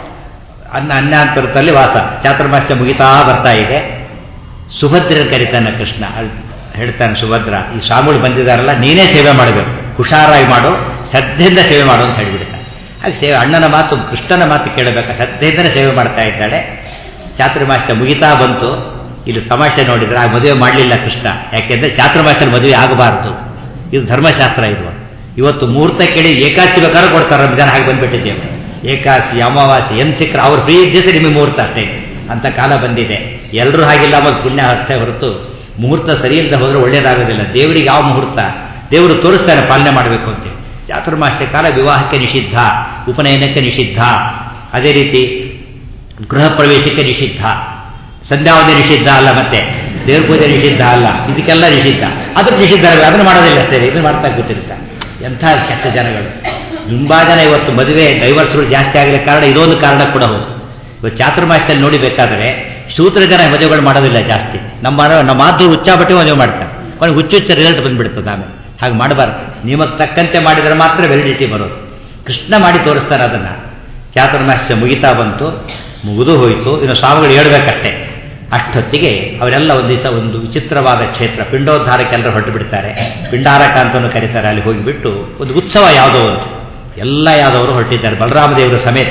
ಅನ್ನ ಅನ್ಯಾಂತರದಲ್ಲಿ ವಾಸ ಚಾತುರ್ಮಾಸ್ಯ ಮುಗಿತಾ ಬರ್ತಾ ಇದೆ ಸುಭದ್ರ ಕರಿತಾನೆ ಕೃಷ್ಣ ಅಲ್ಲಿ ಹೇಳ್ತಾನೆ ಸುಭದ್ರ ಈ ಸ್ವಾಮಿಗಳು ಬಂದಿದ್ದಾರಲ್ಲ ನೀನೇ ಸೇವೆ ಮಾಡಬೇಕು ಹುಷಾರಾಗಿ ಮಾಡು ಶ್ರದ್ಧೆಯಿಂದ ಸೇವೆ ಮಾಡು ಅಂತ ಹೇಳಿಬಿಡ್ತಾನೆ ಹಾಗೆ ಸೇವೆ ಅಣ್ಣನ ಮಾತು ಕೃಷ್ಣನ ಮಾತು ಕೇಳಬೇಕು ಶ್ರದ್ಧೆಯಿಂದಲೇ ಸೇವೆ ಮಾಡ್ತಾ ಇದ್ದಾಳೆ ಚಾತುರ್ಮಾಸ್ಯ ಮುಗಿತಾ ಬಂತು ಇಲ್ಲಿ ತಮಾಷೆ ನೋಡಿದ್ರೆ ಆ ಮದುವೆ ಮಾಡಲಿಲ್ಲ ಕೃಷ್ಣ ಯಾಕೆಂದ್ರೆ ಚಾತುರ್ಮಾಸ್ಯದಲ್ಲಿ ಮದುವೆ ಆಗಬಾರದು ಇದು ಧರ್ಮಶಾಸ್ತ್ರ ಇದು ಇವತ್ತು ಮುಹೂರ್ತ ಕೇಳಿ ಏಕಾಚಿ ಬೇಕಾದ್ರೂ ಕೊಡ್ತಾರೆ ರಂಜಾನ್ ಹಾಗೆ ಬಂದ್ಬಿಟ್ಟಿದ್ದೇವೆ ಏಕಾಸಿ ಅಮಾವಾಸ್ಯೆ ಏನು ಸಿಕ್ಕರೆ ಅವ್ರು ಫ್ರೀ ಇದ್ದಿದ್ರೆ ನಿಮಗೆ ಮುಹೂರ್ತ ಅಷ್ಟೇ ಅಂತ ಕಾಲ ಬಂದಿದೆ ಎಲ್ಲರೂ ಹಾಗಿಲ್ಲ ಅವಾಗ ಪುಣ್ಯ ಅಷ್ಟೇ ಹೊರತು ಮುಹೂರ್ತ ಸರಿ ಇಲ್ಲದೆ ಹೋದ್ರೆ ಒಳ್ಳೇದಾಗೋದಿಲ್ಲ ದೇವರಿಗೆ ಯಾವ ಮುಹೂರ್ತ ದೇವರು ತೋರಿಸ್ತಾನೆ ಪಾಲನೆ ಮಾಡಬೇಕು ಅಂತ ಚಾತುರ್ಮಾಸ್ಯ ಕಾಲ ವಿವಾಹಕ್ಕೆ ನಿಷಿದ್ಧ ಉಪನಯನಕ್ಕೆ ನಿಷಿದ್ಧ ಅದೇ ರೀತಿ ಗೃಹ ಪ್ರವೇಶಕ್ಕೆ ನಿಷಿದ್ಧ ಸಂಧ್ಯಾವಧಿ ನಿಷಿದ್ಧ ಅಲ್ಲ ಮತ್ತೆ ದೇವ್ರ ಪೂಜೆ ನಿಷಿದ್ಧ ಅಲ್ಲ ಇದಕ್ಕೆಲ್ಲ ನಿಷಿದ್ಧ ಅದ್ರ ನಿಷಿದ್ಧ ಅದನ್ನು ಮಾಡೋದಿಲ್ಲ ಅಷ್ಟೇ ಇದನ್ನು ಮಾಡ್ತಾ ಕೂತಿರ್ತಾರೆ ಎಂಥ ಕೆಟ್ಟ ಜನಗಳು ತುಂಬಾ ಜನ ಇವತ್ತು ಮದುವೆ ಡೈವರ್ಸ್ಗಳು ಜಾಸ್ತಿ ಆಗಲಿಕ್ಕೆ ಕಾರಣ ಇದೊಂದು ಕಾರಣ ಕೂಡ ಹೌದು ಇವತ್ತು ಚಾತುರ್ಮಾಸದಲ್ಲಿ ನೋಡಿಬೇಕಾದ್ರೆ ಸೂತ್ರ ಜನ ಮದುವೆಗಳು ಮಾಡೋದಿಲ್ಲ ಜಾಸ್ತಿ ನಮ್ಮ ನಮ್ಮ ಮಾತು ಹುಚ್ಚಾಬಟ್ಟೆ ಮದುವೆ ಮಾಡ್ತಾರೆ ಕೊನೆಗೆ ಹುಚ್ಚುಚ್ಚ ರಿಸಲ್ಟ್ ಬಂದ್ಬಿಡ್ತದೆ ಆಮೇಲೆ ಹಾಗೆ ಮಾಡಬಾರ್ದು ನಿಮಗೆ ತಕ್ಕಂತೆ ಮಾಡಿದರೆ ಮಾತ್ರ ವೆಲಿಡಿಟಿ ಬರೋದು ಕೃಷ್ಣ ಮಾಡಿ ತೋರಿಸ್ತಾರೆ ಅದನ್ನು ಚಾತುರ್ಮಾಸ್ಯ ಮುಗಿತಾ ಬಂತು ಮುಗಿದು ಹೋಯಿತು ಇನ್ನು ಸ್ವಾಮಿಗಳು ಹೇಳ್ಬೇಕಷ್ಟೇ ಅಷ್ಟೊತ್ತಿಗೆ ಅವರೆಲ್ಲ ಒಂದು ದಿವಸ ಒಂದು ವಿಚಿತ್ರವಾದ ಕ್ಷೇತ್ರ ಪಿಂಡೋದ್ಧಾರಕ್ಕೆ ಎಲ್ಲರೂ ಹೊರಟು ಬಿಡ್ತಾರೆ ಪಿಂಡಾರಕ ಅಂತಲೂ ಕರೀತಾರೆ ಅಲ್ಲಿ ಹೋಗಿಬಿಟ್ಟು ಒಂದು ಉತ್ಸವ ಯಾವುದೋ ಒಂದು ಎಲ್ಲ ಯಾದವರು ಹೊರಟಿದ್ದಾರೆ ಬಲರಾಮದೇವರ ಸಮೇತ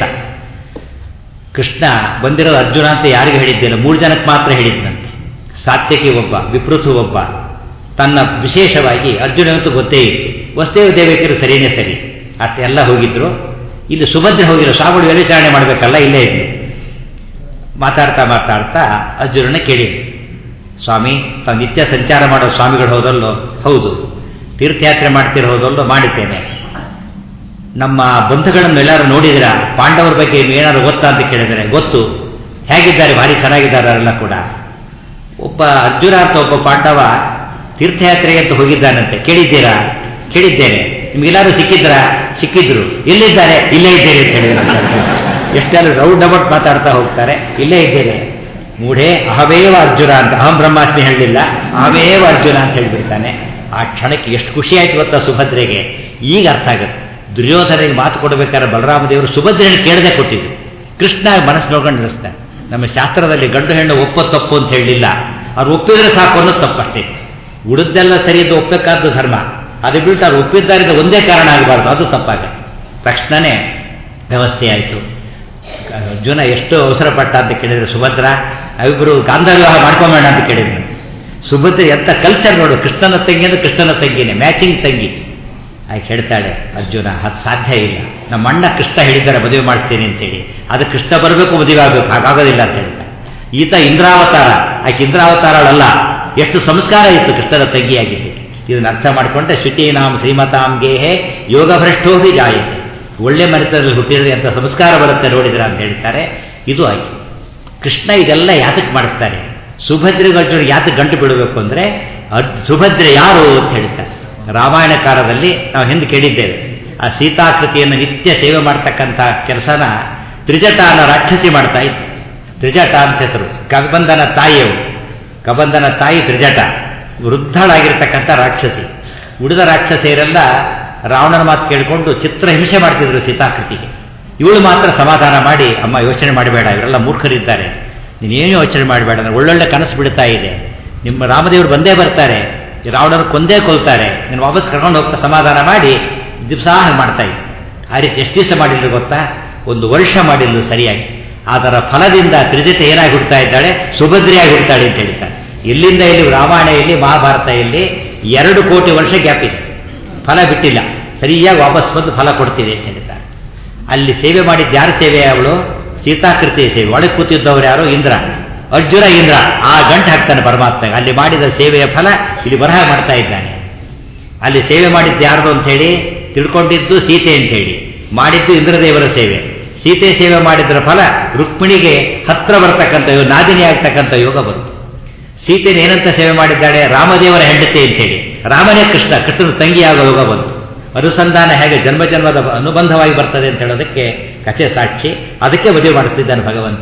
ಕೃಷ್ಣ ಬಂದಿರೋದು ಅರ್ಜುನ ಅಂತ ಯಾರಿಗೂ ಹೇಳಿದ್ದಿಲ್ಲ ಮೂರು ಜನಕ್ಕೆ ಮಾತ್ರ ಹೇಳಿದ್ದಂತೆ ಸಾತ್ಯಕಿ ಒಬ್ಬ ವಿಪೃಥು ಒಬ್ಬ ತನ್ನ ವಿಶೇಷವಾಗಿ ಅರ್ಜುನಂತೂ ಗೊತ್ತೇ ಇತ್ತು ವಸ್ತೇವ ದೇವಕಿಯರು ಸರಿಯೇ ಸರಿ ಅಷ್ಟೆಲ್ಲ ಹೋಗಿದ್ರು ಇಲ್ಲಿ ಸುಭದ್ರ ಹೋಗಿರೋ ಸ್ವಾಮಿಗಳು ವ್ಯವಿಚಾರಣೆ ಮಾಡಬೇಕಲ್ಲ ಇಲ್ಲೇ ಇದ್ಲು ಮಾತಾಡ್ತಾ ಮಾತಾಡ್ತಾ ಅರ್ಜುನನ ಕೇಳಿದ್ರು ಸ್ವಾಮಿ ತಾವು ನಿತ್ಯ ಸಂಚಾರ ಮಾಡೋ ಸ್ವಾಮಿಗಳು ಹೋದಲ್ಲೋ ಹೌದು ತೀರ್ಥಯಾತ್ರೆ ಮಾಡ್ತಿರೋ ಹೋದಲ್ಲೋ ಮಾಡಿದ್ದೇನೆ ನಮ್ಮ ಬಂಧುಗಳನ್ನು ಎಲ್ಲರೂ ನೋಡಿದಿರ ಪಾಂಡವರ ಬಗ್ಗೆ ಏನಾದ್ರು ಗೊತ್ತಾ ಅಂತ ಕೇಳಿದರೆ ಗೊತ್ತು ಹೇಗಿದ್ದಾರೆ ಭಾರಿ ಚೆನ್ನಾಗಿದ್ದಾರೆ ಅವರೆಲ್ಲ ಕೂಡ ಒಬ್ಬ ಅರ್ಜುನ ಅಂತ ಒಬ್ಬ ಪಾಂಡವ ತೀರ್ಥಯಾತ್ರೆಗೆ ಅಂತ ಹೋಗಿದ್ದಾನಂತೆ ಕೇಳಿದ್ದೀರಾ ಕೇಳಿದ್ದೇನೆ ನಿಮ್ಗೆಲ್ಲರೂ ಸಿಕ್ಕಿದ್ರ ಸಿಕ್ಕಿದ್ರು ಎಲ್ಲಿದ್ದಾರೆ ಇಲ್ಲೇ ಇದ್ದೇನೆ ಅಂತ ಹೇಳಿದ್ರು ಎಷ್ಟೆಲ್ಲ ರೌಂಡ್ ಅಬೌಟ್ ಮಾತಾಡ್ತಾ ಹೋಗ್ತಾರೆ ಇಲ್ಲೇ ಇದ್ದೇನೆ ಮೂಢೇ ಅಹಮೇವ ಅರ್ಜುನ ಅಂತ ಅಹಂ ಬ್ರಹ್ಮಾಸ್ಮಿ ಹೇಳಲಿಲ್ಲ ಅಹಮೇವ ಅರ್ಜುನ ಅಂತ ಹೇಳಿಬಿಡ್ತಾನೆ ಆ ಕ್ಷಣಕ್ಕೆ ಎಷ್ಟು ಖುಷಿ ಆಯ್ತು ಗೊತ್ತಾ ಸುಭದ್ರೆಗೆ ಈಗ ಅರ್ಥ ಆಗುತ್ತೆ ದುರ್ಯೋಧನಿಗೆ ಮಾತು ಕೊಡಬೇಕಾದ್ರೆ ಬಲರಾಮ ದೇವರು ಸುಭದ್ರೆಯನ್ನು ಕೇಳದೆ ಕೊಟ್ಟಿದ್ದು ಕೃಷ್ಣ ಮನಸ್ಸು ನೋಡ್ಕೊಂಡು ನಡೆಸ್ತಾನೆ ನಮ್ಮ ಶಾಸ್ತ್ರದಲ್ಲಿ ಗಂಡು ಹೆಣ್ಣು ಒಪ್ಪ ತಪ್ಪು ಅಂತ ಹೇಳಲಿಲ್ಲ ಅವ್ರು ಒಪ್ಪಿದ್ರೆ ಸಾಕು ಅನ್ನೋದು ತಪ್ಪಷ್ಟೇ ಉಳಿದೆಲ್ಲ ಸರಿ ಇದ್ದು ಒಪ್ಪಬೇಕಾದ್ದು ಧರ್ಮ ಅದು ಬಿಟ್ಟು ಅವ್ರು ಒಪ್ಪಿದ್ದರಿಂದ ಒಂದೇ ಕಾರಣ ಆಗಬಾರ್ದು ಅದು ತಪ್ಪಾಗತ್ತೆ ತಕ್ಷಣನೇ ವ್ಯವಸ್ಥೆ ಆಯಿತು ಅರ್ಜುನ ಎಷ್ಟು ಅವಸರ ಪಟ್ಟ ಅಂತ ಕೇಳಿದ್ರೆ ಸುಭದ್ರ ಅವಿಬ್ಬರು ಗಾಂಧಾರ ವಿವಾಹ ಮಾಡ್ಕೊಂಬೇಡ ಅಂತ ಕೇಳಿದ್ರು ಸುಭದ್ರ ಎಂತ ಕಲ್ಚರ್ ನೋಡು ಕೃಷ್ಣನ ತಂಗಿ ಅಂದ್ರೆ ಕೃಷ್ಣನ ತಂಗಿನೇ ಮ್ಯಾಚಿಂಗ್ ತಂಗಿ ಆಕೆ ಹೇಳ್ತಾಳೆ ಅರ್ಜುನ ಅದು ಸಾಧ್ಯ ಇಲ್ಲ ನಮ್ಮ ಅಣ್ಣ ಕೃಷ್ಣ ಹೇಳಿದ್ದಾರೆ ಮದುವೆ ಮಾಡಿಸ್ತೀನಿ ಅಂತೇಳಿ ಅದು ಕೃಷ್ಣ ಬರಬೇಕು ಮದುವೆ ಆಗಬೇಕು ಹಾಗಾಗೋದಿಲ್ಲ ಅಂತ ಹೇಳ್ತಾರೆ ಈತ ಇಂದ್ರಾವತಾರ ಆಕೆ ಇಂದ್ರಾವತಾರಳಲ್ಲ ಎಷ್ಟು ಸಂಸ್ಕಾರ ಇತ್ತು ಕೃಷ್ಣನ ತಂಗಿಯಾಗಿದ್ದು ಇದನ್ನ ಅರ್ಥ ಮಾಡಿಕೊಂಡ್ರೆ ಶುಚೀನಾಂ ಶ್ರೀಮತಾಂ ಗೇಹೆ ಯೋಗ ಭ್ರಷ್ಟೋಭಿ ಜಾಯತೆ ಒಳ್ಳೆ ಮನೆತನದಲ್ಲಿ ಹುಟ್ಟಿದ್ರೆ ಅಂತ ಸಂಸ್ಕಾರ ಬರುತ್ತೆ ನೋಡಿದ್ರ ಅಂತ ಹೇಳ್ತಾರೆ ಇದು ಆಗಿ ಕೃಷ್ಣ ಇದೆಲ್ಲ ಯಾತಕ್ಕೆ ಮಾಡಿಸ್ತಾರೆ ಸುಭದ್ರೆಗರ್ಜುನ ಯಾತಕ್ಕೆ ಗಂಟು ಬಿಡಬೇಕು ಅಂದರೆ ಸುಭದ್ರೆ ಯಾರು ಅಂತ ಹೇಳ್ತಾರೆ ರಾಮಾಯಣ ಕಾಲದಲ್ಲಿ ನಾವು ಹಿಂದೆ ಕೇಳಿದ್ದೇವೆ ಆ ಸೀತಾಕೃತಿಯನ್ನು ನಿತ್ಯ ಸೇವೆ ಮಾಡ್ತಕ್ಕಂಥ ಕೆಲಸನ ತ್ರಿಜಟ ಅನ್ನೋ ರಾಕ್ಷಸಿ ಮಾಡ್ತಾ ಇತ್ತು ತ್ರಿಜಟ ಅಂತ ಹೆಸರು ಕಬಂಧನ ತಾಯಿಯವರು ಕಬಂಧನ ತಾಯಿ ತ್ರಿಜಟ ವೃದ್ಧಳಾಗಿರ್ತಕ್ಕಂಥ ರಾಕ್ಷಸಿ ಉಳಿದ ರಾಕ್ಷಸಿಯರೆಲ್ಲ ರಾವಣನ ಮಾತು ಕೇಳಿಕೊಂಡು ಚಿತ್ರ ಹಿಂಸೆ ಮಾಡ್ತಿದ್ರು ಸೀತಾಕೃತಿಗೆ ಇವಳು ಮಾತ್ರ ಸಮಾಧಾನ ಮಾಡಿ ಅಮ್ಮ ಯೋಚನೆ ಮಾಡಬೇಡ ಇವರೆಲ್ಲ ಮೂರ್ಖರಿದ್ದಾರೆ ನೀನೇನು ಯೋಚನೆ ಮಾಡಬೇಡ ಅಂದ್ರೆ ಒಳ್ಳೊಳ್ಳೆ ಕನಸು ಬಿಡ್ತಾ ಇದೆ ನಿಮ್ಮ ರಾಮದೇವರು ಬಂದೇ ಬರ್ತಾರೆ ಈ ರಾವಣರು ಕೊಂದೇ ಕೊಲ್ತಾರೆ ನೀನು ವಾಪಸ್ ಕರ್ಕೊಂಡು ಹೋಗ್ತಾ ಸಮಾಧಾನ ಮಾಡಿ ದಿವಸ ಮಾಡ್ತಾ ಇದ್ದೆ ಆ ರೀತಿ ಎಷ್ಟು ದಿವಸ ಮಾಡಿದ್ರು ಗೊತ್ತಾ ಒಂದು ವರ್ಷ ಮಾಡಿಲ್ಲ ಸರಿಯಾಗಿ ಅದರ ಫಲದಿಂದ ತ್ರಿಜತೆ ಏನಾಗಿ ಹುಡ್ತಾ ಇದ್ದಾಳೆ ಸುಭದ್ರಿಯಾಗಿ ಹುಡ್ತಾಳೆ ಅಂತ ಹೇಳ್ತಾರೆ ಇಲ್ಲಿಂದ ಇಲ್ಲಿ ರಾಮಾಯಣ ಇಲ್ಲಿ ಮಹಾಭಾರತ ಇಲ್ಲಿ ಎರಡು ಕೋಟಿ ವರ್ಷ ಗ್ಯಾಪ್ ಇದೆ ಫಲ ಬಿಟ್ಟಿಲ್ಲ ಸರಿಯಾಗಿ ವಾಪಸ್ ಬಂದು ಫಲ ಕೊಡ್ತಿದೆ ಅಂತ ಹೇಳ್ತಾರೆ ಅಲ್ಲಿ ಸೇವೆ ಮಾಡಿದ್ದು ಯಾರ ಸೇವೆ ಅವಳು ಸೀತಾಕೃತಿಯ ಸೇವೆ ಒಳಗೆ ಕೂತಿದ್ದವ್ರು ಯಾರು ಇಂದ್ರ ಅರ್ಜುನ ಇಂದ್ರ ಆ ಗಂಟೆ ಹಾಕ್ತಾನೆ ಪರಮಾತ್ಮ ಅಲ್ಲಿ ಮಾಡಿದ ಸೇವೆಯ ಫಲ ಇಲ್ಲಿ ಬರಹ ಮಾಡ್ತಾ ಇದ್ದಾನೆ ಅಲ್ಲಿ ಸೇವೆ ಮಾಡಿದ್ದು ಯಾರ್ದು ಅಂತ ಹೇಳಿ ತಿಳ್ಕೊಂಡಿದ್ದು ಸೀತೆ ಅಂತ ಹೇಳಿ ಮಾಡಿದ್ದು ಇಂದ್ರದೇವರ ಸೇವೆ ಸೀತೆ ಸೇವೆ ಮಾಡಿದ್ರ ಫಲ ರುಕ್ಮಿಣಿಗೆ ಹತ್ರ ಬರ್ತಕ್ಕಂಥ ಯೋಗ ನಾದಿನಿ ಆಗ್ತಕ್ಕಂಥ ಯೋಗ ಬಂತು ಸೀತೆನ ಏನಂತ ಸೇವೆ ಮಾಡಿದ್ದಾಳೆ ರಾಮದೇವರ ಹೆಂಡತಿ ಅಂತ ಹೇಳಿ ರಾಮನೇ ಕೃಷ್ಣ ಕೃಷ್ಣನ ತಂಗಿಯಾಗುವ ಯೋಗ ಬಂತು ಅನುಸಂಧಾನ ಹೇಗೆ ಜನ್ಮ ಜನ್ಮದ ಅನುಬಂಧವಾಗಿ ಬರ್ತದೆ ಅಂತ ಹೇಳೋದಕ್ಕೆ ಕಥೆ ಸಾಕ್ಷಿ ಅದಕ್ಕೆ ಮದುವೆ ಮಾಡಿಸ್ತಿದ್ದಾನೆ ಭಗವಂತ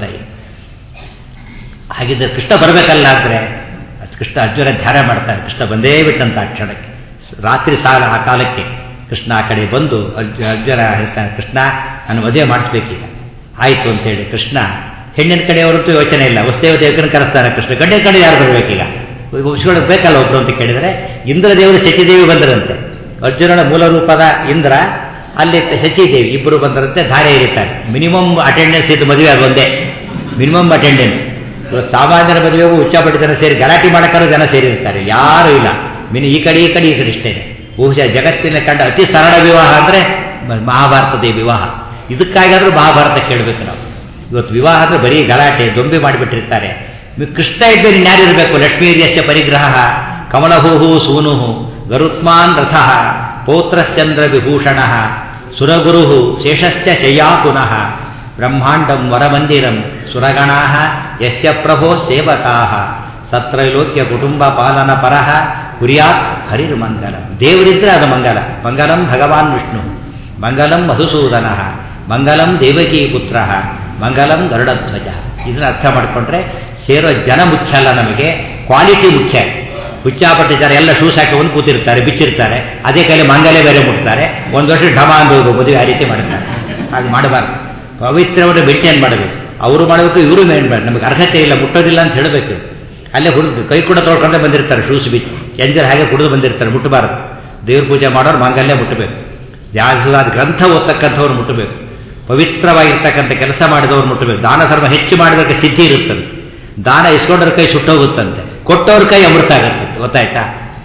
ಹಾಗಿದ್ದರೆ ಕೃಷ್ಣ ಬರಬೇಕಲ್ಲ ಅಂದರೆ ಕೃಷ್ಣ ಅರ್ಜುನ ಧ್ಯಾನ ಮಾಡ್ತಾನೆ ಕೃಷ್ಣ ಬಂದೇ ಬಿಟ್ಟಂತ ಆ ಕ್ಷಣಕ್ಕೆ ರಾತ್ರಿ ಸಾಲ ಆ ಕಾಲಕ್ಕೆ ಕೃಷ್ಣ ಆ ಕಡೆ ಬಂದು ಅರ್ಜು ಅರ್ಜುನ ಹೇಳ್ತಾನೆ ಕೃಷ್ಣ ನಾನು ಮದುವೆ ಮಾಡಿಸ್ಬೇಕೀಗ ಆಯಿತು ಅಂತೇಳಿ ಕೃಷ್ಣ ಹೆಣ್ಣಿನ ಕಡೆಯವರಂತೂ ಯೋಚನೆ ಇಲ್ಲ ವಸ್ತೇವ ದೇವಕರನ್ನು ಕರೆಸ್ತಾನೆ ಕೃಷ್ಣ ಗಂಡಿನ ಕಡೆ ಯಾರು ಬರಬೇಕೀಗ ಉಳಿಸ್ಕೊಳ್ಳೋ ಬೇಕಲ್ಲ ಒಬ್ರು ಅಂತ ಕೇಳಿದರೆ ಇಂದ್ರದೇವರು ಶಚಿದೇವಿ ಬಂದರಂತೆ ಅರ್ಜುನನ ಮೂಲ ರೂಪದ ಇಂದ್ರ ಅಲ್ಲಿ ಶಚಿದೇವಿ ಇಬ್ಬರು ಬಂದರಂತೆ ಧಾರೆ ಇರುತ್ತಾರೆ ಮಿನಿಮಮ್ ಅಟೆಂಡೆನ್ಸ್ ಇದು ಮದುವೆ ಆಗೊಂದೇ ಮಿನಿಮಮ್ ಅಟೆಂಡೆನ್ಸ್ ಸಾಮಾನ್ಯರ ಮದುವೆಗೂ ಉಚ್ಚಾಪಟ್ಟಿ ಜನ ಸೇರಿ ಗಲಾಟೆ ಮಾಡಕ್ಕಾರು ಜನ ಸೇರಿರ್ತಾರೆ ಯಾರೂ ಇಲ್ಲ ಮಿನಿ ಈ ಕಡೆ ಈ ಕಡೆ ಈ ಕಡೆ ಇಷ್ಟೇ ಬಹುಶಃ ಜಗತ್ತಿನ ಕಂಡ ಅತಿ ಸರಳ ವಿವಾಹ ಅಂದರೆ ಮಹಾಭಾರತದ ವಿವಾಹ ಇದಕ್ಕಾಗಾದ್ರೂ ಮಹಾಭಾರತ ಕೇಳಬೇಕು ನಾವು ಇವತ್ತು ವಿವಾಹ ಅಂದರೆ ಬರೀ ಗಲಾಟೆ ದೊಂಬೆ ಮಾಡಿಬಿಟ್ಟಿರ್ತಾರೆ ಕೃಷ್ಣ ಇದ್ದರೆ ಇನ್ಯಾರಿರಬೇಕು ಲಕ್ಷ್ಮೀರ್ಯಸ್ಯ ಪರಿಗ್ರಹ ಕಮಲಹೂಹು ಸೂನುಹು ಗರುತ್ಮಾನ್ ರಥ ಪೌತ್ರಶ್ಚಂದ್ರ ವಿಭೂಷಣ ಸುರಗುರು ಶೇಷಶ್ಚ ಶಯ್ಯಾ ಪುನಃ ಬ್ರಹ್ಮಾಂಡಂ ವರಮಂದಿರಂ ಸುರಗಣಾ ಯಸ್ಯ ಪ್ರಭೋ ಸೇವಕಾ ಸತ್ರೈಲೋಕ್ಯ ಕುಟುಂಬ ಪಾಲನ ಪರಃ ಕುರಿಯಾತ್ ಹರಿರ್ಮಂಗಲಂ ದೇವರಿದ್ರೆ ಅದು ಮಂಗಲ ಮಂಗಲಂ ಭಗವಾನ್ ವಿಷ್ಣು ಮಂಗಲಂ ಮಧುಸೂದನ ಮಂಗಲಂ ದೇವಕೀ ಪುತ್ರ ಮಂಗಲಂ ಗರುಡಧ್ವಜ ಇದನ್ನ ಅರ್ಥ ಮಾಡಿಕೊಂಡ್ರೆ ಸೇರೋ ಜನ ಮುಖ್ಯ ಅಲ್ಲ ನಮಗೆ ಕ್ವಾಲಿಟಿ ಮುಖ್ಯ ಹುಚ್ಚಾಪಟ್ಟಿ ಜನ ಎಲ್ಲ ಶೂಸ್ ಹಾಕಿ ಒಂದು ಕೂತಿರ್ತಾರೆ ಬಿಚ್ಚಿರ್ತಾರೆ ಅದೇ ಕೈಲಿ ಮಂಗಲೇ ಬೇರೆ ಮುಟ್ತಾರೆ ಒಂದು ವರ್ಷ ಢಮ ಅಂದು ಮದುವೆ ಆ ರೀತಿ ಮಾಡ್ತಾರೆ ಹಾಗೆ ಮಾಡಬಾರ್ದು ಪವಿತ್ರವನ್ನು ಮೇಂಟೈನ್ ಮಾಡಬೇಕು ಅವರು ಮಾಡಬೇಕು ಇವರು ಮೇಂಟೈನ್ ಮಾಡಿ ನಮಗೆ ಅರ್ಹತೆ ಇಲ್ಲ ಮುಟ್ಟೋದಿಲ್ಲ ಅಂತ ಹೇಳಬೇಕು ಅಲ್ಲೇ ಹುಡುಗ ಕೈ ಕೂಡ ತೊಳ್ಕೊಂಡೇ ಬಂದಿರ್ತಾರೆ ಶೂಸ್ ಬಿಚ್ಚಿ ಎಂಜರ್ ಹಾಗೆ ಕುಡಿದು ಬಂದಿರ್ತಾರೆ ಮುಟ್ಟಬಾರದು ದೇವ್ರ ಪೂಜೆ ಮಾಡೋರು ಮಂಗಲ್ಲೇ ಮುಟ್ಟಬೇಕು ಯಾವ್ದಾದ ಗ್ರಂಥ ಓದ್ತಕ್ಕಂಥವ್ರು ಮುಟ್ಟಬೇಕು ಪವಿತ್ರವಾಗಿರ್ತಕ್ಕಂಥ ಕೆಲಸ ಮಾಡಿದವ್ರು ಮುಟ್ಟಬೇಕು ದಾನ ಧರ್ಮ ಹೆಚ್ಚು ಮಾಡಿದಕ್ಕೆ ಸಿದ್ಧಿ ಇರುತ್ತದೆ ದಾನ ಇಸ್ಕೊಂಡ್ರ ಕೈ ಸುಟ್ಟೋಗುತ್ತಂತೆ ಕೊಟ್ಟವ್ರ ಕೈ ಅಮೃತ ಆಗುತ್ತೆ ಗೊತ್ತಾಯ್ತಾ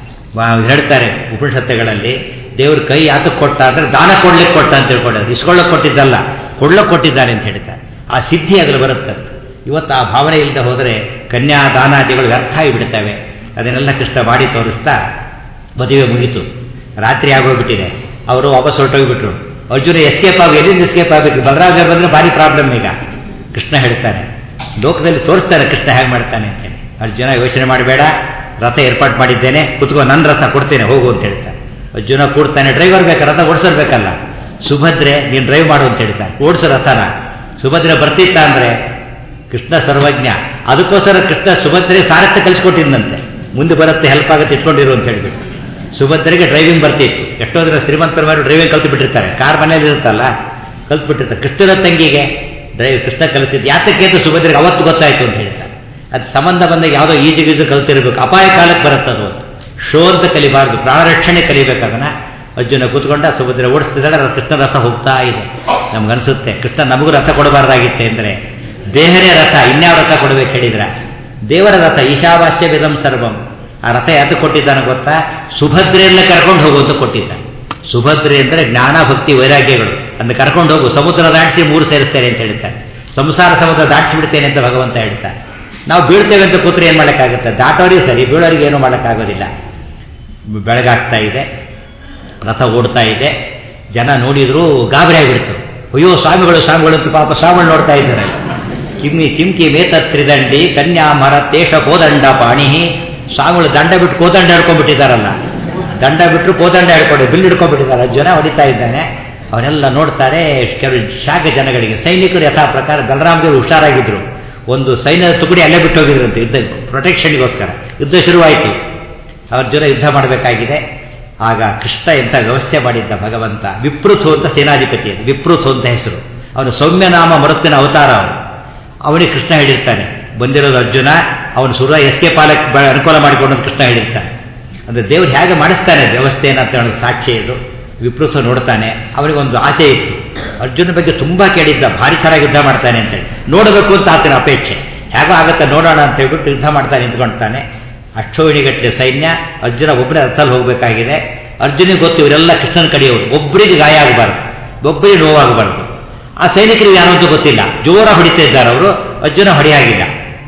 ಹೇಳ್ತಾರೆ ಉಪನಿಷತ್ತುಗಳಲ್ಲಿ ದೇವ್ರ ಕೈ ಯಾತಕ್ಕೆ ಕೊಟ್ಟ ಅಂದ್ರೆ ದಾನ ಕೊಡ್ಲಿಕ್ಕೆ ಕೊಟ್ಟ ಅಂತ ತಿಳ್ಕೊಂಡ್ರೆ ಇಸ್ಕೊಳ್ಳೋಕೆ ಕೊಟ್ಟಿದ್ದಲ್ಲ ಕೊಡ್ಲಕ್ಕೆ ಕೊಟ್ಟಿದ್ದಾನೆ ಅಂತ ಹೇಳ್ತಾರೆ ಆ ಸಿದ್ಧಿ ಅದ್ರಲ್ಲಿ ಬರುತ್ತೆ ಇವತ್ತು ಆ ಭಾವನೆ ಇಲ್ಲದೆ ಹೋದರೆ ಕನ್ಯಾ ದಾನಾದಿಗಳು ವ್ಯರ್ಥ ಆಗಿಬಿಡ್ತವೆ ಅದನ್ನೆಲ್ಲ ಕೃಷ್ಣ ಮಾಡಿ ತೋರಿಸ್ತಾ ಮದುವೆ ಮುಗೀತು ರಾತ್ರಿ ಆಗೋಗ್ಬಿಟ್ಟಿದೆ ಅವರು ವಾಪಸ್ ಹೊರಟೋಗ್ಬಿಟ್ರು ಅರ್ಜುನ ಎಸ್ಕೇಪ್ ಆಗಿ ಎಲ್ಲಿಂದ ಎಸ್ಕೇಪ್ ಆಗಬೇಕು ಬಲರಾಜ ಬಂದರೆ ಭಾರಿ ಪ್ರಾಬ್ಲಮ್ ಈಗ ಕೃಷ್ಣ ಹೇಳ್ತಾನೆ ಲೋಕದಲ್ಲಿ ತೋರಿಸ್ತಾನೆ ಕೃಷ್ಣ ಹೇಗೆ ಮಾಡ್ತಾನೆ ಅಂತೇಳಿ ಅರ್ಜುನ ಯೋಚನೆ ಮಾಡಬೇಡ ರಥ ಏರ್ಪಾಟ್ ಮಾಡಿದ್ದೇನೆ ಕುತ್ಕೋ ನನ್ನ ರಥ ಕೊಡ್ತೇನೆ ಹೋಗು ಅಂತ ಹೇಳ್ತಾನೆ ಅರ್ಜುನ ಕೂಡ್ತಾನೆ ಡ್ರೈವರ್ ಬೇಕಾ ರಥ ಓಡಿಸೋರ್ಬೇಕಲ್ಲ ಸುಭದ್ರೆ ನೀನು ಡ್ರೈವ್ ಮಾಡು ಅಂತ ಹೇಳ್ತಾನೆ ಓಡಿಸೋ ರಥನ ಸುಭದ್ರೆ ಬರ್ತಿತ್ತ ಅಂದ್ರೆ ಕೃಷ್ಣ ಸರ್ವಜ್ಞ ಅದಕ್ಕೋಸ್ಕರ ಕೃಷ್ಣ ಸುಭದ್ರೆ ಸಾರಥ್ಯ ಕಲಿಸ್ಕೊಟ್ಟಿದ್ದಂತೆ ಮುಂದೆ ಬರುತ್ತೆ ಹೆಲ್ಪ್ ಆಗುತ್ತೆ ಇಟ್ಕೊಂಡಿರು ಅಂತ ಹೇಳ್ಬಿಟ್ಟು ಸುಭದ್ರೆಗೆ ಡ್ರೈವಿಂಗ್ ಬರ್ತಿತ್ತು ಎಷ್ಟೋ ಜನ ಶ್ರೀಮಂತರ ಮೇಲೆ ಡ್ರೈವಿಂಗ್ ಕಲ್ತು ಬಿಟ್ಟಿರ್ತಾರೆ ಕಾರ್ ಮನೇಲಿ ಇರುತ್ತಲ್ಲ ಕಲ್ತು ಬಿಟ್ಟಿರ್ತಾರೆ ಕೃಷ್ಣನ ತಂಗಿಗೆ ಡ್ರೈವ್ ಕೃಷ್ಣ ಕಲಿಸಿದ್ದು ಯಾತಕ್ಕೆ ಅಂತ ಸುಭದ್ರೆಗೆ ಅವತ್ತು ಗೊತ್ತಾಯ್ತು ಅಂತ ಹೇಳ್ತಾರೆ ಅದು ಸಂಬಂಧ ಬಂದಾಗ ಯಾವುದೋ ಈಜಿಗಿದ್ದು ಕಲ್ತಿರ್ಬೇಕು ಅಪಾಯ ಕಾಲಕ್ಕೆ ಬರುತ್ತದು ಶೋ ಅಂತ ಕಲಿಬಾರ್ದು ಪ್ರಾಣ ರಕ್ಷಣೆ ಕಲಿಬೇಕು ಅದನ್ನ ಅರ್ಜುನ ಕೂತ್ಕೊಂಡ ಸುಭದ್ರೆ ಓಡಿಸ್ತಿದ್ದಾಳೆ ಕೃಷ್ಣ ರಥ ಹೋಗ್ತಾ ಇದೆ ನಮ್ಗನ್ಸುತ್ತೆ ಕೃಷ್ಣ ನಮಗೂ ರಥ ಕೊಡಬಾರ್ದಾಗಿತ್ತೆ ಅಂದರೆ ದೇಹನೇ ರಥ ಇನ್ಯಾವ ರಥ ಕೊಡಬೇಕು ಹೇಳಿದ್ರ ದೇವರ ರಥ ಈಶಾವಾಸ್ಯ ವಿಧಂ ಸರ್ವಂ ಆ ರಥ ಯಾತ ಕೊಟ್ಟಿದ್ದಾನೆ ಗೊತ್ತಾ ಸುಭದ್ರೆಯನ್ನ ಕರ್ಕೊಂಡು ಹೋಗುವಂತ ಕೊಟ್ಟಿದ್ದಾನೆ ಸುಭದ್ರೆ ಅಂದರೆ ಜ್ಞಾನ ಭಕ್ತಿ ವೈರಾಗ್ಯಗಳು ಅದನ್ನ ಕರ್ಕೊಂಡು ಹೋಗು ಸಮುದ್ರ ದಾಟಿಸಿ ಮೂರು ಸೇರಿಸ್ತೇನೆ ಅಂತ ಹೇಳ್ತಾರೆ ಸಂಸಾರ ಸಮುದ್ರ ದಾಟಿಸಿಬಿಡ್ತೇನೆ ಅಂತ ಭಗವಂತ ಹೇಳ್ತಾರೆ ನಾವು ಬೀಳ್ತೇವೆ ಅಂತ ಕೂತ್ರೆ ಏನು ಮಾಡೋಕ್ಕಾಗುತ್ತೆ ದಾಟೋರಿಗೆ ಸರಿ ಬೀಳೋರಿಗೆ ಏನೂ ಮಾಡೋಕ್ಕಾಗೋದಿಲ್ಲ ಬೆಳಗಾಗ್ತಾ ಇದೆ ರಥ ಓಡ್ತಾ ಇದೆ ಜನ ನೋಡಿದ್ರು ಗಾಬರಿ ಆಗಿಬಿಡ್ತು ಅಯ್ಯೋ ಸ್ವಾಮಿಗಳು ಸ್ವಾಮಿಗಳು ಅಂತ ಪಾಪ ಸ್ವಾಮಿಗಳು ನೋಡ್ತಾ ಇದ್ದಾರೆ ಕಿಮ್ಮಿ ಕಿಮ್ಕಿ ಮೇತ ತ್ರಿದಂಡಿ ಕನ್ಯಾ ಮರ ತೇಷ ಕೋದಂಡ ಪಾಣಿ ಸ್ವಾಮಿಗಳು ದಂಡ ಬಿಟ್ಟು ಕೋದಂಡ ಹಿಡ್ಕೊಂಡ್ಬಿಟ್ಟಿದ್ದಾರಲ್ಲ ದಂಡ ಬಿಟ್ಟರು ಕೋದಂಡ ಹಿಡ್ಕೊಂಡು ಬಿಲ್ ಹಿಡ್ಕೊಂಡ್ಬಿಟ್ಟಿದ್ದಾರೆ ಜನ ಹೊಡಿತಾ ಇದ್ದಾನೆ ಅವನ್ನೆಲ್ಲ ನೋಡ್ತಾರೆ ಕೆಲವು ಶಾಖ ಜನಗಳಿಗೆ ಸೈನಿಕರು ಯಥಾ ಪ್ರಕಾರ ಬಲರಾಮದೇವರು ಹುಷಾರಾಗಿದ್ರು ಒಂದು ಸೈನ್ಯದ ತುಕಡಿ ಅಲ್ಲೇ ಬಿಟ್ಟು ಹೋಗಿದ್ರಂತೆ ಯುದ್ಧ ಪ್ರೊಟೆಕ್ಷನ್ಗೋಸ್ಕರ ಯುದ್ಧ ಶುರುವಾಯಿತು ಅರ್ಜುನ ಯುದ್ಧ ಮಾಡಬೇಕಾಗಿದೆ ಆಗ ಕೃಷ್ಣ ಎಂಥ ವ್ಯವಸ್ಥೆ ಮಾಡಿದ್ದ ಭಗವಂತ ವಿಪ್ರುತು ಅಂತ ಸೇನಾಧಿಪತಿ ಅದು ವಿಪ್ರುತು ಅಂತ ಹೆಸರು ಅವನು ಸೌಮ್ಯನಾಮ ಮರುತ್ತಿನ ಅವತಾರ ಅವನು ಅವನಿಗೆ ಕೃಷ್ಣ ಹೇಳಿರ್ತಾನೆ ಬಂದಿರೋದು ಅರ್ಜುನ ಅವನು ಸುರ ಎಸ್ಕೆ ಪಾಲಕ್ಕೆ ಬ ಅನುಕೂಲ ಮಾಡಿಕೊಂಡು ಕೃಷ್ಣ ಹೇಳಿರ್ತಾನೆ ಅಂದರೆ ದೇವರು ಹೇಗೆ ಮಾಡಿಸ್ತಾನೆ ವ್ಯವಸ್ಥೆಯನ್ನು ಅಂತ ಹೇಳೋದು ಸಾಕ್ಷಿ ಇದು ವಿಪೃತ ನೋಡ್ತಾನೆ ಅವನಿಗೊಂದು ಆಸೆ ಇತ್ತು ಅರ್ಜುನ ಬಗ್ಗೆ ತುಂಬ ಕೇಳಿದ್ದ ಭಾರಿ ಚೆನ್ನಾಗಿ ಯುದ್ಧ ಮಾಡ್ತಾನೆ ಅಂತೇಳಿ ನೋಡಬೇಕು ಅಂತ ಆತನ ಅಪೇಕ್ಷೆ ಹೇಗೋ ಆಗುತ್ತೆ ನೋಡೋಣ ಅಂತ ಹೇಳ್ಬಿಟ್ಟು ಯುದ್ಧ ಮಾಡ್ತಾ ನಿಂತ್ಕೊಳ್ತಾನೆ ಅಕ್ಷೋಹಿಣಿಗಟ್ಟಲೆ ಸೈನ್ಯ ಅರ್ಜುನ ಒಬ್ಬನೇ ರಥದಲ್ಲಿ ಹೋಗಬೇಕಾಗಿದೆ ಅರ್ಜುನಿಗೆ ಗೊತ್ತು ಇವರೆಲ್ಲ ಕೃಷ್ಣನ ಕಡೆಯವರು ಒಬ್ಬರಿಗೆ ಗಾಯ ಆಗಬಾರ್ದು ಒಬ್ಬರಿಗೆ ನೋವಾಗಬಾರ್ದು ಆ ಸೈನಿಕರಿಗೆ ಯಾರು ಅಂತ ಗೊತ್ತಿಲ್ಲ ಜೋರ ಹೊಡಿತಾ ಇದ್ದಾರೆ ಅವರು ಅರ್ಜುನ ಹೊಡೆಯಾಗಿಲ್ಲ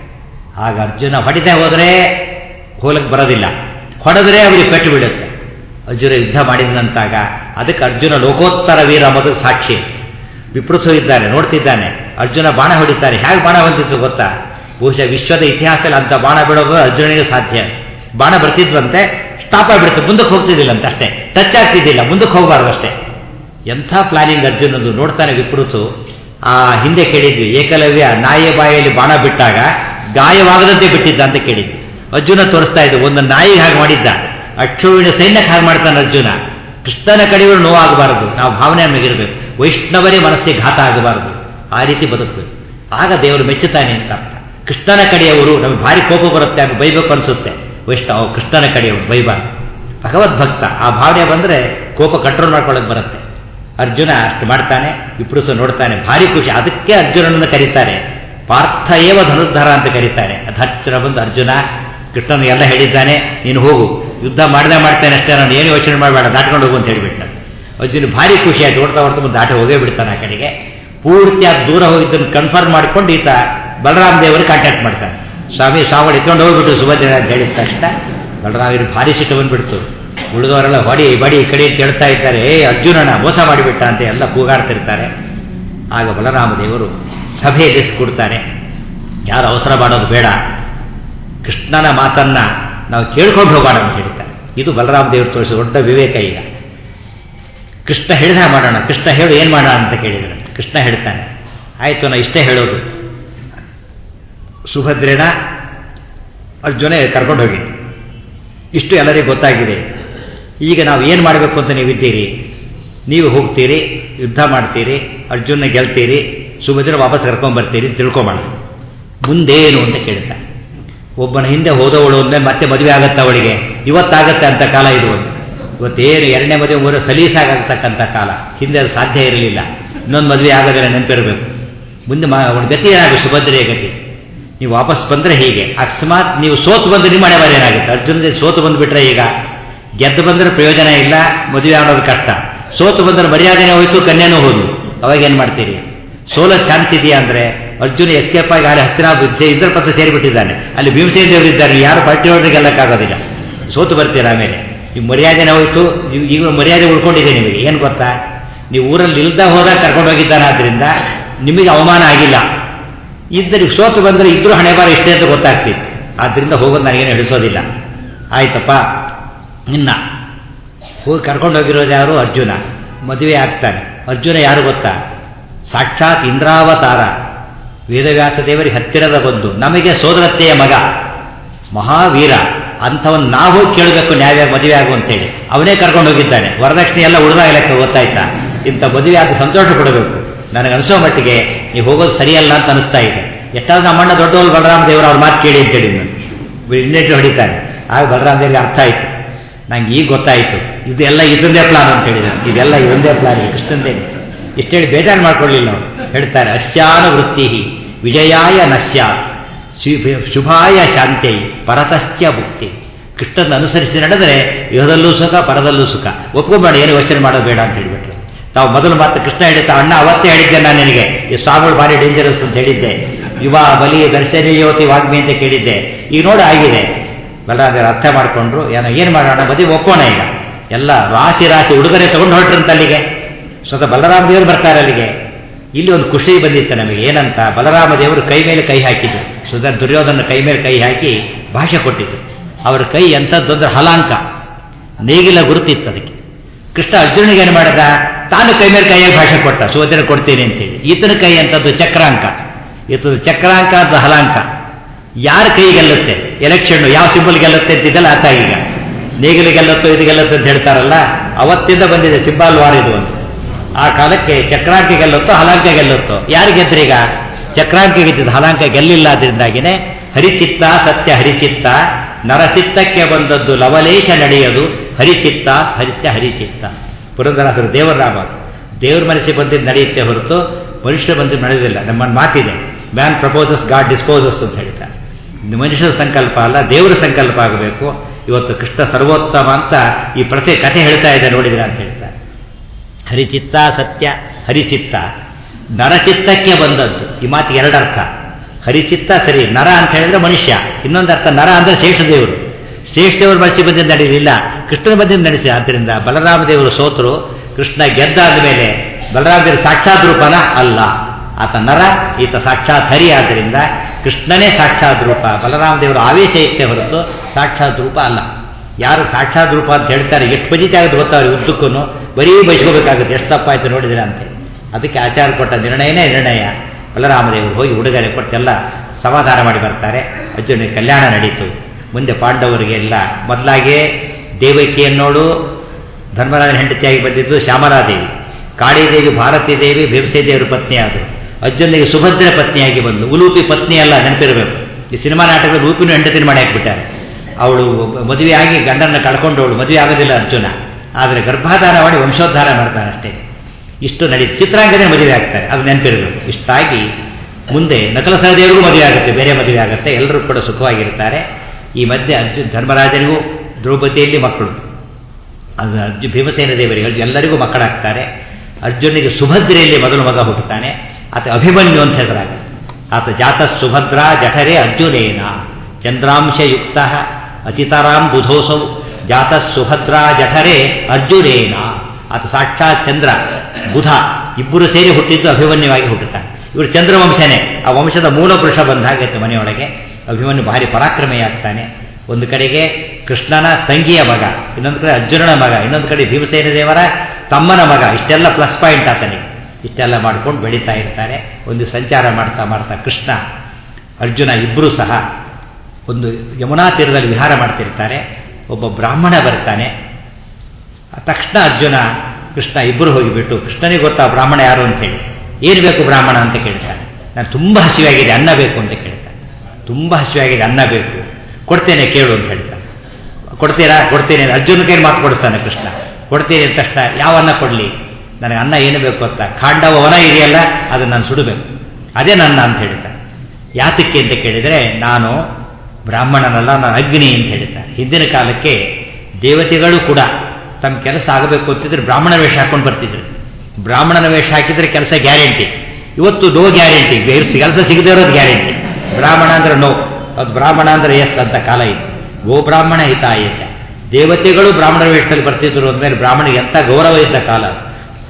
ಆಗ ಅರ್ಜುನ ಹೊಡಿತಾ ಹೋದರೆ ಹೋಲಕ್ಕೆ ಬರೋದಿಲ್ಲ ಹೊಡೆದ್ರೆ ಅವರಿಗೆ ಪೆಟ್ಟು ಬೀಳುತ್ತೆ ಅರ್ಜುನ ಯುದ್ಧ ಮಾಡಿದಂತಾಗ ಅದಕ್ಕೆ ಅರ್ಜುನ ಲೋಕೋತ್ತರ ವೀರ ಮೊದಲು ಸಾಕ್ಷಿ ವಿಪೃತು ಇದ್ದಾನೆ ನೋಡ್ತಿದ್ದಾನೆ ಅರ್ಜುನ ಬಾಣ ಹೊಡಿತಾನೆ ಹೇಗೆ ಬಾಣ ಬಂದಿತ್ತು ಗೊತ್ತಾ ಬಹುಶಃ ವಿಶ್ವದ ಇತಿಹಾಸದಲ್ಲಿ ಅಂತ ಬಾಣ ಬಿಡೋದು ಅರ್ಜುನನಿಗೆ ಸಾಧ್ಯ ಬಾಣ ಬರ್ತಿದ್ವಂತೆ ಸ್ಟಾಪ್ ಆಗಿಬಿಡುತ್ತೆ ಮುಂದಕ್ಕೆ ಹೋಗ್ತಿದ್ದಿಲ್ಲಂತೆ ಅಷ್ಟೇ ಟಚ್ ಆಗ್ತಿದ್ದಿಲ್ಲ ಮುಂದಕ್ಕೆ ಹೋಗಬಾರ್ದು ಅಷ್ಟೇ ಎಂಥ ಪ್ಲಾನಿಂಗ್ ಅರ್ಜುನದು ನೋಡ್ತಾನೆ ವಿಪೃತು ಆ ಹಿಂದೆ ಕೇಳಿದ್ವಿ ಏಕಲವ್ಯ ನಾಯಿಯ ಬಾಯಲ್ಲಿ ಬಾಣ ಬಿಟ್ಟಾಗ ಗಾಯವಾಗದಂತೆ ಬಿಟ್ಟಿದ್ದ ಅಂತ ಕೇಳಿದ್ವಿ ಅರ್ಜುನ ತೋರಿಸ್ತಾ ಇದ್ದ ಒಂದು ನಾಯಿಗೆ ಹಾಗೆ ಮಾಡಿದ್ದ ಅಕ್ಷೋವಿನ ಸೈನ್ಯಕ್ಕೆ ಹಾಗೆ ಮಾಡ್ತಾನೆ ಅರ್ಜುನ ಕೃಷ್ಣನ ಕಡೆಯವರು ನೋವಾಗಬಾರದು ನಾವು ಭಾವನೆ ನಮಗಿರಬೇಕು ವೈಷ್ಣವರೇ ಮನಸ್ಸಿಗೆ ಘಾತ ಆಗಬಾರದು ಆ ರೀತಿ ಬದುಕಬೇಕು ಆಗ ದೇವರು ಮೆಚ್ಚುತ್ತಾನೆ ಅಂತ ಅರ್ಥ ಕೃಷ್ಣನ ಕಡೆಯವರು ನಮಗೆ ಭಾರಿ ಕೋಪ ಬರುತ್ತೆ ಅದು ಬೈಬೇಕು ಅನಿಸುತ್ತೆ ವೈಷ್ಣವ ಕೃಷ್ಣನ ಕಡೆಯವರು ಬೈಬಾರ್ದು ಭಗವದ್ಭಕ್ತ ಆ ಭಾವನೆ ಬಂದರೆ ಕೋಪ ಕಂಟ್ರೋಲ್ ಮಾಡ್ಕೊಳ್ಳೋಕೆ ಬರುತ್ತೆ ಅರ್ಜುನ ಅಷ್ಟು ಮಾಡ್ತಾನೆ ವಿಪೃತ ನೋಡ್ತಾನೆ ಭಾರಿ ಖುಷಿ ಅದಕ್ಕೆ ಅರ್ಜುನನನ್ನು ಕರೀತಾರೆ ಪಾರ್ಥ ಏವ ಧನುರ್ಧರ ಅಂತ ಕರೀತಾರೆ ಅಧರ್ಚನ ಬಂದು ಅರ್ಜುನ ಕೃಷ್ಣನ ಎಲ್ಲ ಹೇಳಿದ್ದಾನೆ ನೀನು ಹೋಗು ಯುದ್ಧ ಮಾಡದೆ ಮಾಡ್ತೇನೆ ಅಷ್ಟೇ ನಾನು ಏನು ಯೋಚನೆ ಮಾಡಬೇಡ ದಾಟ್ಕೊಂಡು ಹೋಗು ಅಂತ ಹೇಳಿಬಿಟ್ಟ ಅರ್ಜುನ ಭಾರಿ ಖುಷಿ ಆಯ್ತು ಓಡ್ತಾ ಓಡ್ತಾ ಬಂದು ದಾಟಿ ಹೋಗೇ ಬಿಡ್ತಾನೆ ಆ ಕಡೆಗೆ ಪೂರ್ತಿ ಅದು ದೂರ ಹೋಗಿದ್ದನ್ನು ಕನ್ಫರ್ಮ್ ಮಾಡ್ಕೊಂಡು ಈತ ಬಲರಾಮ ದೇವರು ಕಾಂಟ್ಯಾಕ್ಟ್ ಮಾಡ್ತಾನೆ ಸ್ವಾಮಿ ಸಾವಳಿ ಎತ್ಕೊಂಡು ಹೋಗ್ಬಿಟ್ಟು ಸುಭದ್ರ ಅಂತ ಹೇಳಿದ ತಕ್ಷಣ ಬಲರಾಮರು ಭಾರಿ ಸಿಟ್ಟು ಬಂದ್ಬಿಡ್ತು ಉಳಿದವರೆಲ್ಲ ಹೊಡಿ ಬಡಿ ಈ ಕಡೆ ಅಂತ ಹೇಳ್ತಾ ಇದ್ದಾರೆ ಏ ಅರ್ಜುನನ ಮೋಸ ಮಾಡಿಬಿಟ್ಟ ಅಂತ ಎಲ್ಲ ಕೂಗಾಡ್ತಿರ್ತಾರೆ ಆಗ ಬಲರಾಮ ದೇವರು ಸಭೆಯಲ್ಲಿ ಕೊಡ್ತಾರೆ ಯಾರು ಅವಸರ ಮಾಡೋದು ಬೇಡ ಕೃಷ್ಣನ ಮಾತನ್ನ ನಾವು ಕೇಳ್ಕೊಂಡು ಹೋಗೋಣ ಅಂತ ಹೇಳ್ತಾರೆ ಇದು ಬಲರಾಮ ದೇವರು ತೋರಿಸಿದ ದೊಡ್ಡ ವಿವೇಕ ಈಗ ಕೃಷ್ಣ ಹೇಳಿದ ಮಾಡೋಣ ಕೃಷ್ಣ ಹೇಳು ಏನು ಮಾಡೋಣ ಅಂತ ಕೇಳಿದ್ರು ಕೃಷ್ಣ ಹೇಳ್ತಾನೆ ಆಯಿತು ನಾ ಇಷ್ಟೇ ಹೇಳೋದು ಸುಭದ್ರೇನ ಅರ್ಜುನ ಕರ್ಕೊಂಡು ಹೋಗಿ ಇಷ್ಟು ಎಲ್ಲರಿಗೂ ಗೊತ್ತಾಗಿದೆ ಈಗ ನಾವು ಏನು ಮಾಡಬೇಕು ಅಂತ ನೀವಿದ್ದೀರಿ ನೀವು ಹೋಗ್ತೀರಿ ಯುದ್ಧ ಮಾಡ್ತೀರಿ ಅರ್ಜುನ ಗೆಲ್ತೀರಿ ಸುಭದ್ರ ವಾಪಸ್ ಕರ್ಕೊಂಡ್ಬರ್ತೀರಿ ತಿಳ್ಕೊಂಬೋಣ ಮುಂದೇನು ಅಂತ ಕೇಳ್ತಾ ಒಬ್ಬನ ಹಿಂದೆ ಹೋದವಳು ಅಂದಮೇಲೆ ಮತ್ತೆ ಮದುವೆ ಆಗತ್ತ ಅವಳಿಗೆ ಇವತ್ತಾಗತ್ತೆ ಅಂತ ಕಾಲ ಇದು ಒಂದು ಇವತ್ತೇನು ಎರಡನೇ ಮದುವೆ ಮೂರು ಸಲೀಸಾಗತಕ್ಕಂಥ ಕಾಲ ಹಿಂದೆ ಅದು ಸಾಧ್ಯ ಇರಲಿಲ್ಲ ಇನ್ನೊಂದು ಮದುವೆ ಆಗೋದಿಲ್ಲ ನೆನಪಿರಬೇಕು ಮುಂದೆ ಮಾ ಅವನ ಗತಿ ಏನಾಗುತ್ತೆ ಸುಭದ್ರೆಯ ಗತಿ ನೀವು ವಾಪಸ್ ಬಂದರೆ ಹೀಗೆ ಅಕಸ್ಮಾತ್ ನೀವು ಸೋತು ಬಂದರೆ ನಿಮ್ಮ ಹಣೆ ಬಾರಿ ಏನಾಗುತ್ತೆ ಅರ್ಜುನ ಸೋತು ಬಂದುಬಿಟ್ರೆ ಈಗ ಗೆದ್ದು ಬಂದರೆ ಪ್ರಯೋಜನ ಇಲ್ಲ ಮದುವೆ ಆಗೋದು ಕಷ್ಟ ಸೋತು ಬಂದರೆ ಮರ್ಯಾದೆನೇ ಹೋಯ್ತು ಕನ್ಯೆನೂ ಹೋದು ಅವಾಗ ಏನು ಮಾಡ್ತೀರಿ ಸೋಲೋ ಚಾನ್ಸ್ ಇದೆಯಾ ಅಂದರೆ ಅರ್ಜುನ ಎಸ್ಕೇಪ್ ಆಗಿ ಅಲ್ಲಿ ಹತ್ತಿರ ಇದ್ರ ಪತ್ರ ಸೇರಿಬಿಟ್ಟಿದ್ದಾನೆ ಅಲ್ಲಿ ಭೀಮಸೇನ ದೇವರಿದ್ದಾರೆ ಯಾರು ಪಾರ್ಟಿ ಹೊರಗೆ ಗೆಲ್ಲಕ್ಕಾಗೋದಿಲ್ಲ ಸೋತು ಬರ್ತೀರ ಆಮೇಲೆ ನೀವು ಮರ್ಯಾದೆನೇ ಹೋಯ್ತು ನೀವು ಈಗ ಮರ್ಯಾದೆ ಉಳ್ಕೊಂಡಿದೆ ನಿಮಗೆ ಏನು ಗೊತ್ತಾ ನೀವು ಊರಲ್ಲಿ ಇಲ್ದ ಹೋದಾಗ ಕರ್ಕೊಂಡು ಹೋಗಿದ್ದಾನೆ ಆದ್ದರಿಂದ ನಿಮಗೆ ಅವಮಾನ ಆಗಿಲ್ಲ ಇದ್ದರೆ ಸೋತು ಬಂದರೆ ಇದ್ರೂ ಹಣೆ ಬಾರ ಇಷ್ಟೇ ಅಂತ ಗೊತ್ತಾಗ್ತಿತ್ತು ಆದ್ದರಿಂದ ಹೋಗೋದು ನನಗೇನು ಹಿಡಿಸೋದಿಲ್ಲ ಆಯ್ತಪ್ಪ ಇನ್ನ ಹೋಗಿ ಕರ್ಕೊಂಡು ಹೋಗಿರೋದು ಯಾರು ಅರ್ಜುನ ಮದುವೆ ಆಗ್ತಾನೆ ಅರ್ಜುನ ಯಾರು ಗೊತ್ತಾ ಸಾಕ್ಷಾತ್ ಇಂದ್ರಾವತಾರ ವೇದವ್ಯಾಸ ದೇವರಿಗೆ ಹತ್ತಿರದ ಬಂದು ನಮಗೆ ಸೋದರತ್ತೆಯ ಮಗ ಮಹಾವೀರ ಅಂಥವನ್ನ ನಾವು ಕೇಳಬೇಕು ನ್ಯಾಯ ಮದುವೆ ಆಗು ಅಂತೇಳಿ ಅವನೇ ಕರ್ಕೊಂಡು ಹೋಗಿದ್ದಾನೆ ವರದಕ್ಷಿಣೆ ಎಲ್ಲ ಉಳಿದಾಗ ಲೆಕ್ಕ ಗೊತ್ತಾಯ್ತಾ ಇಂಥ ಮದುವೆ ಆದ ಸಂತೋಷ ಪಡಬೇಕು ನನಗೆ ಅನಿಸೋ ಮಟ್ಟಿಗೆ ನೀವು ಹೋಗೋದು ಸರಿಯಲ್ಲ ಅಂತ ಅನಿಸ್ತಾ ಇದೆ ಎಷ್ಟಾದ್ರೂ ನಮ್ಮಣ್ಣ ದೊಡ್ಡವರು ಬಲರಾಮ ದೇವರು ಅವ್ರ ಮಾತು ಕೇಳಿ ಅಂತೇಳಿ ಇನ್ನೆಟ್ಟು ಹೊಡಿತಾನೆ ಆಗ ಬಲರಾಮ ದೇವರಿಗೆ ಅರ್ಥ ಆಯಿತು ನಂಗೆ ಈಗ ಗೊತ್ತಾಯಿತು ಇದೆಲ್ಲ ಇದೊಂದೇ ಪ್ಲಾನ್ ಅಂತ ಹೇಳಿದ ಇದೆಲ್ಲ ಇದೊಂದೇ ಪ್ಲಾನ್ ಕೃಷ್ಣಂದೇನೆ ಇಷ್ಟೇಳಿ ಬೇಜಾರು ಮಾಡ್ಕೊಳ್ಳಿಲ್ಲ ನಾವು ಹೇಳ್ತಾರೆ ಅಶ್ಯಾನ ವೃತ್ತಿ ವಿಜಯಾಯ ನಶ್ಯಾತ್ ಶುಭಾಯ ಶಾಂತೈ ಪರತಶ್ಚ ಮುಕ್ತಿ ಕೃಷ್ಣನ ಅನುಸರಿಸಿ ನಡೆದರೆ ಇಹದಲ್ಲೂ ಸುಖ ಪರದಲ್ಲೂ ಸುಖ ಒಪ್ಕೊಂಬೇಡ ಏನು ಯೋಚನೆ ಮಾಡೋದು ಬೇಡ ಅಂತ ಹೇಳಿಬಿಟ್ರು ತಾವು ಮೊದಲು ಮಾತು ಕೃಷ್ಣ ಹೇಳಿದ್ದ ಅಣ್ಣ ಅವತ್ತೇ ಹೇಳಿದ್ದೆ ನಾನು ನಿನಗೆ ಈ ಸ್ವಾಮಿಗಳು ಭಾರಿ ಡೇಂಜರಸ್ ಅಂತ ಹೇಳಿದ್ದೆ ಯುವ ಬಲಿ ದರ್ಶನೀಯೋತಿ ವಾಗ್ಮಿ ಅಂತ ಕೇಳಿದ್ದೆ ಈಗ ನೋಡಿ ಆಗಿದೆ ಬಲರಾಮರು ಅರ್ಥ ಮಾಡಿಕೊಂಡ್ರು ಏನೋ ಏನು ಮಾಡೋಣ ಮದುವೆ ಒಪ್ಪೋಣ ಈಗ ಎಲ್ಲ ರಾಶಿ ರಾಶಿ ಉಡುಗೊರೆ ತಗೊಂಡು ಹೊರಟ್ರಂತ ಅಲ್ಲಿಗೆ ಸ್ವತಃ ಬಲರಾಮ ದೇವರು ಬರ್ತಾರೆ ಅಲ್ಲಿಗೆ ಇಲ್ಲಿ ಒಂದು ಖುಷಿ ಬಂದಿತ್ತು ನಮಗೆ ಏನಂತ ಬಲರಾಮ ದೇವರು ಕೈ ಮೇಲೆ ಕೈ ಹಾಕಿದ್ರು ಸುಧಾ ದುರ್ಯೋಧನ ಕೈ ಮೇಲೆ ಕೈ ಹಾಕಿ ಭಾಷೆ ಕೊಟ್ಟಿದ್ರು ಅವರ ಕೈ ಎಂಥದ್ದೊಂದು ಹಲಾಂಕ ನೇಗಿಲ ಗುರುತಿತ್ತು ಅದಕ್ಕೆ ಕೃಷ್ಣ ಅರ್ಜುನಿಗೆ ಏನು ಮಾಡಿದ ತಾನು ಕೈ ಮೇಲೆ ಕೈಯಾಗಿ ಭಾಷೆ ಕೊಟ್ಟ ಸುಭದ್ರ ಕೊಡ್ತೀನಿ ಅಂತೇಳಿ ಈತನ ಕೈ ಅಂತದ್ದು ಚಕ್ರಾಂಕ ಈತದ ಚಕ್ರಾಂಕ ಅಂತ ಹಲಾಂಕ ಯಾರ ಕೈ ಗೆಲ್ಲುತ್ತೆ ಎಲೆಕ್ಷನ್ ಯಾವ ಸಿಂಬಲ್ ಗೆಲ್ಲುತ್ತೆ ಅಂತಿದ್ದಲ್ಲ ಆತ ಈಗ ನೇಗಿಲು ಗೆಲ್ಲುತ್ತೋ ಇದು ಗೆಲ್ಲುತ್ತೆ ಅಂತ ಹೇಳ್ತಾರಲ್ಲ ಅವತ್ತಿಂದ ಬಂದಿದೆ ಸಿಂಬಲ್ ವಾರ್ ಇದು ಅಂತ ಆ ಕಾಲಕ್ಕೆ ಚಕ್ರಾಂಕ ಗೆಲ್ಲುತ್ತೋ ಹಲಾಂಕ ಗೆಲ್ಲುತ್ತೋ ಯಾರು ಗೆದ್ರೀಗ ಚಕ್ರಾಂಕ ಗೆದ್ದಿದ್ದು ಹಲಾಂಕ ಗೆಲ್ಲಿಲ್ಲ ಅದರಿಂದಾಗಿನೇ ಹರಿಚಿತ್ತ ಸತ್ಯ ಹರಿಚಿತ್ತ ನರಚಿತ್ತಕ್ಕೆ ಬಂದದ್ದು ಲವಲೇಶ ನಡೆಯದು ಹರಿಚಿತ್ತ ಸತ್ಯ ಹರಿಚಿತ್ತ ಪುರಂದರಾಸರು ದೇವರ ನಾಮ ಅದು. ದೇವ್ರ ಮನಸ್ಸಿಗೆ ಬಂದಿದ್ದು ನಡೆಯುತ್ತೆ ಹೊರತು ಮನುಷ್ಯ ಬಂದಿದ್ದು ನಡೆಯೋದಿಲ್ಲ ನಮ್ಮ ಮಾತಿದೆ ಮ್ಯಾನ್ ಪ್ರಪೋಸಸ್ ಗಾಡ್ ಡಿಸ್ಪೋಸಸ್ ಅಂತ ಹೇಳ್ತಾರೆ ಇದು ಮನುಷ್ಯರ ಸಂಕಲ್ಪ ಅಲ್ಲ ದೇವರ ಸಂಕಲ್ಪ ಆಗಬೇಕು ಇವತ್ತು ಕೃಷ್ಣ ಸರ್ವೋತ್ತಮ ಅಂತ ಈ ಪ್ರತಿ ಕಥೆ ಹೇಳ್ತಾ ಇದೆ ನೋಡಿದ್ರೆ ಅಂತ ಹೇಳ್ತಾರೆ ಹರಿಚಿತ್ತ ಸತ್ಯ ಹರಿಚಿತ್ತ ನರಚಿತ್ತಕ್ಕೆ ಬಂದದ್ದು ಈ ಮಾತಿಗೆ ಎರಡರ್ಥ ಹರಿಚಿತ್ತ ಸರಿ ನರ ಅಂತ ಹೇಳಿದ್ರೆ ಮನುಷ್ಯ ಇನ್ನೊಂದು ಅರ್ಥ ನರ ಅಂದ್ರೆ ಶೇಷದೇವರು ಶೇಷದೇವರು ಬಳಸಿ ಬಂದಿದ್ದು ನಡೆಯಲಿಲ್ಲ ಕೃಷ್ಣನ ಬಂದಿದ್ದು ನಡೆಸಿ ಆದ್ದರಿಂದ ಬಲರಾಮ ದೇವರು ಸೋತರು ಕೃಷ್ಣ ಗೆದ್ದಾದ ಮೇಲೆ ಬಲರಾಮ ದೇವರು ಸಾಕ್ಷಾತ್ ರೂಪನ ಅಲ್ಲ ಆತ ನರ ಈತ ಸಾಕ್ಷಾತ್ ಹರಿ ಆದ್ದರಿಂದ ಕೃಷ್ಣನೇ ಸಾಕ್ಷಾತ್ ರೂಪ ಬಲರಾಮ ದೇವರು ಆವೇಶ ಇತ್ತೆ ಹೊರತು ಸಾಕ್ಷಾತ್ ರೂಪ ಅಲ್ಲ ಯಾರು ಸಾಕ್ಷಾತ್ ರೂಪ ಅಂತ ಹೇಳ್ತಾರೆ ಎಷ್ಟು ಪಜಿತಿ ಆಗುತ್ತೆ ಗೊತ್ತಾವ್ರಿ ಉದ್ದಕ್ಕೂ ಬರೀ ಬಯಸ್ಕೋಬೇಕಾಗುತ್ತೆ ಎಷ್ಟು ತಪ್ಪಾಯ್ತು ನೋಡಿದ್ರೆ ಅಂತ ಅದಕ್ಕೆ ಆಚಾರ ಕೊಟ್ಟ ನಿರ್ಣಯನೇ ನಿರ್ಣಯ ಬಲರಾಮದೇವರು ಹೋಗಿ ಉಡುಗೊರೆ ಕೊಟ್ಟೆಲ್ಲ ಸಮಾಧಾನ ಮಾಡಿ ಬರ್ತಾರೆ ಅರ್ಜುನಿಗೆ ಕಲ್ಯಾಣ ನಡೀತು ಮುಂದೆ ಪಾಂಡವರಿಗೆಲ್ಲ ಮೊದಲಾಗೆ ದೇವಕಿಯನ್ನೋಳು ಧರ್ಮರಾಜನ ಹೆಂಡತಿಯಾಗಿ ಬಂದಿದ್ದು ಶ್ಯಾಮಲಾದೇವಿ ಕಾಳಿದೇವಿ ಭಾರತೀ ದೇವಿ ಭೀಮಸೇ ದೇವರ ಪತ್ನಿಯಾದರು ಅರ್ಜುನಿಗೆ ಸುಭದ್ರ ಪತ್ನಿಯಾಗಿ ಬಂದು ಉಲೂಪಿ ಪತ್ನಿ ಅಲ್ಲ ನೆನಪಿರಬೇಕು ಈ ಸಿನಿಮಾ ನಾಟಕದ ರೂಪಿನ ಹೆಂಡತಿನ ಮಾಡಿ ಹಾಕ್ಬಿಟ್ಟಾರೆ ಅವಳು ಮದುವೆಯಾಗಿ ಗಂಡನ ಕಳ್ಕೊಂಡವಳು ಮದುವೆ ಆಗೋದಿಲ್ಲ ಅರ್ಜುನ ಆದರೆ ಗರ್ಭಾಧಾರ ಮಾಡಿ ವಂಶೋದ್ಧಾರ ಮಾಡ್ತಾನೆ ಅಷ್ಟೇ ಇಷ್ಟು ನಡಿ ಚಿತ್ರಾಂಗದೇ ಮದುವೆ ಆಗ್ತಾರೆ ಅದು ನೆನಪಿರಬೇಕು ಇಷ್ಟಾಗಿ ಮುಂದೆ ನಕಲ ಸಹದೇವರಿಗೂ ಮದುವೆ ಆಗುತ್ತೆ ಬೇರೆ ಮದುವೆ ಆಗುತ್ತೆ ಎಲ್ಲರೂ ಕೂಡ ಸುಖವಾಗಿರ್ತಾರೆ ಈ ಮಧ್ಯೆ ಅರ್ಜುನ್ ಧರ್ಮರಾಜನಿಗೂ ದ್ರೌಪದಿಯಲ್ಲಿ ಮಕ್ಕಳು ಅದು ಅರ್ಜು ಭೀಮಸೇನ ದೇವರಿಗೆ ಅರ್ಜುನ್ ಎಲ್ಲರಿಗೂ ಮಕ್ಕಳಾಗ್ತಾರೆ ಅರ್ಜುನಿಗೆ ಸುಭದ್ರೆಯಲ್ಲಿ ಮೊದಲು ಮಗ ಹುಟ್ಟುತ್ತಾನೆ ಆತ ಅಭಿಮನ್ಯು ಅಂತ ಹೆಸರಾಗುತ್ತೆ ಆತ ಜಾತ ಸುಭದ್ರ ಜಠರೇ ಅರ್ಜುನೇನ ಚಂದ್ರಾಂಶಯುಕ್ತ ಅತಿತರಾಂ ಬುಧೋಸೌ ಜಾತ ಸುಭದ್ರ ಜಠರೇ ಅರ್ಜುನೇನ ಆತ ಸಾಕ್ಷಾತ್ ಚಂದ್ರ ಬುಧ ಇಬ್ಬರು ಸೇರಿ ಹುಟ್ಟಿದ್ದು ಅಭಿಮನ್ಯವಾಗಿ ಹುಟ್ಟುತ್ತಾನೆ ಇವರು ಚಂದ್ರವಂಶನೇ ಆ ವಂಶದ ಮೂಲ ಪುರುಷ ಬಂದ ಹಾಗೈತೆ ಮನೆಯೊಳಗೆ ಅಭಿಮನ್ಯು ಭಾರಿ ಪರಾಕ್ರಮೆಯಾಗ್ತಾನೆ ಒಂದು ಕಡೆಗೆ ಕೃಷ್ಣನ ತಂಗಿಯ ಮಗ ಇನ್ನೊಂದು ಕಡೆ ಅರ್ಜುನನ ಮಗ ಇನ್ನೊಂದು ಕಡೆ ಭೀಮಸೇನ ದೇವರ ತಮ್ಮನ ಮಗ ಇಷ್ಟೆಲ್ಲ ಪ್ಲಸ್ ಪಾಯಿಂಟ್ ಆತನಿಗೆ ಇಷ್ಟೆಲ್ಲ ಮಾಡ್ಕೊಂಡು ಬೆಳೀತಾ ಇರ್ತಾರೆ ಒಂದು ಸಂಚಾರ ಮಾಡ್ತಾ ಮಾಡ್ತಾ ಕೃಷ್ಣ ಅರ್ಜುನ ಇಬ್ಬರೂ ಸಹ ಒಂದು ಯಮುನಾ ತೀರದಲ್ಲಿ ವಿಹಾರ ಮಾಡ್ತಿರ್ತಾರೆ ಒಬ್ಬ ಬ್ರಾಹ್ಮಣ ಬರ್ತಾನೆ ತಕ್ಷಣ ಅರ್ಜುನ ಕೃಷ್ಣ ಇಬ್ಬರು ಹೋಗಿಬಿಟ್ಟು ಕೃಷ್ಣನಿಗೆ ಗೊತ್ತಾ ಬ್ರಾಹ್ಮಣ ಯಾರು ಅಂತ ಹೇಳಿ ಏನು ಬೇಕು ಬ್ರಾಹ್ಮಣ ಅಂತ ಕೇಳ್ತಾನೆ ನಾನು ತುಂಬ ಹಸಿವಾಗಿದೆ ಅನ್ನ ಬೇಕು ಅಂತ ಕೇಳ್ತಾನೆ ತುಂಬ ಹಸಿವಾಗಿದೆ ಅನ್ನ ಬೇಕು ಕೊಡ್ತೇನೆ ಕೇಳು ಅಂತ ಹೇಳ್ತಾನೆ ಕೊಡ್ತೀರಾ ಕೊಡ್ತೇನೆ ಅರ್ಜುನ ಕೈಲಿ ಮಾತು ಕೊಡಿಸ್ತಾನೆ ಕೃಷ್ಣ ಕೊಡ್ತೀನಿ ಅಂತ ತಕ್ಷಣ ಯಾವ ಅನ್ನ ಕೊಡಲಿ ನನಗೆ ಅನ್ನ ಏನು ಬೇಕು ಅಂತ ಖಾಂಡವ ವನ ಇದೆಯಲ್ಲ ಅದನ್ನು ನಾನು ಸುಡಬೇಕು ಅದೇ ನನ್ನ ಅಂತ ಹೇಳ್ತಾನೆ ಯಾತಕ್ಕೆ ಅಂತ ಕೇಳಿದರೆ ನಾನು ಬ್ರಾಹ್ಮಣನಲ್ಲ ನಾನು ಅಗ್ನಿ ಅಂತ ಹೇಳ್ತಾನೆ ಹಿಂದಿನ ಕಾಲಕ್ಕೆ ದೇವತೆಗಳು ಕೂಡ ತಮ್ಮ ಕೆಲಸ ಆಗಬೇಕು ಅಂತಿದ್ರೆ ಬ್ರಾಹ್ಮಣ ವೇಷ ಹಾಕೊಂಡು ಬರ್ತಿದ್ರು ಬ್ರಾಹ್ಮಣನ ವೇಷ ಹಾಕಿದ್ರೆ ಕೆಲಸ ಗ್ಯಾರಂಟಿ ಇವತ್ತು ನೋ ಗ್ಯಾರಂಟಿ ಕೆಲಸ ಸಿಗದೇ ಇರೋದು ಗ್ಯಾರಂಟಿ ಬ್ರಾಹ್ಮಣ ಅಂದ್ರೆ ನೋ ಅದು ಬ್ರಾಹ್ಮಣ ಅಂದ್ರೆ ಎಸ್ ಅಂತ ಕಾಲ ಇತ್ತು ಗೋ ಬ್ರಾಹ್ಮಣ ಹಿತಾಯಚ ದೇವತೆಗಳು ಬ್ರಾಹ್ಮಣರ ವೇಷದಲ್ಲಿ ಬರ್ತಿದ್ರು ಅಂದಮೇಲೆ ಬ್ರಾಹ್ಮಣಿಗೆ ಎಂಥ ಗೌರವ ಇದ್ದ ಕಾಲ ಅದು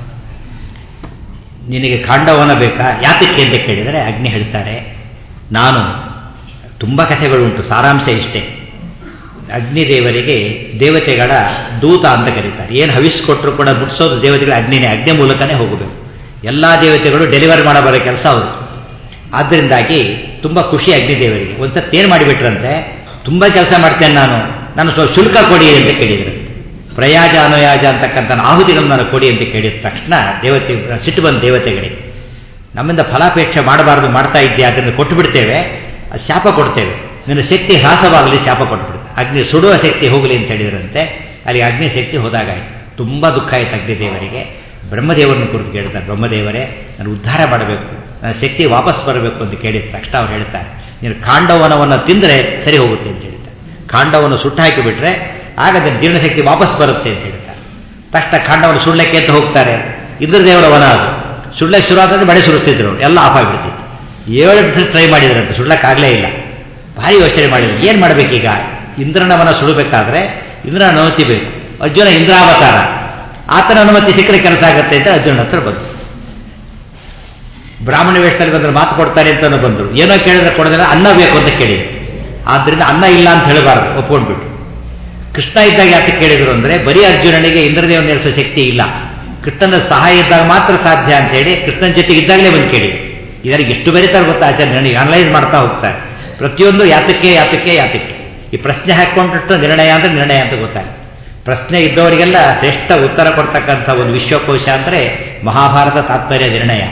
ನಿನಗೆ ಖಾಂಡವನ ಬೇಕಾ ಯಾತಕ್ಕೆ ಅಂತ ಕೇಳಿದರೆ ಅಗ್ನಿ ಹೇಳ್ತಾರೆ ನಾನು ತುಂಬ ಕಥೆಗಳುಂಟು ಸಾರಾಂಶ ಇಷ್ಟೇ ಅಗ್ನಿದೇವರಿಗೆ ದೇವತೆಗಳ ದೂತ ಅಂತ ಕರೀತಾರೆ ಏನು ಹವಿಸ್ಕೊಟ್ರು ಕೂಡ ಮುಟ್ಸೋದು ದೇವತೆಗಳ ಅಗ್ನಿನೇ ಅಗ್ನಿ ಮೂಲಕನೇ ಹೋಗಬೇಕು ಎಲ್ಲ ದೇವತೆಗಳು ಡೆಲಿವರಿ ಮಾಡೋ ಬರೋ ಕೆಲಸ ಅವರು ಆದ್ದರಿಂದಾಗಿ ತುಂಬ ಖುಷಿ ಅಗ್ನಿದೇವರಿಗೆ ಒಂದ್ಸತಿ ಏನು ಮಾಡಿಬಿಟ್ರಂತೆ ತುಂಬ ಕೆಲಸ ಮಾಡ್ತೇನೆ ನಾನು ನಾನು ಸ್ವಲ್ಪ ಶುಲ್ಕ ಕೊಡಿ ಅಂತ ಕೇಳಿದ್ರು ಪ್ರಯಾಜ ಅನುಯಾಜ ಅಂತಕ್ಕಂಥ ಆಹುತಿಗಳನ್ನು ನಾನು ಕೊಡಿ ಅಂತ ಕೇಳಿದ ತಕ್ಷಣ ದೇವತೆ ಸಿಟ್ಟು ಬಂದ ದೇವತೆಗಳಿಗೆ ನಮ್ಮಿಂದ ಫಲಾಪೇಕ್ಷೆ ಮಾಡಬಾರ್ದು ಮಾಡ್ತಾ ಇದ್ದೆ ಅದನ್ನು ಕೊಟ್ಟು ಬಿಡ್ತೇವೆ ಅದು ಶಾಪ ಕೊಡ್ತೇವೆ ನಿನ್ನ ಶಕ್ತಿ ಹ್ರಾಸವಾಗಲಿ ಶಾಪ ಕೊಟ್ಬಿಡ್ತೆ ಅಗ್ನಿ ಸುಡುವ ಶಕ್ತಿ ಹೋಗಲಿ ಅಂತ ಹೇಳಿದ್ರಂತೆ ಅಲ್ಲಿ ಅಗ್ನಿ ಶಕ್ತಿ ಹೋದಾಗಾಯ್ತು ತುಂಬ ದುಃಖ ಆಯ್ತು ಅಗ್ನಿದೇವರಿಗೆ ಬ್ರಹ್ಮದೇವರನ್ನು ಕುರಿತು ಕೇಳ್ತಾರೆ ಬ್ರಹ್ಮದೇವರೇ ನಾನು ಉದ್ಧಾರ ಮಾಡಬೇಕು ನನ್ನ ಶಕ್ತಿ ವಾಪಸ್ ಬರಬೇಕು ಅಂತ ಕೇಳಿದ ತಕ್ಷಣ ಅವ್ರು ಹೇಳ್ತಾರೆ ನೀನು ಕಾಂಡವನವನ್ನು ತಿಂದರೆ ಸರಿ ಹೋಗುತ್ತೆ ಅಂತ ಹೇಳ್ತಾರೆ ಕಾಂಡವನ್ನು ಸುಟ್ಟು ಹಾಕಿಬಿಟ್ರೆ ಆಗ ಅದನ್ನು ಜೀರ್ಣಶಕ್ತಿ ವಾಪಸ್ ಬರುತ್ತೆ ಅಂತ ಹೇಳ್ತಾರೆ ತಕ್ಷಣ ಕಾಂಡವನ್ನು ಸುಡ್ಲಕ್ಕೆ ಅಂತ ಹೋಗ್ತಾರೆ ಇಂದ್ರದೇವರ ವನ ಅದು ಸುಡ್ಲಕ್ಕೆ ಶುರು ಆದ್ರೆ ಬಳೆ ಸುರಿಸ್ತಿದ್ರು ಅವ್ರು ಎಲ್ಲ ಆಫ್ ಆಗಿಬಿಡ್ತಿತ್ತು ಏಳು ದಿವಸ ಟ್ರೈ ಮಾಡಿದ್ರಂತೆ ಸುಡ್ಲಕ್ಕಾಗಲೇ ಇಲ್ಲ ಭಾರಿ ಯೋಚನೆ ಮಾಡಿದ್ರು ಏನು ಮಾಡಬೇಕೀಗ ಇಂದ್ರನ ವನ ಸುಡಬೇಕಾದ್ರೆ ಇಂದ್ರನ ಅನುಮತಿ ಬೇಕು ಅರ್ಜುನ ಇಂದ್ರಾವತಾರ ಆತನ ಅನುಮತಿ ಸಿಕ್ಕರೆ ಕೆಲಸ ಆಗುತ್ತೆ ಅಂತ ಅರ್ಜುನ ಹತ್ರ ಬಂತು ಬ್ರಾಹ್ಮಣ ವೇಷದಲ್ಲಿ ಬಂದ್ರೆ ಮಾತು ಕೊಡ್ತಾರೆ ಅಂತ ಬಂದರು ಏನೋ ಕೇಳಿದ್ರೆ ಕೊಡೋದಿಲ್ಲ ಅನ್ನ ಬೇಕು ಅಂತ ಕೇಳಿ ಆದ್ರಿಂದ ಅನ್ನ ಇಲ್ಲ ಅಂತ ಹೇಳಬಾರ್ದು ಒಪ್ಕೊಂಡ್ಬಿಟ್ಟು ಕೃಷ್ಣ ಇದ್ದಾಗ ಯಾಕೆ ಕೇಳಿದ್ರು ಅಂದ್ರೆ ಬರೀ ಅರ್ಜುನನಿಗೆ ಇಂದ್ರದೇವನ ನಡೆಸೋ ಶಕ್ತಿ ಇಲ್ಲ ಕೃಷ್ಣನ ಸಹಾಯ ಇದ್ದಾಗ ಮಾತ್ರ ಸಾಧ್ಯ ಅಂತ ಹೇಳಿ ಕೃಷ್ಣನ ಜೊತೆಗೆ ಇದ್ದಾಗಲೇ ಬಂದು ಕೇಳಿ ಇದರಿಗೆ ಎಷ್ಟು ಬರೀತಾರೆ ಗೊತ್ತಾ ಆಚಾರ್ಯ ನನಗೆ ಅನಲೈಸ್ ಮಾಡ್ತಾ ಹೋಗ್ತಾರೆ ಪ್ರತಿಯೊಂದು ಯಾತಕ್ಕೆ ಯಾತಕ್ಕೆ ಯಾತಕ್ಕೆ ಈ ಪ್ರಶ್ನೆ ಹಾಕೊಂಡ್ಬಿಟ್ಟು ನಿರ್ಣಯ ಅಂದ್ರೆ ನಿರ್ಣಯ ಅಂತ ಗೊತ್ತಾಗುತ್ತೆ ಪ್ರಶ್ನೆ ಇದ್ದವರಿಗೆಲ್ಲ ಶ್ರೇಷ್ಠ ಉತ್ತರ ಕೊಡ್ತಕ್ಕಂಥ ಒಂದು ವಿಶ್ವಕೋಶ ಅಂದರೆ ಮಹಾಭಾರತ ತಾತ್ಪರ್ಯ ನಿರ್ಣಯ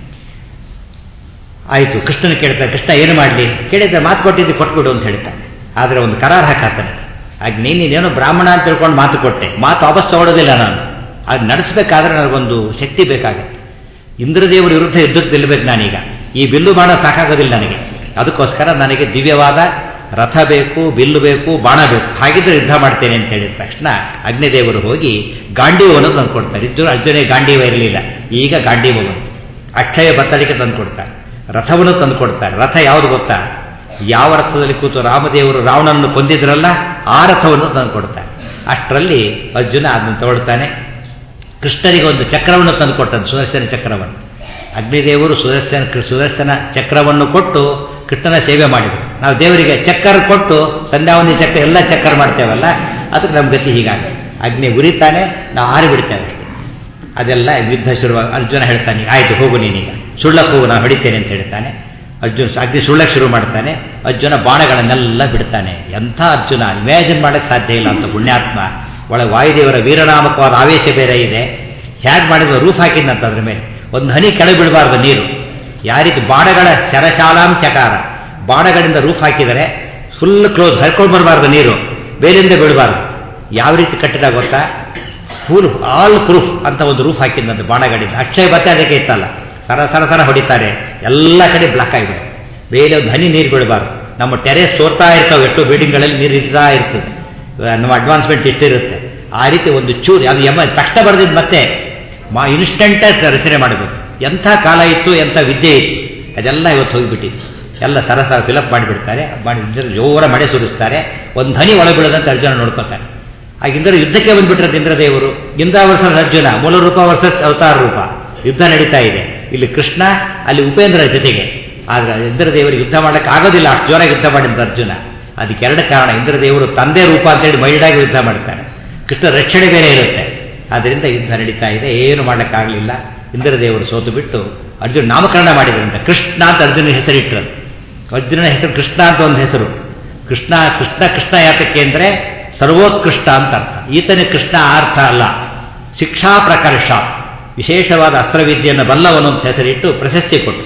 ಆಯಿತು ಕೃಷ್ಣನ ಕೇಳ್ತಾರೆ ಕೃಷ್ಣ ಏನು ಮಾಡಲಿ ಕೇಳಿದ್ರೆ ಮಾತು ಕೊಟ್ಟಿದ್ದು ಕೊಟ್ಬಿಡು ಅಂತ ಹೇಳ್ತಾನೆ ಆದರೆ ಒಂದು ಕರಾರ್ ಹಾಕಾತಾನೆ ಆಗ ನೀನೇನೋ ಬ್ರಾಹ್ಮಣ ಅಂತ ತಿಳ್ಕೊಂಡು ಮಾತು ಕೊಟ್ಟೆ ಮಾತು ವಾಪಸ್ ತಗೊಳ್ಳೋದಿಲ್ಲ ನಾನು ಅದು ನಡೆಸಬೇಕಾದ್ರೆ ನನಗೊಂದು ಶಕ್ತಿ ಬೇಕಾಗುತ್ತೆ ಇಂದ್ರದೇವರ ವಿರುದ್ಧ ಯುದ್ಧಕ್ಕೆ ನಿಲ್ಲಬೇಕು ನಾನೀಗ ಈ ಬಿಲ್ಲು ಬಾಣ ಸಾಕಾಗೋದಿಲ್ಲ ನನಗೆ ಅದಕ್ಕೋಸ್ಕರ ನನಗೆ ದಿವ್ಯವಾದ ರಥ ಬೇಕು ಬಿಲ್ಲು ಬೇಕು ಬಾಣ ಬೇಕು ಹಾಗಿದ್ರೆ ಯುದ್ಧ ಮಾಡ್ತೇನೆ ಅಂತ ಹೇಳಿದ ತಕ್ಷಣ ಅಗ್ನಿದೇವರು ಹೋಗಿ ಗಾಂಡೀವವನ್ನು ತಂದು ಕೊಡ್ತಾರೆ ಇದ್ದು ಅರ್ಜುನೇ ಗಾಂಡೀವ ಇರಲಿಲ್ಲ ಈಗ ಗಾಂಡೀವ ಬಂತು ಅಕ್ಷಯ ಬತ್ತಳಿಕೆ ತಂದು ಕೊಡ್ತಾರೆ ರಥವನ್ನು ತಂದು ಕೊಡ್ತಾರೆ ರಥ ಯಾವುದು ಗೊತ್ತಾ ಯಾವ ರಥದಲ್ಲಿ ಕೂತು ರಾಮದೇವರು ರಾವಣನನ್ನು ಕೊಂದಿದ್ರಲ್ಲ ಆ ರಥವನ್ನು ತಂದು ಕೊಡ್ತಾರೆ ಅಷ್ಟರಲ್ಲಿ ಅರ್ಜುನ ಅದನ್ನು ತಗೊಳ್ತಾನೆ ಕೃಷ್ಣನಿಗೆ ಒಂದು ಚಕ್ರವನ್ನು ತಂದು ಕೊಟ್ಟದ್ದು ಸುದರ್ಶನ ಚಕ್ರವನ್ನು ಅಗ್ನಿದೇವರು ಸುದರ್ಶನ ಸುದರ್ಶನ ಚಕ್ರವನ್ನು ಕೊಟ್ಟು ಕೃಷ್ಣನ ಸೇವೆ ಮಾಡಿದರು ನಾವು ದೇವರಿಗೆ ಚಕ್ಕರ್ ಕೊಟ್ಟು ಸಂಧ್ಯಾವನಿ ಚಕ್ರ ಎಲ್ಲ ಚಕ್ಕರ್ ಮಾಡ್ತೇವಲ್ಲ ಅದಕ್ಕೆ ನಮ್ಮ ಗತಿ ಹೀಗಾಗಿ ಅಗ್ನಿ ಉರಿತಾನೆ ನಾವು ಆರಿ ಬಿಡ್ತೇವೆ ಅದೆಲ್ಲ ಯುದ್ಧ ಶುರು ಅರ್ಜುನ ಹೇಳ್ತಾನೆ ಆಯ್ತು ಹೋಗು ನೀನೀಗ ಸುಳ್ಳಕ್ಕೆ ಹೋಗು ನಾನು ಹೊಡಿತೇನೆ ಅಂತ ಹೇಳ್ತಾನೆ ಅರ್ಜುನ್ ಅಗ್ನಿ ಸುಳ್ಳಕ್ಕೆ ಶುರು ಮಾಡ್ತಾನೆ ಅರ್ಜುನ ಬಾಣಗಳನ್ನೆಲ್ಲ ಬಿಡ್ತಾನೆ ಎಂಥ ಅರ್ಜುನ ಇಮ್ಯಾಜಿನ್ ಮಾಡಕ್ಕೆ ಸಾಧ್ಯ ಇಲ್ಲ ಅಂತ ಪುಣ್ಯಾತ್ಮ ಒಳಗೆ ವಾಯುದೇವರ ವೀರನಾಮಕವಾದ ಆವೇಶ ಬೇರೆ ಇದೆ ಹೇಗೆ ಮಾಡಿದ್ರು ರೂಫ್ ಹಾಕಿದ್ನಂತ ಅದ್ರ ಮೇಲೆ ಒಂದು ಹನಿ ಕೆಳಗೆ ಬಿಡಬಾರ್ದು ನೀರು ಯಾವ ರೀತಿ ಬಾಣಗಳ ಶರಶಾಲಾಂ ಚಕಾರ ಬಾಣಗಳಿಂದ ರೂಫ್ ಹಾಕಿದರೆ ಫುಲ್ ಕ್ಲೋಸ್ ಹರ್ಕೊಂಡು ಬರಬಾರ್ದು ನೀರು ಬೇರೆಯಿಂದ ಬಿಡಬಾರ್ದು ಯಾವ ರೀತಿ ಕಟ್ಟಿದ ಗೊತ್ತಾ ಫುಲ್ ಆಲ್ ಪ್ರೂಫ್ ಅಂತ ಒಂದು ರೂಫ್ ಹಾಕಿದ್ದಂತೆ ಬಾಣಗಳಿಂದ ಅಕ್ಷಯ ಬತ್ತೆ ಅದಕ್ಕೆ ಇತ್ತಲ್ಲ ಸರ ಸರ ಸರ ಹೊಡಿತಾರೆ ಎಲ್ಲ ಕಡೆ ಬ್ಲಾಕ್ ಆಗಿದೆ ಬೇರೆ ಒಂದು ಹನಿ ನೀರು ಬಿಡಬಾರ್ದು ನಮ್ಮ ಟೆರೇಸ್ ತೋರ್ತಾ ಇರ್ತಾವೆ ಎಷ್ಟು ಬಿಲ್ಡಿಂಗ್ಗಳಲ್ಲಿ ನೀರು ಇರ್ತಾ ಇರ್ತದೆ ನಮ್ಮ ಅಡ್ವಾನ್ಸ್ಮೆಂಟ್ ಇಷ್ಟಿರುತ್ತೆ ಆ ರೀತಿ ಒಂದು ಚೂರು ಅದು ಎಮ್ಮ ತಕ್ಷಣ ಬರೆದಿದ್ದು ಮತ್ತೆ ಮಾ ಇನ್ಸ್ಟೆಂಟ್ ರಚನೆ ಮಾಡಬೇಕು ಎಂಥ ಕಾಲ ಇತ್ತು ಎಂಥ ವಿದ್ಯೆ ಇತ್ತು ಅದೆಲ್ಲ ಇವತ್ತು ಹೋಗಿಬಿಟ್ಟಿತ್ತು ಎಲ್ಲ ಸರಸರ ಫಿಲಪ್ ಮಾಡಿಬಿಡ್ತಾರೆ ಮಾಡಿ ಜೋರ ಮಳೆ ಸುರಿಸ್ತಾರೆ ಒಂದು ಹನಿ ಒಳ ಬೀಳದಂತೆ ಅರ್ಜುನ ನೋಡ್ಕೋತಾರೆ ಆಗಿಂದ್ರೆ ಯುದ್ಧಕ್ಕೆ ಬಂದ್ಬಿಟ್ರೆ ಇಂದ್ರದೇವರು ಇಂದ್ರ ವರ್ಸಸ್ ಅರ್ಜುನ ಮೂಲ ರೂಪ ವರ್ಸಸ್ ಅವತಾರ ರೂಪ ಯುದ್ಧ ನಡೀತಾ ಇದೆ ಇಲ್ಲಿ ಕೃಷ್ಣ ಅಲ್ಲಿ ಉಪೇಂದ್ರ ಜೊತೆಗೆ ಆದ್ರೆ ಇಂದ್ರದೇವರಿಗೆ ಯುದ್ಧ ಮಾಡಕ್ಕೆ ಆಗೋದಿಲ್ಲ ಅಷ್ಟು ಜೋರಾಗಿ ಯುದ್ಧ ಮಾಡಿದ ಅರ್ಜುನ ಅದಕ್ಕೆ ಎರಡು ಕಾರಣ ಇಂದ್ರದೇವರು ತಂದೆ ರೂಪ ಅಂತೇಳಿ ಮೈಲ್ಡಾಗಿ ಯುದ್ಧ ಮಾಡ್ತಾರೆ ಕೃಷ್ಣ ರಕ್ಷಣೆ ಬೇರೆ ಇರುತ್ತೆ ಆದ್ದರಿಂದ ಯುದ್ಧ ನಡೀತಾ ಇದೆ ಏನು ಮಾಡಕ್ಕಾಗಲಿಲ್ಲ ಇಂದ್ರದೇವರು ಸೋತು ಬಿಟ್ಟು ಅರ್ಜುನ ನಾಮಕರಣ ಮಾಡಿದ್ರಂತೆ ಕೃಷ್ಣ ಅಂತ ಅರ್ಜುನ ಹೆಸರಿಟ್ಟರು ಅರ್ಜುನನ ಹೆಸರು ಕೃಷ್ಣ ಅಂತ ಒಂದು ಹೆಸರು ಕೃಷ್ಣ ಕೃಷ್ಣ ಕೃಷ್ಣ ಯಾತಕ್ಕೆ ಅಂದರೆ ಸರ್ವೋತ್ಕೃಷ್ಟ ಅಂತ ಅರ್ಥ ಈತನ ಕೃಷ್ಣ ಅರ್ಥ ಅಲ್ಲ ಶಿಕ್ಷಾ ಪ್ರಕರ್ಷ ವಿಶೇಷವಾದ ಅಸ್ತ್ರವಿದ್ಯೆಯನ್ನು ಬಲ್ಲವನು ಅಂತ ಹೆಸರಿಟ್ಟು ಪ್ರಶಸ್ತಿ ಕೊಟ್ಟು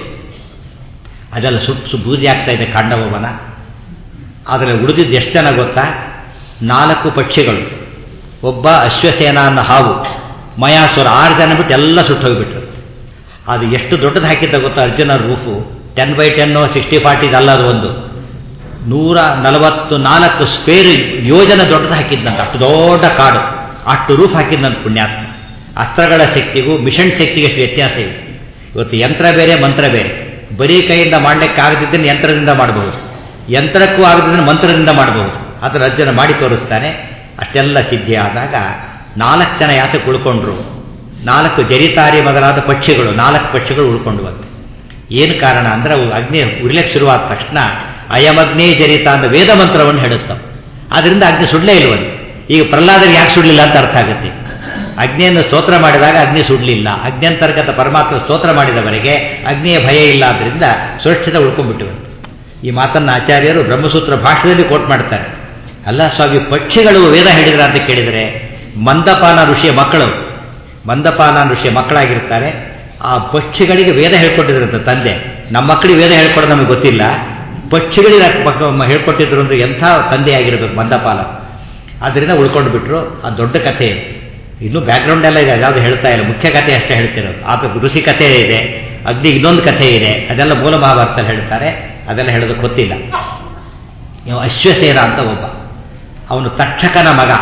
ಅದೆಲ್ಲ ಸುಟ್ಟು ಸು ಬೂದಿ ಆಗ್ತಾ ಇದೆ ಕಾಂಡವನ ಆದರೆ ಉಳಿದಿದ್ದು ಎಷ್ಟು ಜನ ಗೊತ್ತಾ ನಾಲ್ಕು ಪಕ್ಷಿಗಳು ಒಬ್ಬ ಅಶ್ವಸೇನ ಅನ್ನೋ ಹಾವು ಮಯಾಸುರ ಆರು ಜನ ಬಿಟ್ಟು ಎಲ್ಲ ಸುಟ್ಟು ಹೋಗಿಬಿಟ್ರು ಅದು ಎಷ್ಟು ದೊಡ್ಡದು ಹಾಕಿದ್ದ ಗೊತ್ತಾ Arjuna roof ten by ten sixty ಫಾರ್ಟಿದು ಅಲ್ಲ ಅದು ಒಂದು ನೂರ ನಲವತ್ತು ನಾಲ್ಕು ಸ್ಪೇರ್ ಯೋಜನೆ ದೊಡ್ಡದು ಹಾಕಿದ್ದಂತ ಅಷ್ಟು ದೊಡ್ಡ ಕಾಡು ಅಷ್ಟು ರೂಫ್ ಹಾಕಿದ್ದಂತ ಪುಣ್ಯಾತ್ಮ ಅಸ್ತ್ರಗಳ ಶಕ್ತಿಗೂ ಮಿಷನ್ ಶಕ್ತಿಗೆ ಎಷ್ಟು ವ್ಯತ್ಯಾಸ ಇದೆ ಇವತ್ತು ಯಂತ್ರ ಬೇರೆ ಮಂತ್ರ ಬೇರೆ ಬರೀ ಕೈಯಿಂದ ಮಾಡಲಿಕ್ಕೆ ಆಗದಿದ್ದನ್ನು ಯಂತ್ರದಿಂದ ಮಾಡಬಹುದು ಯಂತ್ರಕ್ಕೂ ಆಗದಿದ್ದನ್ನು ಮಂತ್ರದಿಂದ ಮಾಡಬಹುದು ಅದರ ಅರ್ಜುನ ಮಾಡಿ ತೋರಿಸ್ತಾನೆ ಅಷ್ಟೆಲ್ಲ ಸಿದ್ಧಿ ಆದಾಗ ನಾಲ್ಕು ಜನ ಯಾತಕ್ಕೆ ಉಳ್ಕೊಂಡ್ರು ನಾಲ್ಕು ಜರಿತಾರಿ ಮೊದಲಾದ ಪಕ್ಷಿಗಳು ನಾಲ್ಕು ಪಕ್ಷಿಗಳು ಉಳ್ಕೊಂಡು ಬಂತು ಏನು ಕಾರಣ ಅಂದರೆ ಅವು ಅಗ್ನಿ ಉರಿಲಿಕ್ಕೆ ಶುರುವಾದ ತಕ್ಷಣ ಅಯಮಗ್ನೇ ಜರಿತ ಅಂತ ವೇದ ಮಂತ್ರವನ್ನು ಹೇಳುತ್ತವೆ ಆದ್ರಿಂದ ಅಗ್ನಿ ಸುಡಲೇ ಇಲ್ವಂತೆ ಈಗ ಪ್ರಹ್ಲಾದರಿಗೆ ಯಾಕೆ ಸುಡಲಿಲ್ಲ ಅಂತ ಅರ್ಥ ಆಗುತ್ತೆ ಅಗ್ನಿಯನ್ನು ಸ್ತೋತ್ರ ಮಾಡಿದಾಗ ಅಗ್ನಿ ಸುಡಲಿಲ್ಲ ಅಗ್ನ್ಯಂತರ್ಗತ ಪರಮಾತ್ಮ ಸ್ತೋತ್ರ ಮಾಡಿದವರೆಗೆ ಅಗ್ನಿಯ ಭಯ ಇಲ್ಲ ಆದ್ದರಿಂದ ಸುರಕ್ಷಿತ ಉಳ್ಕೊಂಡ್ಬಿಟ್ಟಿವಂತೆ ಈ ಮಾತನ್ನು ಆಚಾರ್ಯರು ಬ್ರಹ್ಮಸೂತ್ರ ಭಾಷೆಯಲ್ಲಿ ಕೋಟ್ ಮಾಡ್ತಾರೆ ಅಲ್ಲ ಸ್ವಾಮಿ ಪಕ್ಷಿಗಳು ವೇದ ಹೇಳಿದ್ರ ಅಂತ ಕೇಳಿದರೆ ಮಂದಪಾನ ಋಷಿಯ ಮಕ್ಕಳು ಮಂದಪಾನ ಋಷಿಯ ಮಕ್ಕಳಾಗಿರ್ತಾರೆ ಆ ಪಕ್ಷಿಗಳಿಗೆ ವೇದ ಹೇಳ್ಕೊಟ್ಟಿದ್ರಂತ ತಂದೆ ನಮ್ಮ ಮಕ್ಕಳಿಗೆ ವೇದ ಹೇಳ್ಕೊಡೋದು ನಮಗೆ ಗೊತ್ತಿಲ್ಲ ಪಕ್ಷಿಗಳಿಗೆ ಹೇಳ್ಕೊಟ್ಟಿದ್ರು ಅಂದ್ರೆ ಎಂಥ ತಂದೆ ಆಗಿರಬೇಕು ಮಂದಪಾಲ ಆದ್ದರಿಂದ ಉಳ್ಕೊಂಡು ಬಿಟ್ರು ಆ ದೊಡ್ಡ ಕಥೆ ಇನ್ನೂ ಬ್ಯಾಕ್ಗ್ರೌಂಡ್ ಎಲ್ಲ ಇದೆ ಯಾವುದು ಹೇಳ್ತಾ ಇಲ್ಲ ಮುಖ್ಯ ಕಥೆ ಅಷ್ಟೇ ಹೇಳ್ತಿರೋದು ಆತ ಋಷಿ ಕಥೆ ಇದೆ ಅಗ್ನಿ ಇನ್ನೊಂದು ಕಥೆ ಇದೆ ಅದೆಲ್ಲ ಮೂಲ ಮಹಾಭಾರತದಲ್ಲಿ ಹೇಳ್ತಾರೆ ಅದೆಲ್ಲ ಹೇಳೋದಕ್ಕೆ ಗೊತ್ತಿಲ್ಲ ನೀವು ಅಶ್ವಸೇನ ಅಂತ ಒಬ್ಬ ಅವನು ತಕ್ಷಕನ ಮಗ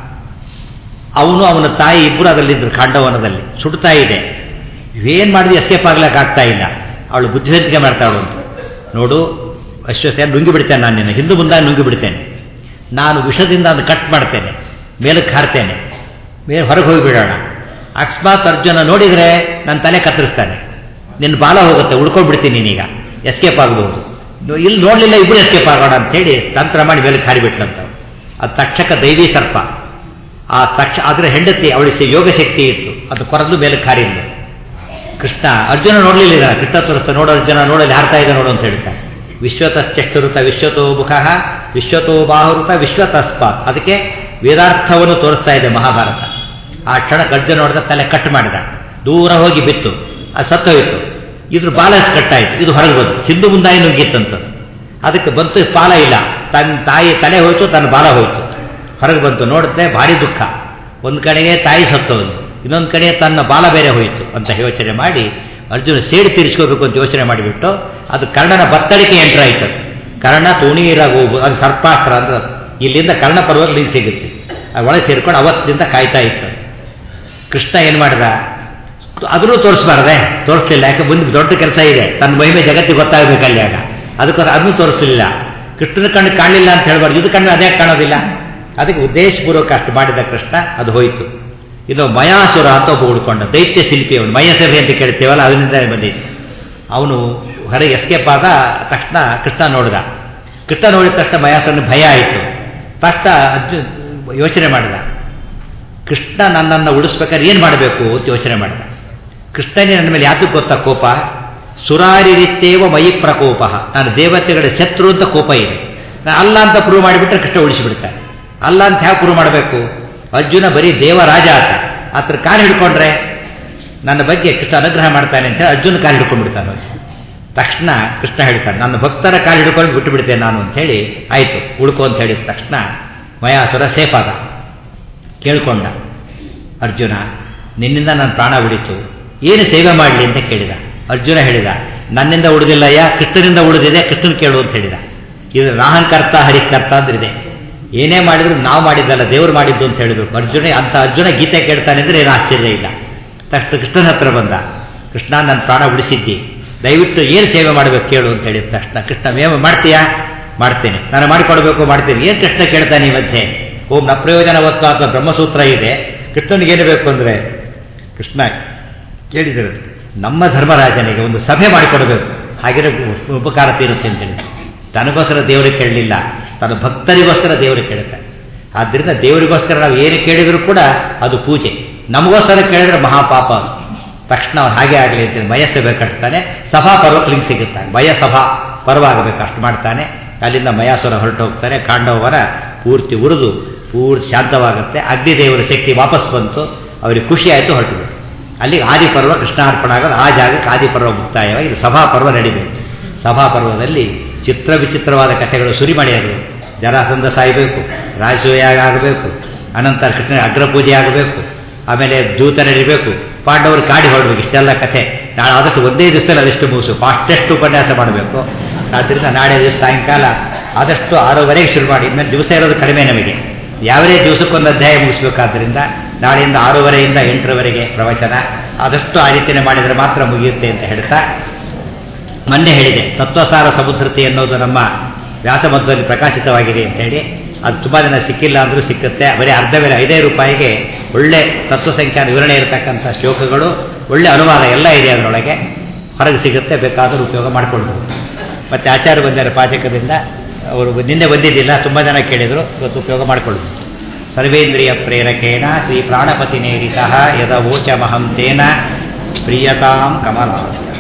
ಅವನು ಅವನ ತಾಯಿ ಇಬ್ಬರು ಅದರಲ್ಲಿದ್ದರು ಖಾಂಡವನದಲ್ಲಿ ಸುಡ್ತಾ ಇದೆ ಇವೇನು ಮಾಡಿದ್ರೆ ಎಸ್ಕೇಪ್ ಆಗ್ಲಿಕ್ಕೆ ಆಗ್ತಾ ಇಲ್ಲ ಅವಳು ಬುದ್ಧಿವಂತಿಕೆ ಮಾಡ್ತಾಳು ಅಂತ ನೋಡು ಅಶ್ವಸೇನ ನುಂಗಿ ಬಿಡ್ತೇನೆ ನಾನು ನಿನ್ನ ಹಿಂದೂ ಮುಂದೆ ನುಂಗಿ ಬಿಡ್ತೇನೆ ನಾನು ವಿಷದಿಂದ ಅದು ಕಟ್ ಮಾಡ್ತೇನೆ ಮೇಲಕ್ಕೆ ಹಾರ್ತೇನೆ ಮೇಲೆ ಹೊರಗೆ ಹೋಗಿಬಿಡೋಣ ಅಕಸ್ಮಾತ್ ಅರ್ಜುನ ನೋಡಿದರೆ ನನ್ನ ತಲೆ ಕತ್ತರಿಸ್ತಾನೆ ನಿನ್ನ ಬಾಲ ಹೋಗುತ್ತೆ ಉಳ್ಕೊಂಡ್ಬಿಡ್ತೀನಿ ನೀನೀಗ ಎಸ್ಕೇಪ್ ಆಗಬಹುದು ಇಲ್ಲಿ ನೋಡಲಿಲ್ಲ ಇಬ್ಬರು ಎಸ್ಕೇಪ್ ಆಗೋಣ ಅಂತೇಳಿ ತಂತ್ರ ಮಾಡಿ ಮೇಲಕ್ಕೆ ಹಾರಿಬಿಟ್ಲಂತ ಅದು ತಕ್ಷಕ ದೈವಿ ಸರ್ಪ ಆ ತಕ್ಷ ಅದರ ಹೆಂಡತಿ ಅವಳಿಗೆ ಯೋಗ ಶಕ್ತಿ ಇತ್ತು ಅದು ಕೊರದು ಮೇಲಕ್ಕೆ ಹಾರಿದ್ಲು ಕೃಷ್ಣ ಅರ್ಜುನ ನೋಡಲಿಲ್ಲ ಕೃಷ್ಣ ತೋರಿಸ್ತಾ ನೋಡು ಅರ್ಜುನ ನೋಡಲಿ ಹಾರ್ತಾ ಇದೆ ನೋಡು ಅಂತ ಹೇಳ್ತಾನೆ ವಿಶ್ವತಶ್ಚಷ್ಟುರುತ ವಿಶ್ವತೋ ಮುಖ ವಿಶ್ವತೋ ಬಾಹುರುತ ವಿಶ್ವತಸ್ಪಾತ್ ಅದಕ್ಕೆ ವೇದಾರ್ಥವನ್ನು ತೋರಿಸ್ತಾ ಇದೆ ಮಹಾಭಾರತ ಆ ಕ್ಷಣ ಅರ್ಜುನ ನೋಡಿದ ತಲೆ ಕಟ್ ಮಾಡಿದ ದೂರ ಹೋಗಿ ಬಿತ್ತು ಅದು ಸತ್ತೋಯ್ತು ಇದ್ರ ಬಾಲ ಕಟ್ಟಾಯ್ತು ಇದು ಹೊರಗೆ ಬಂತು ಸಿಂಧು ಮುಂದಾಯಿ ನುಗ್ಗಿತ್ತಂತ ಅದಕ್ಕೆ ಬಂತು ಪಾಲ ಇಲ್ಲ ತನ್ನ ತಾಯಿ ತಲೆ ಹೋಯ್ತು ತನ್ನ ಬಾಲ ಹೋಯ್ತು ಹೊರಗೆ ಬಂತು ನೋಡುತ್ತೆ ಭಾರಿ ದುಃಖ ಒಂದು ಕಡೆಗೆ ತಾಯಿ ಸತ್ತೋದು ಇನ್ನೊಂದು ಕಡೆ ತನ್ನ ಬಾಲ ಬೇರೆ ಹೋಯಿತು ಅಂತ ಯೋಚನೆ ಮಾಡಿ ಅರ್ಜುನ ಸೇಡು ತೀರಿಸ್ಕೋಬೇಕು ಅಂತ ಯೋಚನೆ ಮಾಡಿಬಿಟ್ಟು ಅದು ಕರ್ಣನ ಬತ್ತಳಿಕೆ ಎಂಟ್ರ್ ಆಯ್ತು ಕರ್ಣ ತೋಣೀರಾಗೋ ಅದು ಸರ್ಪಾಸ್ತ್ರ ಅಂದ್ರೆ ಇಲ್ಲಿಂದ ಕರ್ಣ ಪರ್ವತ ಸಿಗುತ್ತೆ ಅದು ಒಳಗೆ ಸೇರ್ಕೊಂಡು ಅವತ್ತಿನಿಂದ ಕಾಯ್ತಾ ಇತ್ತು ಕೃಷ್ಣ ಏನು ಮಾಡಿದ ಅದನ್ನು ತೋರಿಸ್ಬಾರ್ದೆ ತೋರಿಸ್ಲಿಲ್ಲ ಯಾಕೆ ಮುಂದೆ ದೊಡ್ಡ ಕೆಲಸ ಇದೆ ತನ್ನ ಮಹಿಮೆ ಜಗತ್ತಿಗೆ ಗೊತ್ತಾಗಬೇಕಲ್ಲಿ ಆಗ ಅದಕ್ಕೋಸ್ಕರ ಅದನ್ನು ತೋರಿಸಲಿಲ್ಲ ಕೃಷ್ಣನ ಕಣ್ಣು ಕಾಣಲಿಲ್ಲ ಅಂತ ಹೇಳ್ಬಾರ್ದು ಇದು ಕಣ್ಣು ಅದೇ ಕಾಣೋದಿಲ್ಲ ಅದಕ್ಕೆ ಉದ್ದೇಶಪೂರ್ವಕ ಅಷ್ಟು ಮಾಡಿದ ಕೃಷ್ಣ ಅದು ಹೋಯಿತು ಇದು ಮಯಾಸುರ ಅಂತ ಒಬ್ಬ ಹುಡ್ಕೊಂಡ ದೈತ್ಯ ಶಿಲ್ಪಿ ಅವನು ಮಯಸಭೆ ಅಂತ ಕೇಳ್ತೇವಲ್ಲ ಅದರಿಂದ ಬಂದಿತ್ತು ಅವನು ಹೊರಗೆ ಎಸ್ಕೇಪ್ ಆದ ತಕ್ಷಣ ಕೃಷ್ಣ ನೋಡಿದ ಕೃಷ್ಣ ನೋಡಿದ ತಕ್ಷಣ ಮಯಾಸುರನ ಭಯ ಆಯಿತು ತಕ್ಷಣ ಅರ್ಜುನ್ ಯೋಚನೆ ಮಾಡಿದ ಕೃಷ್ಣ ನನ್ನನ್ನು ಉಳಿಸ್ಬೇಕಾದ್ರೆ ಏನು ಮಾಡಬೇಕು ಅಂತ ಯೋಚನೆ ಮಾಡಿದ ಕೃಷ್ಣನೇ ನನ್ನ ಮೇಲೆ ಯಾತಕ್ಕೆ ಗೊತ್ತಾ ಕೋಪ ಸುರಾರಿ ರೀತ್ಯೇವ ಮಯಿ ಪ್ರಕೋಪ ನಾನು ದೇವತೆಗಳ ಶತ್ರು ಅಂತ ಕೋಪ ಇದೆ ನಾನು ಅಲ್ಲ ಅಂತ ಪ್ರೂವ್ ಮಾಡಿಬಿಟ್ರೆ ಕೃಷ್ಣ ಉಳಿಸಿಬಿಡ್ತಾನೆ ಅಲ್ಲ ಅಂತ ಹ್ಯಾಕೆ ಪ್ರೂವ್ ಮಾಡಬೇಕು ಅರ್ಜುನ ಬರೀ ದೇವರಾಜ ಆತ ಆತರ ಕಾಲು ಹಿಡ್ಕೊಂಡ್ರೆ ನನ್ನ ಬಗ್ಗೆ ಕೃಷ್ಣ ಅನುಗ್ರಹ ಮಾಡ್ತಾನೆ ಅಂತ ಅರ್ಜುನ ಕಾಲು ಹಿಡ್ಕೊಂಡ್ಬಿಡ್ತಾನೆ ತಕ್ಷಣ ಕೃಷ್ಣ ಹೇಳ್ತಾನೆ ನನ್ನ ಭಕ್ತರ ಕಾಲು ಹಿಡ್ಕೊಂಡು ಬಿಟ್ಟು ಬಿಡ್ತೇನೆ ನಾನು ಅಂತ ಹೇಳಿ ಆಯಿತು ಉಳ್ಕೊ ಅಂತ ಹೇಳಿದ ತಕ್ಷಣ ಮಯಾಸುರ ಸೇಫ್ ಆದ ಕೇಳ್ಕೊಂಡ ಅರ್ಜುನ ನಿನ್ನಿಂದ ನನ್ನ ಪ್ರಾಣ ಉಳಿತು ಏನು ಸೇವೆ ಮಾಡಲಿ ಅಂತ ಕೇಳಿದ ಅರ್ಜುನ ಹೇಳಿದ ನನ್ನಿಂದ ಉಳಿದಿಲ್ಲಯ್ಯ ಕೃಷ್ಣನಿಂದ ಉಳಿದಿದೆ ಕೃಷ್ಣನ ಕೇಳು ಅಂತ ಹೇಳಿದ ಇದು ರಾಹಂಕರ್ತ ಹರಿಕರ್ತ ಅಂದ್ರಿದೆ ಏನೇ ಮಾಡಿದ್ರು ನಾವು ಮಾಡಿದ್ದಲ್ಲ ದೇವರು ಮಾಡಿದ್ದು ಅಂತ ಹೇಳಬೇಕು ಅರ್ಜುನ ಅಂತ ಅರ್ಜುನ ಗೀತೆ ಕೇಳ್ತಾನೆ ಅಂದ್ರೆ ಏನು ಆಶ್ಚರ್ಯ ಇಲ್ಲ ತಕ್ಷಣ ಕೃಷ್ಣನ ಹತ್ರ ಬಂದ ಕೃಷ್ಣ ನನ್ನ ಪ್ರಾಣ ಉಳಿಸಿದ್ದಿ ದಯವಿಟ್ಟು ಏನು ಸೇವೆ ಮಾಡಬೇಕು ಕೇಳು ಅಂತ ಹೇಳಿದ ತಕ್ಷಣ ಕೃಷ್ಣ ಮೇವ ಮಾಡ್ತೀಯಾ ಮಾಡ್ತೇನೆ ನಾನು ಮಾಡಿಕೊಡ್ಬೇಕು ಮಾಡ್ತೀನಿ ಏನು ಕೃಷ್ಣ ಕೇಳ್ತಾನೆ ಈ ಮಧ್ಯೆ ಓಂ ನ ಪ್ರಯೋಜನವತ್ತು ಅಥವಾ ಬ್ರಹ್ಮಸೂತ್ರ ಇದೆ ಕೃಷ್ಣನಿಗೇನು ಬೇಕು ಅಂದರೆ ಕೃಷ್ಣ ಕೇಳಿದರೆ ನಮ್ಮ ಧರ್ಮರಾಜನಿಗೆ ಒಂದು ಸಭೆ ಮಾಡಿಕೊಡಬೇಕು ಹಾಗಿರೋ ಉಪಕಾರ ತೀರುತ್ತೆ ಅಂತೇಳಿ ತನಗೋಸ್ಕರ ದೇವರಿಗೆ ಕೇಳಲಿಲ್ಲ ತನ್ನ ಭಕ್ತರಿಗೋಸ್ಕರ ದೇವರಿಗೆ ಕೇಳುತ್ತಾರೆ ಆದ್ದರಿಂದ ದೇವರಿಗೋಸ್ಕರ ನಾವು ಏನು ಕೇಳಿದರೂ ಕೂಡ ಅದು ಪೂಜೆ ನಮಗೋಸ್ಕರ ಕೇಳಿದ್ರೆ ಮಹಾಪಾಪ ಅದು ತಕ್ಷಣ ಅವ್ನು ಹಾಗೆ ಆಗಲಿ ಅಂತೇಳಿ ಮಯಸಭೆ ಕಟ್ತಾನೆ ಸಭಾ ಪರ್ವ ಲಿಂಗ್ ಸಿಗುತ್ತೆ ಭಯ ಸಭಾ ಪರ್ವ ಆಗಬೇಕು ಅಷ್ಟು ಮಾಡ್ತಾನೆ ಅಲ್ಲಿಂದ ಮಯಾಸುರ ಹೊರಟು ಹೋಗ್ತಾನೆ ಕಾಂಡವರ ಪೂರ್ತಿ ಉರಿದು ಪೂರ್ತಿ ಶಾಂತವಾಗುತ್ತೆ ಅಗ್ನಿದೇವರ ಶಕ್ತಿ ವಾಪಸ್ ಬಂತು ಅವರಿಗೆ ಖುಷಿ ಆಯಿತು ಹೊರಟು ಅಲ್ಲಿಗೆ ಆದಿಪರ್ವ ಕೃಷ್ಣಾರ್ಪಣ ಆಗೋದು ಆ ಜಾಗಕ್ಕೆ ಆದಿಪರ್ವ ಮುಕ್ತಾಯವಾಗಿ ಇದು ಸಭಾಪರ್ವ ನಡಿಬೇಕು ಸಭಾಪರ್ವದಲ್ಲಿ ಚಿತ್ರ ವಿಚಿತ್ರವಾದ ಕಥೆಗಳು ಸುರಿಮಳೆಯರು ಜರಾಸಂಧ ಸಾಯಬೇಕು ರಾಜಸೂಯಾಗ ಆಗಬೇಕು ಅನಂತರ ಕೃಷ್ಣ ಅಗ್ರಪೂಜೆ ಆಗಬೇಕು ಆಮೇಲೆ ದೂತ ನಡಿಬೇಕು ಪಾಂಡವರು ಕಾಡಿ ಹೊರಡ್ಬೇಕು ಇಷ್ಟೆಲ್ಲ ಕಥೆ ನಾಳೆ ಆದಷ್ಟು ಒಂದೇ ದಿವಸದಲ್ಲಿ ಅದೆಷ್ಟು ಮುಗಿಸು ಫಾಸ್ಟೆಸ್ಟ್ ಉಪನ್ಯಾಸ ಮಾಡಬೇಕು ಆದ್ದರಿಂದ ನಾಳೆ ದಿವಸ ಸಾಯಂಕಾಲ ಆದಷ್ಟು ಆರೂವರೆಗೆ ಶುರು ಮಾಡಿ ಇನ್ನು ದಿವಸ ಇರೋದು ಕಡಿಮೆ ನಮಗೆ ಯಾವುದೇ ದಿವಸಕ್ಕೊಂದು ಅಧ್ಯಾಯ ಮುಗಿಸ್ಬೇಕಾದ್ರಿಂದ ನಾಳೆಯಿಂದ ಆರೂವರೆಯಿಂದ ಎಂಟರವರೆಗೆ ಪ್ರವಚನ ಆದಷ್ಟು ಆ ರೀತಿಯೇ ಮಾಡಿದರೆ ಮಾತ್ರ ಮುಗಿಯುತ್ತೆ ಅಂತ ಹೇಳ್ತಾ ಮೊನ್ನೆ ಹೇಳಿದೆ ತತ್ವಸಾರ ಸಮುದ್ರತೆ ಅನ್ನೋದು ನಮ್ಮ ವ್ಯಾಸಮಧ್ವದಲ್ಲಿ ಪ್ರಕಾಶಿತವಾಗಿದೆ ಅಂತ ಹೇಳಿ ಅದು ತುಂಬ ಜನ ಸಿಕ್ಕಿಲ್ಲ ಅಂದರೂ ಸಿಕ್ಕುತ್ತೆ ಬರೀ ಅರ್ಧ ಬೇರೆ ಐದೇ ರೂಪಾಯಿಗೆ ಒಳ್ಳೆ ತತ್ವ ಸಂಖ್ಯಾನ ವಿವರಣೆ ಇರತಕ್ಕಂಥ ಶ್ಲೋಕಗಳು ಒಳ್ಳೆ ಅನುವಾದ ಎಲ್ಲ ಇದೆ ಅದರೊಳಗೆ ಹೊರಗೆ ಸಿಗುತ್ತೆ ಬೇಕಾದರೂ ಉಪಯೋಗ ಮಾಡಿಕೊಳ್ಬೋದು ಮತ್ತು ಆಚಾರ್ಯ ಬಂದಿದ್ದಾರೆ ಪಾಚಕದಿಂದ ಅವರು ನಿನ್ನೆ ಬಂದಿದ್ದಿಲ್ಲ ತುಂಬ ಜನ ಕೇಳಿದರು ಇವತ್ತು ಉಪಯೋಗ ಮಾಡಿಕೊಳ್ಳೋದು ಸರ್ವೇಂದ್ರಿಯ ಪ್ರೇರಕೇಣ ಶ್ರೀ ಪ್ರಾಣಪತಿ ನೇರಿತ ಯದ ವೋಚಮಹಂ ತೇನ ಪ್ರಿಯತಾಂ ಕಮಲಾಸ್ತ